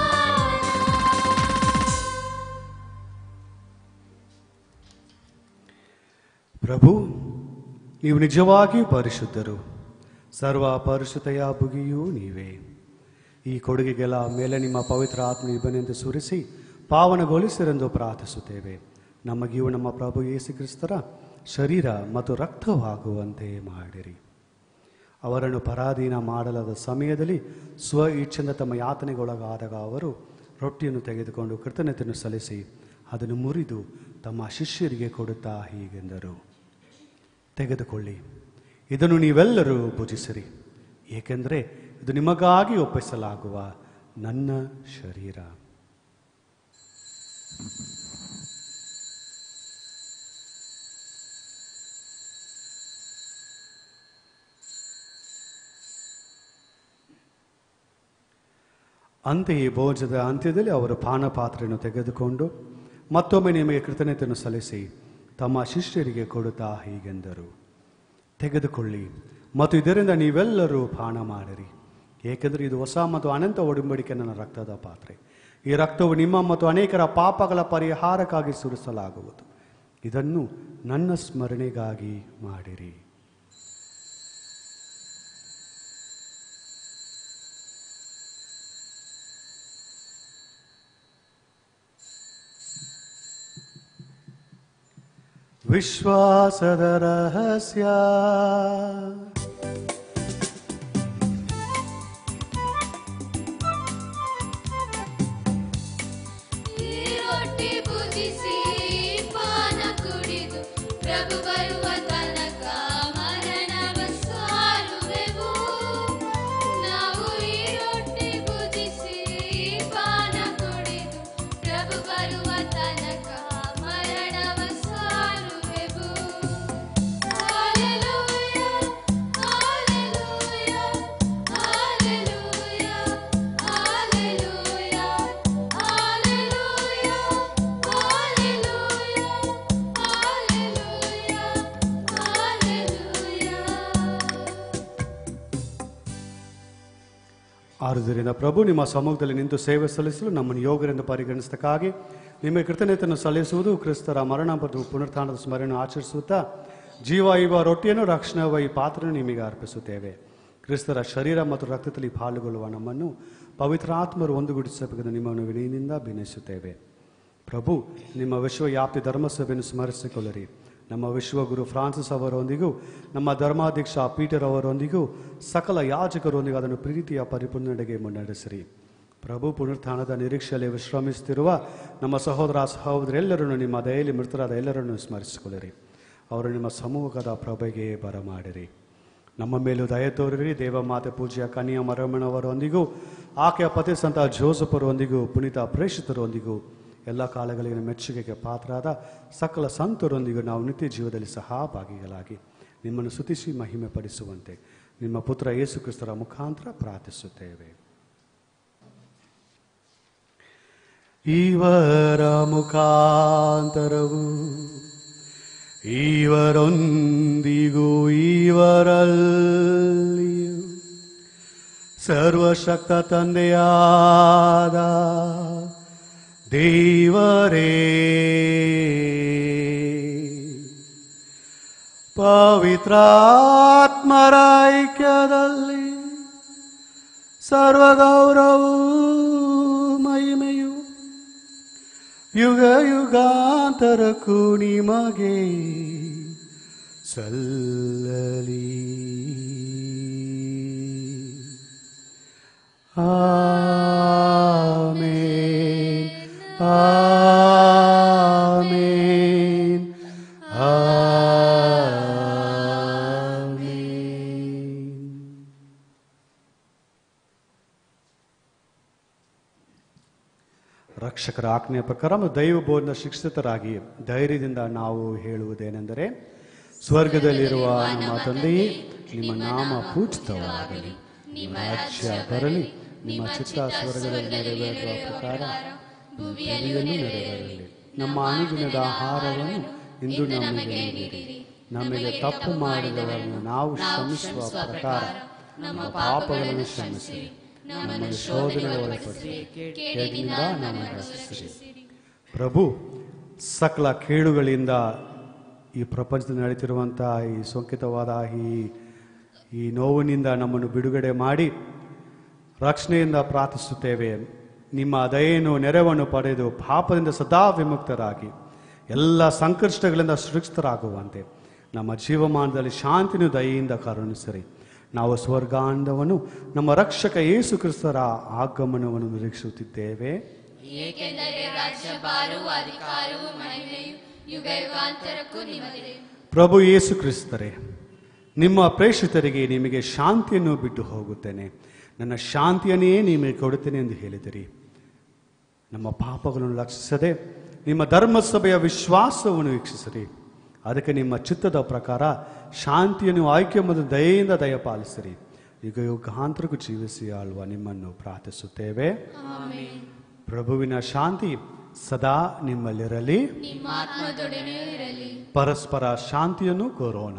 Speaker 1: ಪ್ರಭು ನೀವು ನಿಜವಾಗಿಯೂ ಪರಿಶುದ್ಧರು ಸರ್ವ ಪರಿಶುದ್ಧೆಯ ಬುಗಿಯೂ ನೀವೇ ಈ ಕೊಡುಗೆಗೆಲ್ಲ ಮೇಲೆ ನಿಮ್ಮ ಪವಿತ್ರ ಆತ್ಮ ಇಬ್ಬನೆಂದು ಸುರಿಸಿ ಪಾವನಗೊಳಿಸಿರೆಂದು ಪ್ರಾರ್ಥಿಸುತ್ತೇವೆ ನಮಗಿಯೂ ನಮ್ಮ ಪ್ರಭು ಯೇಸು ಕ್ರಿಸ್ತರ ಶರೀರ ಮತ್ತು ರಕ್ತವಾಗುವಂತೆ ಮಾಡಿರಿ ಅವರನ್ನು ಪರಾಧೀನ ಮಾಡಲಾದ ಸಮಯದಲ್ಲಿ ಸ್ವ ಇಚ್ಛೆಯಿಂದ ತಮ್ಮ ಯಾತನೆಗೊಳಗಾದಾಗ ಅವರು ರೊಟ್ಟಿಯನ್ನು ತೆಗೆದುಕೊಂಡು ಕೃತಜ್ಞತೆಯನ್ನು ಸಲ್ಲಿಸಿ ಅದನ್ನು ಮುರಿದು ತಮ್ಮ ಶಿಷ್ಯರಿಗೆ ಕೊಡುತ್ತಾ ಹೀಗೆಂದರು ತೆಗೆದುಕೊಳ್ಳಿ ಇದನ್ನು ನೀವೆಲ್ಲರೂ ಭುಜಿಸಿರಿ ಏಕೆಂದರೆ ಇದು ನಿಮಗಾಗಿ ಒಪ್ಪಿಸಲಾಗುವ ನನ್ನ ಶರೀರ ಅಂತೆಯೇ ಭೋಜನದ ಅಂತ್ಯದಲ್ಲಿ ಅವರು ಪಾನಪಾತ್ರೆಯನ್ನು ತೆಗೆದುಕೊಂಡು ಮತ್ತೊಮ್ಮೆ ನಿಮಗೆ ಕೃತಜ್ಞತೆಯನ್ನು ಸಲ್ಲಿಸಿ ತಮ್ಮ ಶಿಷ್ಯರಿಗೆ ಕೊಡುತ್ತಾ ಹೀಗೆಂದರು ತೆಗೆದುಕೊಳ್ಳಿ ಮತ್ತು ಇದರಿಂದ ನೀವೆಲ್ಲರೂ ಪಾನ ಮಾಡಿರಿ ಏಕೆಂದರೆ ಇದು ಹೊಸ ಮತ್ತು ಅನಂತ ಒಡಂಬಡಿಕೆ ನನ್ನ ರಕ್ತದ ಪಾತ್ರೆ ಈ ರಕ್ತವು ನಿಮ್ಮ ಮತ್ತು ಅನೇಕರ ಪಾಪಗಳ ಪರಿಹಾರಕ್ಕಾಗಿ ಸುರಿಸಲಾಗುವುದು ಇದನ್ನು ನನ್ನ ಸ್ಮರಣೆಗಾಗಿ ಮಾಡಿರಿ ವಿಶ್ವಾಸದ ರಹಸ್ಯ
Speaker 2: ಈ ರೊಟ್ಟಿ ಭುಜಿಸಿ ಪಾನ ಕುಡಿದು ಪ್ರಭು ಬರುವ ತನಕ ಮರಣವ ಸಾರುವೆವು ನಾವು ಈ ರೊಟ್ಟಿ ಭುಜಿಸಿ ಪಾನ ಕುಡಿದು ಪ್ರಭು ಬರುವ ತನಕ ಮರಣವ ಸಾರುವೆವು hallelujah hallelujah hallelujah hallelujah hallelujah hallelujah hallelujah
Speaker 1: ಆದುದರಿಂದ ಪ್ರಭು ನಿಮ್ಮ ಸಮ್ಮುಖದಲ್ಲಿ ನಿಂತು ಸೇವೆ ಸಲ್ಲಿಸಲು ನಮ್ಮನ್ನು ಯೋಗರೆಂದು ಪರಿಗಣಿಸದಕ್ಕಾಗಿ ನಿಮಗೆ ಕೃತಜ್ಞತೆಯನ್ನು ಸಲ್ಲಿಸುವುದು ಕ್ರಿಸ್ತರ ಮರಣ ಮತ್ತು ಪುನರುತ್ಥಾನದ ಸ್ಮರಣೆ ಆಚರಿಸುತ್ತಾ ಜೀವ ಇವ ರೊಟ್ಟಿಯನ್ನು ರಕ್ಷಣೆವ ಈ ಪಾತ್ರವನ್ನು ನಿಮಗೆ ಅರ್ಪಿಸುತ್ತೇವೆ ಕ್ರಿಸ್ತರ ಶರೀರ ಮತ್ತು ರಕ್ತದಲ್ಲಿ ಪಾಲ್ಗೊಳ್ಳುವ ನಮ್ಮನ್ನು ಪವಿತ್ರಾತ್ಮರು ಒಂದುಗೂಡಿಸಬೇಕೆಂದು ನಿಮ್ಮನ್ನು ವಿನಯದಿಂದ ಭಿನ್ನಯಿಸುತ್ತೇವೆ ಪ್ರಭು ನಿಮ್ಮ ವಿಶ್ವವ್ಯಾಪ್ತಿ ಧರ್ಮಸಭೆಯನ್ನು ಸ್ಮರಿಸಿಕೊಳ್ಳಿರಿ ನಮ್ಮ ವಿಶ್ವಗುರು ಫ್ರಾನ್ಸಿಸ್ ಅವರೊಂದಿಗೂ ನಮ್ಮ ಧರ್ಮಾಧ್ಯಕ್ಷ ಪೀಟರ್ ಅವರೊಂದಿಗೂ ಸಕಲ ಯಾಜಕರೊಂದಿಗೂ ಅದನ್ನು ಪ್ರೀತಿಯ ಪರಿಪೂರ್ಣತೆಗೆ ಮುನ್ನಡೆಸಿರಿ ಪ್ರಭು ಪುನರುತ್ಥಾನದ ನಿರೀಕ್ಷೆಯಲ್ಲಿ ವಿಶ್ರಮಿಸುತ್ತಿರುವ ನಮ್ಮ ಸಹೋದರ ಸಹೋದರೆಲ್ಲರನ್ನು ನಿಮ್ಮ ದಯೆಯಲ್ಲಿ ಮೃತರಾದ ಎಲ್ಲರನ್ನು ಸ್ಮರಿಸಿಕೊಳ್ಳಿರಿ ಅವರು ನಿಮ್ಮ ಸಮೂಹದ ಪ್ರಭೆಗೆ ಬರಮಾಡಿರಿ ನಮ್ಮ ಮೇಲೂ ದಯ ತೋರಿರಿ ದೇವಮಾತೆ ಪೂಜ್ಯ ಕನ್ಯಾ ಮರಮಣವರೊಂದಿಗೂ ಆಕೆಯ ಪತಿ ಸಂತ ಜೋಸಫರೊಂದಿಗೂ ಪುನೀತ ಪ್ರೇಷಿತರೊಂದಿಗೂ ಎಲ್ಲ ಕಾಲಗಳಿಗಿನ ಮೆಚ್ಚುಗೆಗೆ ಪಾತ್ರರಾದ ಸಕಲ ಸಂತರೊಂದಿಗೂ ನಾವು ನಿತ್ಯ ಜೀವದಲ್ಲಿ ಸಹಭಾಗಿಗಳಾಗಿ ನಿಮ್ಮನ್ನು ಸುತಿಸಿ ಮಹಿಮೆ ಪಡಿಸುವಂತೆ ನಿಮ್ಮ ಪುತ್ರ ಯೇಸು ಕ್ರಿಸ್ತರ ಮುಖಾಂತರ ಪ್ರಾರ್ಥಿಸುತ್ತೇವೆ ಇವರ ಮುಖಾಂತರವು ಇವರೊಂದಿಗೂ ಇವರಲ್ಲಿಯೂ ಸರ್ವಶಕ್ತ ತಂದೆಯಾದ ದೇವರೇ ಪವಿತ್ರಾತ್ಮರ ಐಕ್ಯದಲ್ಲಿ ಸರ್ವಗೌರವೂ ಮಹಿಮೆಯು ಯುಗ ಯುಗಾಂತರಕ್ಕೂ ನಿಮಗೆ ಸಲ್ಲಲಿ ಆಮೇನ್ ಆಮೇನ್ ಆಮೇನ್ ರಕ್ಷಕರ ಆಜ್ಞೆಯ ಪ್ರಕಾರ ಮತ್ತು ದೈವ ಬೋಧನ ಶಿಕ್ಷಿತರಾಗಿ ಧೈರ್ಯದಿಂದ ನಾವು ಹೇಳುವುದೇನೆಂದರೆ ಸ್ವರ್ಗದಲ್ಲಿರುವ ನಮ್ಮ ತಂದೆಯೇ ನಿಮ್ಮ ನಾಮ ಪೂಜಿತವಾಗಲಿ ನಿಮ್ಮ ರಾಜ್ಯ ಬರಲಿ ನಿಮ್ಮ ಚಿತ್ತ ಸ್ವರ್ಗದಲ್ಲಿ ನೆರವೇರುವ ಪ್ರಕಾರ ಭೂಮಿಯಲ್ಲೂ ನೆರವೇರಲಿ ನಮ್ಮ ಅನುದಿನದ ಆಹಾರವನ್ನು ಇಂದು ನಮಗೆ ನೀಡಿರಿ ನಮಗೆ ತಪ್ಪು ಮಾಡಿದವರನ್ನು ನಾವು ಕ್ಷಮಿಸುವ ಪ್ರಕಾರ ನಮ್ಮ ಪಾಪಗಳನ್ನು ಕ್ಷಮಿಸಿರಿ ನಮ್ಮನ್ನು ಶೋಧನೆಗೆ ಒಳಪಡಿಸಿ ಕೇಡಿನಿಂದ ನಮ್ಮನ್ನು ರಕ್ಷಿಸಿರಿ ಪ್ರಭು ಸಕಲ ಕೇಳುಗಳಿಂದ ಈ ಪ್ರಪಂಚದಲ್ಲಿ ನಡೀತಿರುವಂತಹ ಈ ಸೋಂಕಿತವಾದ ಈ ಈ ನೋವಿನಿಂದ ನಮ್ಮನ್ನು ಬಿಡುಗಡೆ ಮಾಡಿ ರಕ್ಷಣೆಯಿಂದ ಪ್ರಾರ್ಥಿಸುತ್ತೇವೆ ನಿಮ್ಮ ದಯೆಯನ್ನು ನೆರವನ್ನು ಪಡೆದು ಪಾಪದಿಂದ ಸದಾ ವಿಮುಕ್ತರಾಗಿ ಎಲ್ಲ ಸಂಕಷ್ಟಗಳಿಂದ ಸುರಕ್ಷಿತರಾಗುವಂತೆ ನಮ್ಮ ಜೀವಮಾನದಲ್ಲಿ ಶಾಂತಿನ ದಯೆಯಿಂದ ಕರುಣಿಸಿರಿ ನಾವು ಸ್ವರ್ಗಾಂಡವನ್ನು ನಮ್ಮ ರಕ್ಷಕ ಯೇಸು ಕ್ರಿಸ್ತರ ಆಗಮನವನ್ನು ನಿರೀಕ್ಷಿಸುತ್ತಿದ್ದೇವೆ
Speaker 2: ಏಕೆಂದರೆ ರಾಜ್ಯ ಭಾರವು ಅಧಿಕಾರವು ಮಹಿಮೆಯು ಯುಗ ಯುಗಾಂತರಕ್ಕೂ ನಿಮ್ಮದೇ
Speaker 1: ಪ್ರಭು ಯೇಸು ಕ್ರಿಸ್ತರೇ ನಿಮ್ಮ ಪ್ರೇಷಿತರಿಗೆ ನಿಮಗೆ ಶಾಂತಿಯನ್ನು ಬಿಟ್ಟು ಹೋಗುತ್ತೇನೆ ನನ್ನ ಶಾಂತಿಯನ್ನೇ ನಿಮಗೆ ಕೊಡುತ್ತೇನೆ ಎಂದು ಹೇಳಿದಿರಿ ನಮ್ಮ ಪಾಪಗಳನ್ನು ಲಕ್ಷಿಸದೆ ನಿಮ್ಮ ಧರ್ಮಸಭೆಯ ವಿಶ್ವಾಸವನ್ನು ವೀಕ್ಷಿಸಿರಿ ಅದಕ್ಕೆ ನಿಮ್ಮ ಚಿತ್ತದ ಪ್ರಕಾರ ಶಾಂತಿಯನ್ನು ಆಯ್ಕೆ ಮತ್ತು ದಯೆಯಿಂದ ದಯಪಾಲಿಸಿರಿ ಯುಗ ಯುಗಾಂತರಕ್ಕೂ ಜೀವಿಸಿ ಆಳುವ ನಿಮ್ಮನ್ನು ಪ್ರಾರ್ಥಿಸುತ್ತೇವೆ ಪ್ರಭುವಿನ ಶಾಂತಿ ಸದಾ ನಿಮ್ಮಲ್ಲಿರಲಿ
Speaker 2: ನಿಮ್ಮ ಆತ್ಮದೊಡನೆಯೂ ಇರಲಿ
Speaker 1: ಪರಸ್ಪರ ಶಾಂತಿಯನ್ನು ಕೋರೋಣ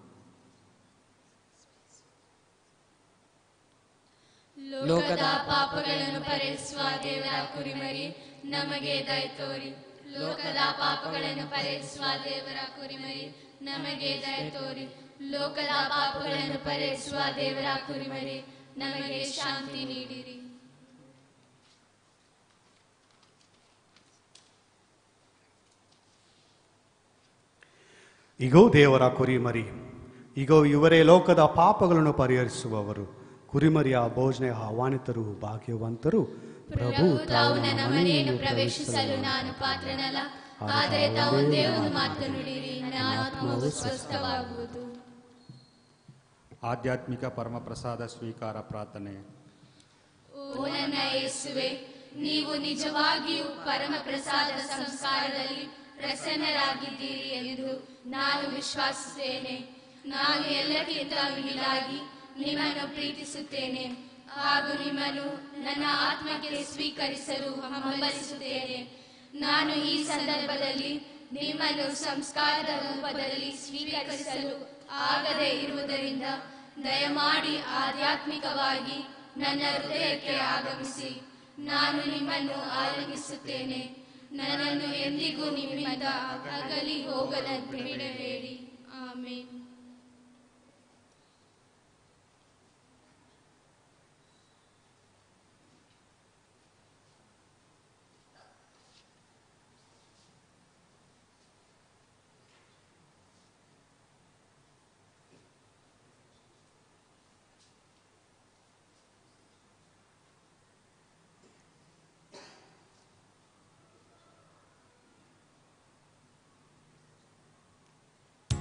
Speaker 2: ಲೋಕದ ಪಾಪಗಳನ್ನು ಪರಿಹರಿಸುವ ದೇವರ ಕುರಿಮರಿ ನಮಗೆ ದಯ ತೋರಿ ಲೋಕದ ಪಾಪಗಳನ್ನು ಪರಿಹರಿಸುವ ದೇವರ ಕುರಿಮರಿ ನಮಗೆ ದಯ ತೋರಿ ಲೋಕದ ಪಾಪಗಳನ್ನು ಪರಿಹರಿಸುವ ದೇವರ ಕುರಿಮರಿ ನಮಗೆ ಶಾಂತಿ ನೀಡಿರಿ
Speaker 1: ಇಗೋ ದೇವರ ಕುರಿಮರಿ ಇಗೋ ಇವರೇ ಲೋಕದ ಪಾಪಗಳನ್ನು ಪರಿಹರಿಸುವವರು ಕುರಿಮರಿಯ ಭೋಜನ ಆಹ್ವಾನಿತರು ಭಾಗ್ಯವಂತರು ಪ್ರಭು
Speaker 2: ತಾವು ನನ್ನ ಮನೆಯನ್ನು ಪ್ರವೇಶಿಸಲು ನಾನು ಪಾತ್ರನಲ್ಲ ಆದರೆ ತಾವು ದೇವರು ಮಾತು ನುಡಿರಿ ನನ್ನ ಆತ್ಮವು ಸ್ವಸ್ಥವಾಗುವುದು
Speaker 6: ಆಧ್ಯಾತ್ಮಿಕ ಪರಮಪ್ರಸಾದ ಸ್ವೀಕಾರ ಪ್ರಾರ್ಥನೆ
Speaker 2: ಓ ನನ್ನ ಯೇಸುವೆ ನೀವು ನಿಜವಾಗಿಯೂ ಪರಮ ಪ್ರಸಾದ ಸಂಸ್ಕಾರದಲ್ಲಿ ಪ್ರಸನ್ನರಾಗಿದ್ದೀರಿ ಎಂದು ನಾನು ವಿಶ್ವಾಸಿಸುತ್ತೇನೆ ನಾನು ಎಲ್ಲಕ್ಕಿಂತ ಮಿಗಿಲಾಗಿ ನಿಮ್ಮನ್ನು ಪ್ರೀತಿಸುತ್ತೇನೆ ಹಾಗೂ ನಿಮ್ಮನ್ನು ನನ್ನ ಆತ್ಮಕ್ಕೆ ಸ್ವೀಕರಿಸಲು ಹಂಬಲಿಸುತ್ತೇನೆ ನಾನು ಈ ಸಂದರ್ಭದಲ್ಲಿ ನಿಮ್ಮನ್ನು ಸಂಸ್ಕಾರದ ರೂಪದಲ್ಲಿ ಸ್ವೀಕರಿಸಲು ಆಗದೆ ಇರುವುದರಿಂದ ದಯಮಾಡಿ ಆಧ್ಯಾತ್ಮಿಕವಾಗಿ ನನ್ನ ಹೃದಯಕ್ಕೆ ಆಗಮಿಸಿ ನಾನು ನಿಮ್ಮನ್ನು ಆಲಂಗಿಸುತ್ತೇನೆ ನನ್ನನ್ನು ಎಂದಿಗೂ ನಿಮ್ಮಿಂದ ಅಗಲಿ ಹೋಗದಂತೆ ಬಿಡಬೇಡಿ ಆಮೇನ್
Speaker 1: ಿ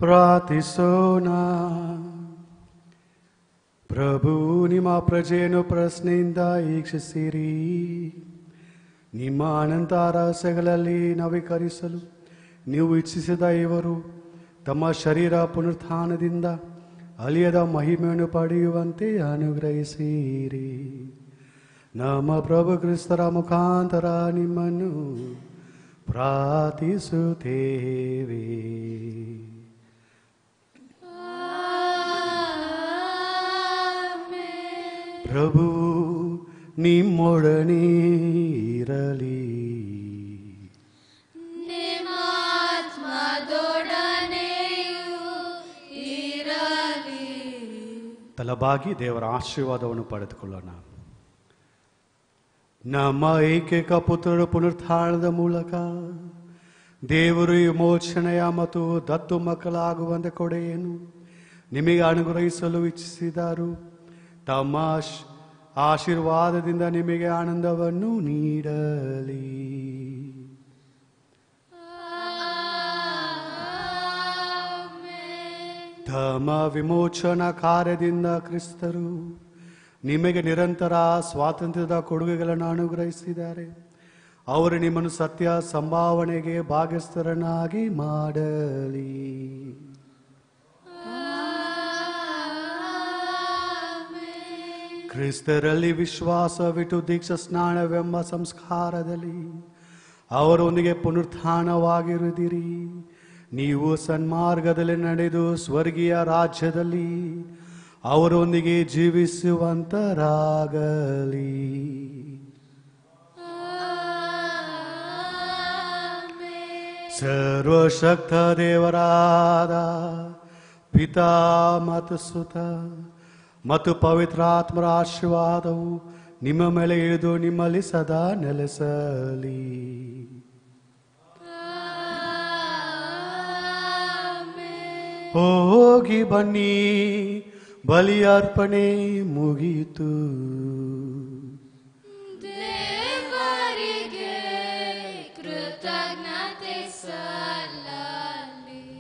Speaker 1: ಪ್ರಾರ್ಥಿಸೋಣ ಪ್ರಭು ನಿಮ್ಮ ಪ್ರಜೆಯನ್ನು ಪ್ರಶ್ನೆಯಿಂದ ಈಕ್ಷಿಸಿರಿ ನಿಮ್ಮ ಅನಂತ ರಹಸ್ಯಗಳಲ್ಲಿ ನವೀಕರಿಸಲು ನೀವು ಇಚ್ಛಿಸಿದ ಇವರು ತಮ್ಮ ಶರೀರ ಪುನರುತ್ಥಾನದಿಂದ ಅಲಿಯದ ಮಹಿಮೆಯನ್ನು ಪಡೆಯುವಂತೆ ಅನುಗ್ರಹಿಸಿರಿ ನಮ್ಮ ಪ್ರಭು ಕ್ರಿಸ್ತರ ಮುಖಾಂತರ ನಿಮ್ಮನ್ನು ಪ್ರಾರ್ಥಿಸುತ್ತೇವೆ ಪ್ರಭು ನಿಮ್ಮೊಡನೆ ಇರಲಿ ತಲಬಾಗಿ ದೇವರ ಆಶೀರ್ವಾದವನ್ನು ಪಡೆದುಕೊಳ್ಳೋಣ ನಮ್ಮ ಏಕೈಕ ಪುತ್ರರ ಪುನರುತ್ಥಾನದ ಮೂಲಕ ದೇವರು ವಿಮೋಚನೆಯ ಮತ್ತು ದತ್ತು ಮಕ್ಕಳಾಗುವಂತ ಕೊಡೆಯನ್ನು ನಿಮಗೆ ಅನುಗ್ರಹಿಸಲು ಇಚ್ಛಿಸಿದರು ತಮ್ಮ ಆಶ್- ಆಶೀರ್ವಾದದಿಂದ ನಿಮಗೆ ಆನಂದವನ್ನು ನೀಡಲಿ ತಮ್ಮ ವಿಮೋಚನಾ ಕಾರ್ಯದಿಂದ ಕ್ರಿಸ್ತರು ನಿಮಗೆ ನಿರಂತರ ಸ್ವಾತಂತ್ರ್ಯದ ಕೊಡುಗೆಗಳನ್ನು ಅನುಗ್ರಹಿಸಿದ್ದಾರೆ ಅವರು ನಿಮ್ಮನ್ನು ಸತ್ಯ ಸಂಭಾವನೆಗೆ ಭಾಗ್ಯಸ್ಥರನ್ನಾಗಿ ಮಾಡಲಿ ಕ್ರಿಸ್ತರಲ್ಲಿ ವಿಶ್ವಾಸವಿಟ್ಟು ದೀಕ್ಷಾ ಸ್ನಾನವೆಂಬ ಸಂಸ್ಕಾರದಲ್ಲಿ ಅವರೊಂದಿಗೆ ಪುನರುತ್ಥಾನವಾಗಿರುದಿರಿ ನೀವು ಸನ್ಮಾರ್ಗದಲ್ಲಿ ನಡೆದು ಸ್ವರ್ಗೀಯ ರಾಜ್ಯದಲ್ಲಿ ಅವರೊಂದಿಗೆ ಜೀವಿಸುವಂತರಾಗಲಿ ಸರ್ವಶಕ್ತ ದೇವರಾದ ಪಿತಾ ಮತ್ತು ಸುತ ಮತ್ತು ಪವಿತ್ರಾತ್ಮರ ಆಶೀರ್ವಾದವು ನಿಮ್ಮ ಮೇಲೆ ಇಳಿದು ನಿಮ್ಮಲ್ಲಿ ಸದಾ ನೆಲೆಸಲಿ ಹೋಗಿ ಬನ್ನಿ ಬಲಿಯರ್ಪಣೆ ಮುಗಿಯಿತು
Speaker 2: ದೇವರಿಗೆ ಕೃತಜ್ಞತೆ ಸಲ್ಲಲಿ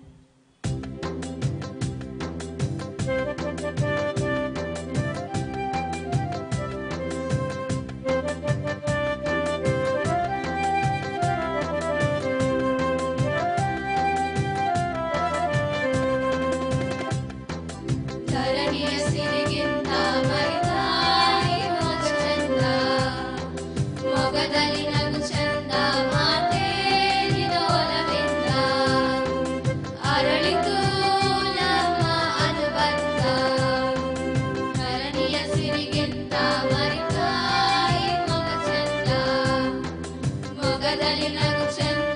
Speaker 2: ಧರಣಿಯ ಸಿರಿಗಿಂತ ಮರಿತಾಯಿ ಚಂದ ಮೊಗದಲ್ಲಿ ನಗು ಚಂದ ಮಾತೇ ನಿನೊಲವಿಂದ ಅರಳಿತು ನಮ್ಮ ಅನುಬಂಧ ಧರಣಿಯ ಸಿರಿಗಿಂತ ಮರಿತಾಯಿ ಮೊಗ ಚಂದ ಮೊಗದಲ್ಲಿ ನಗು ಚಂದ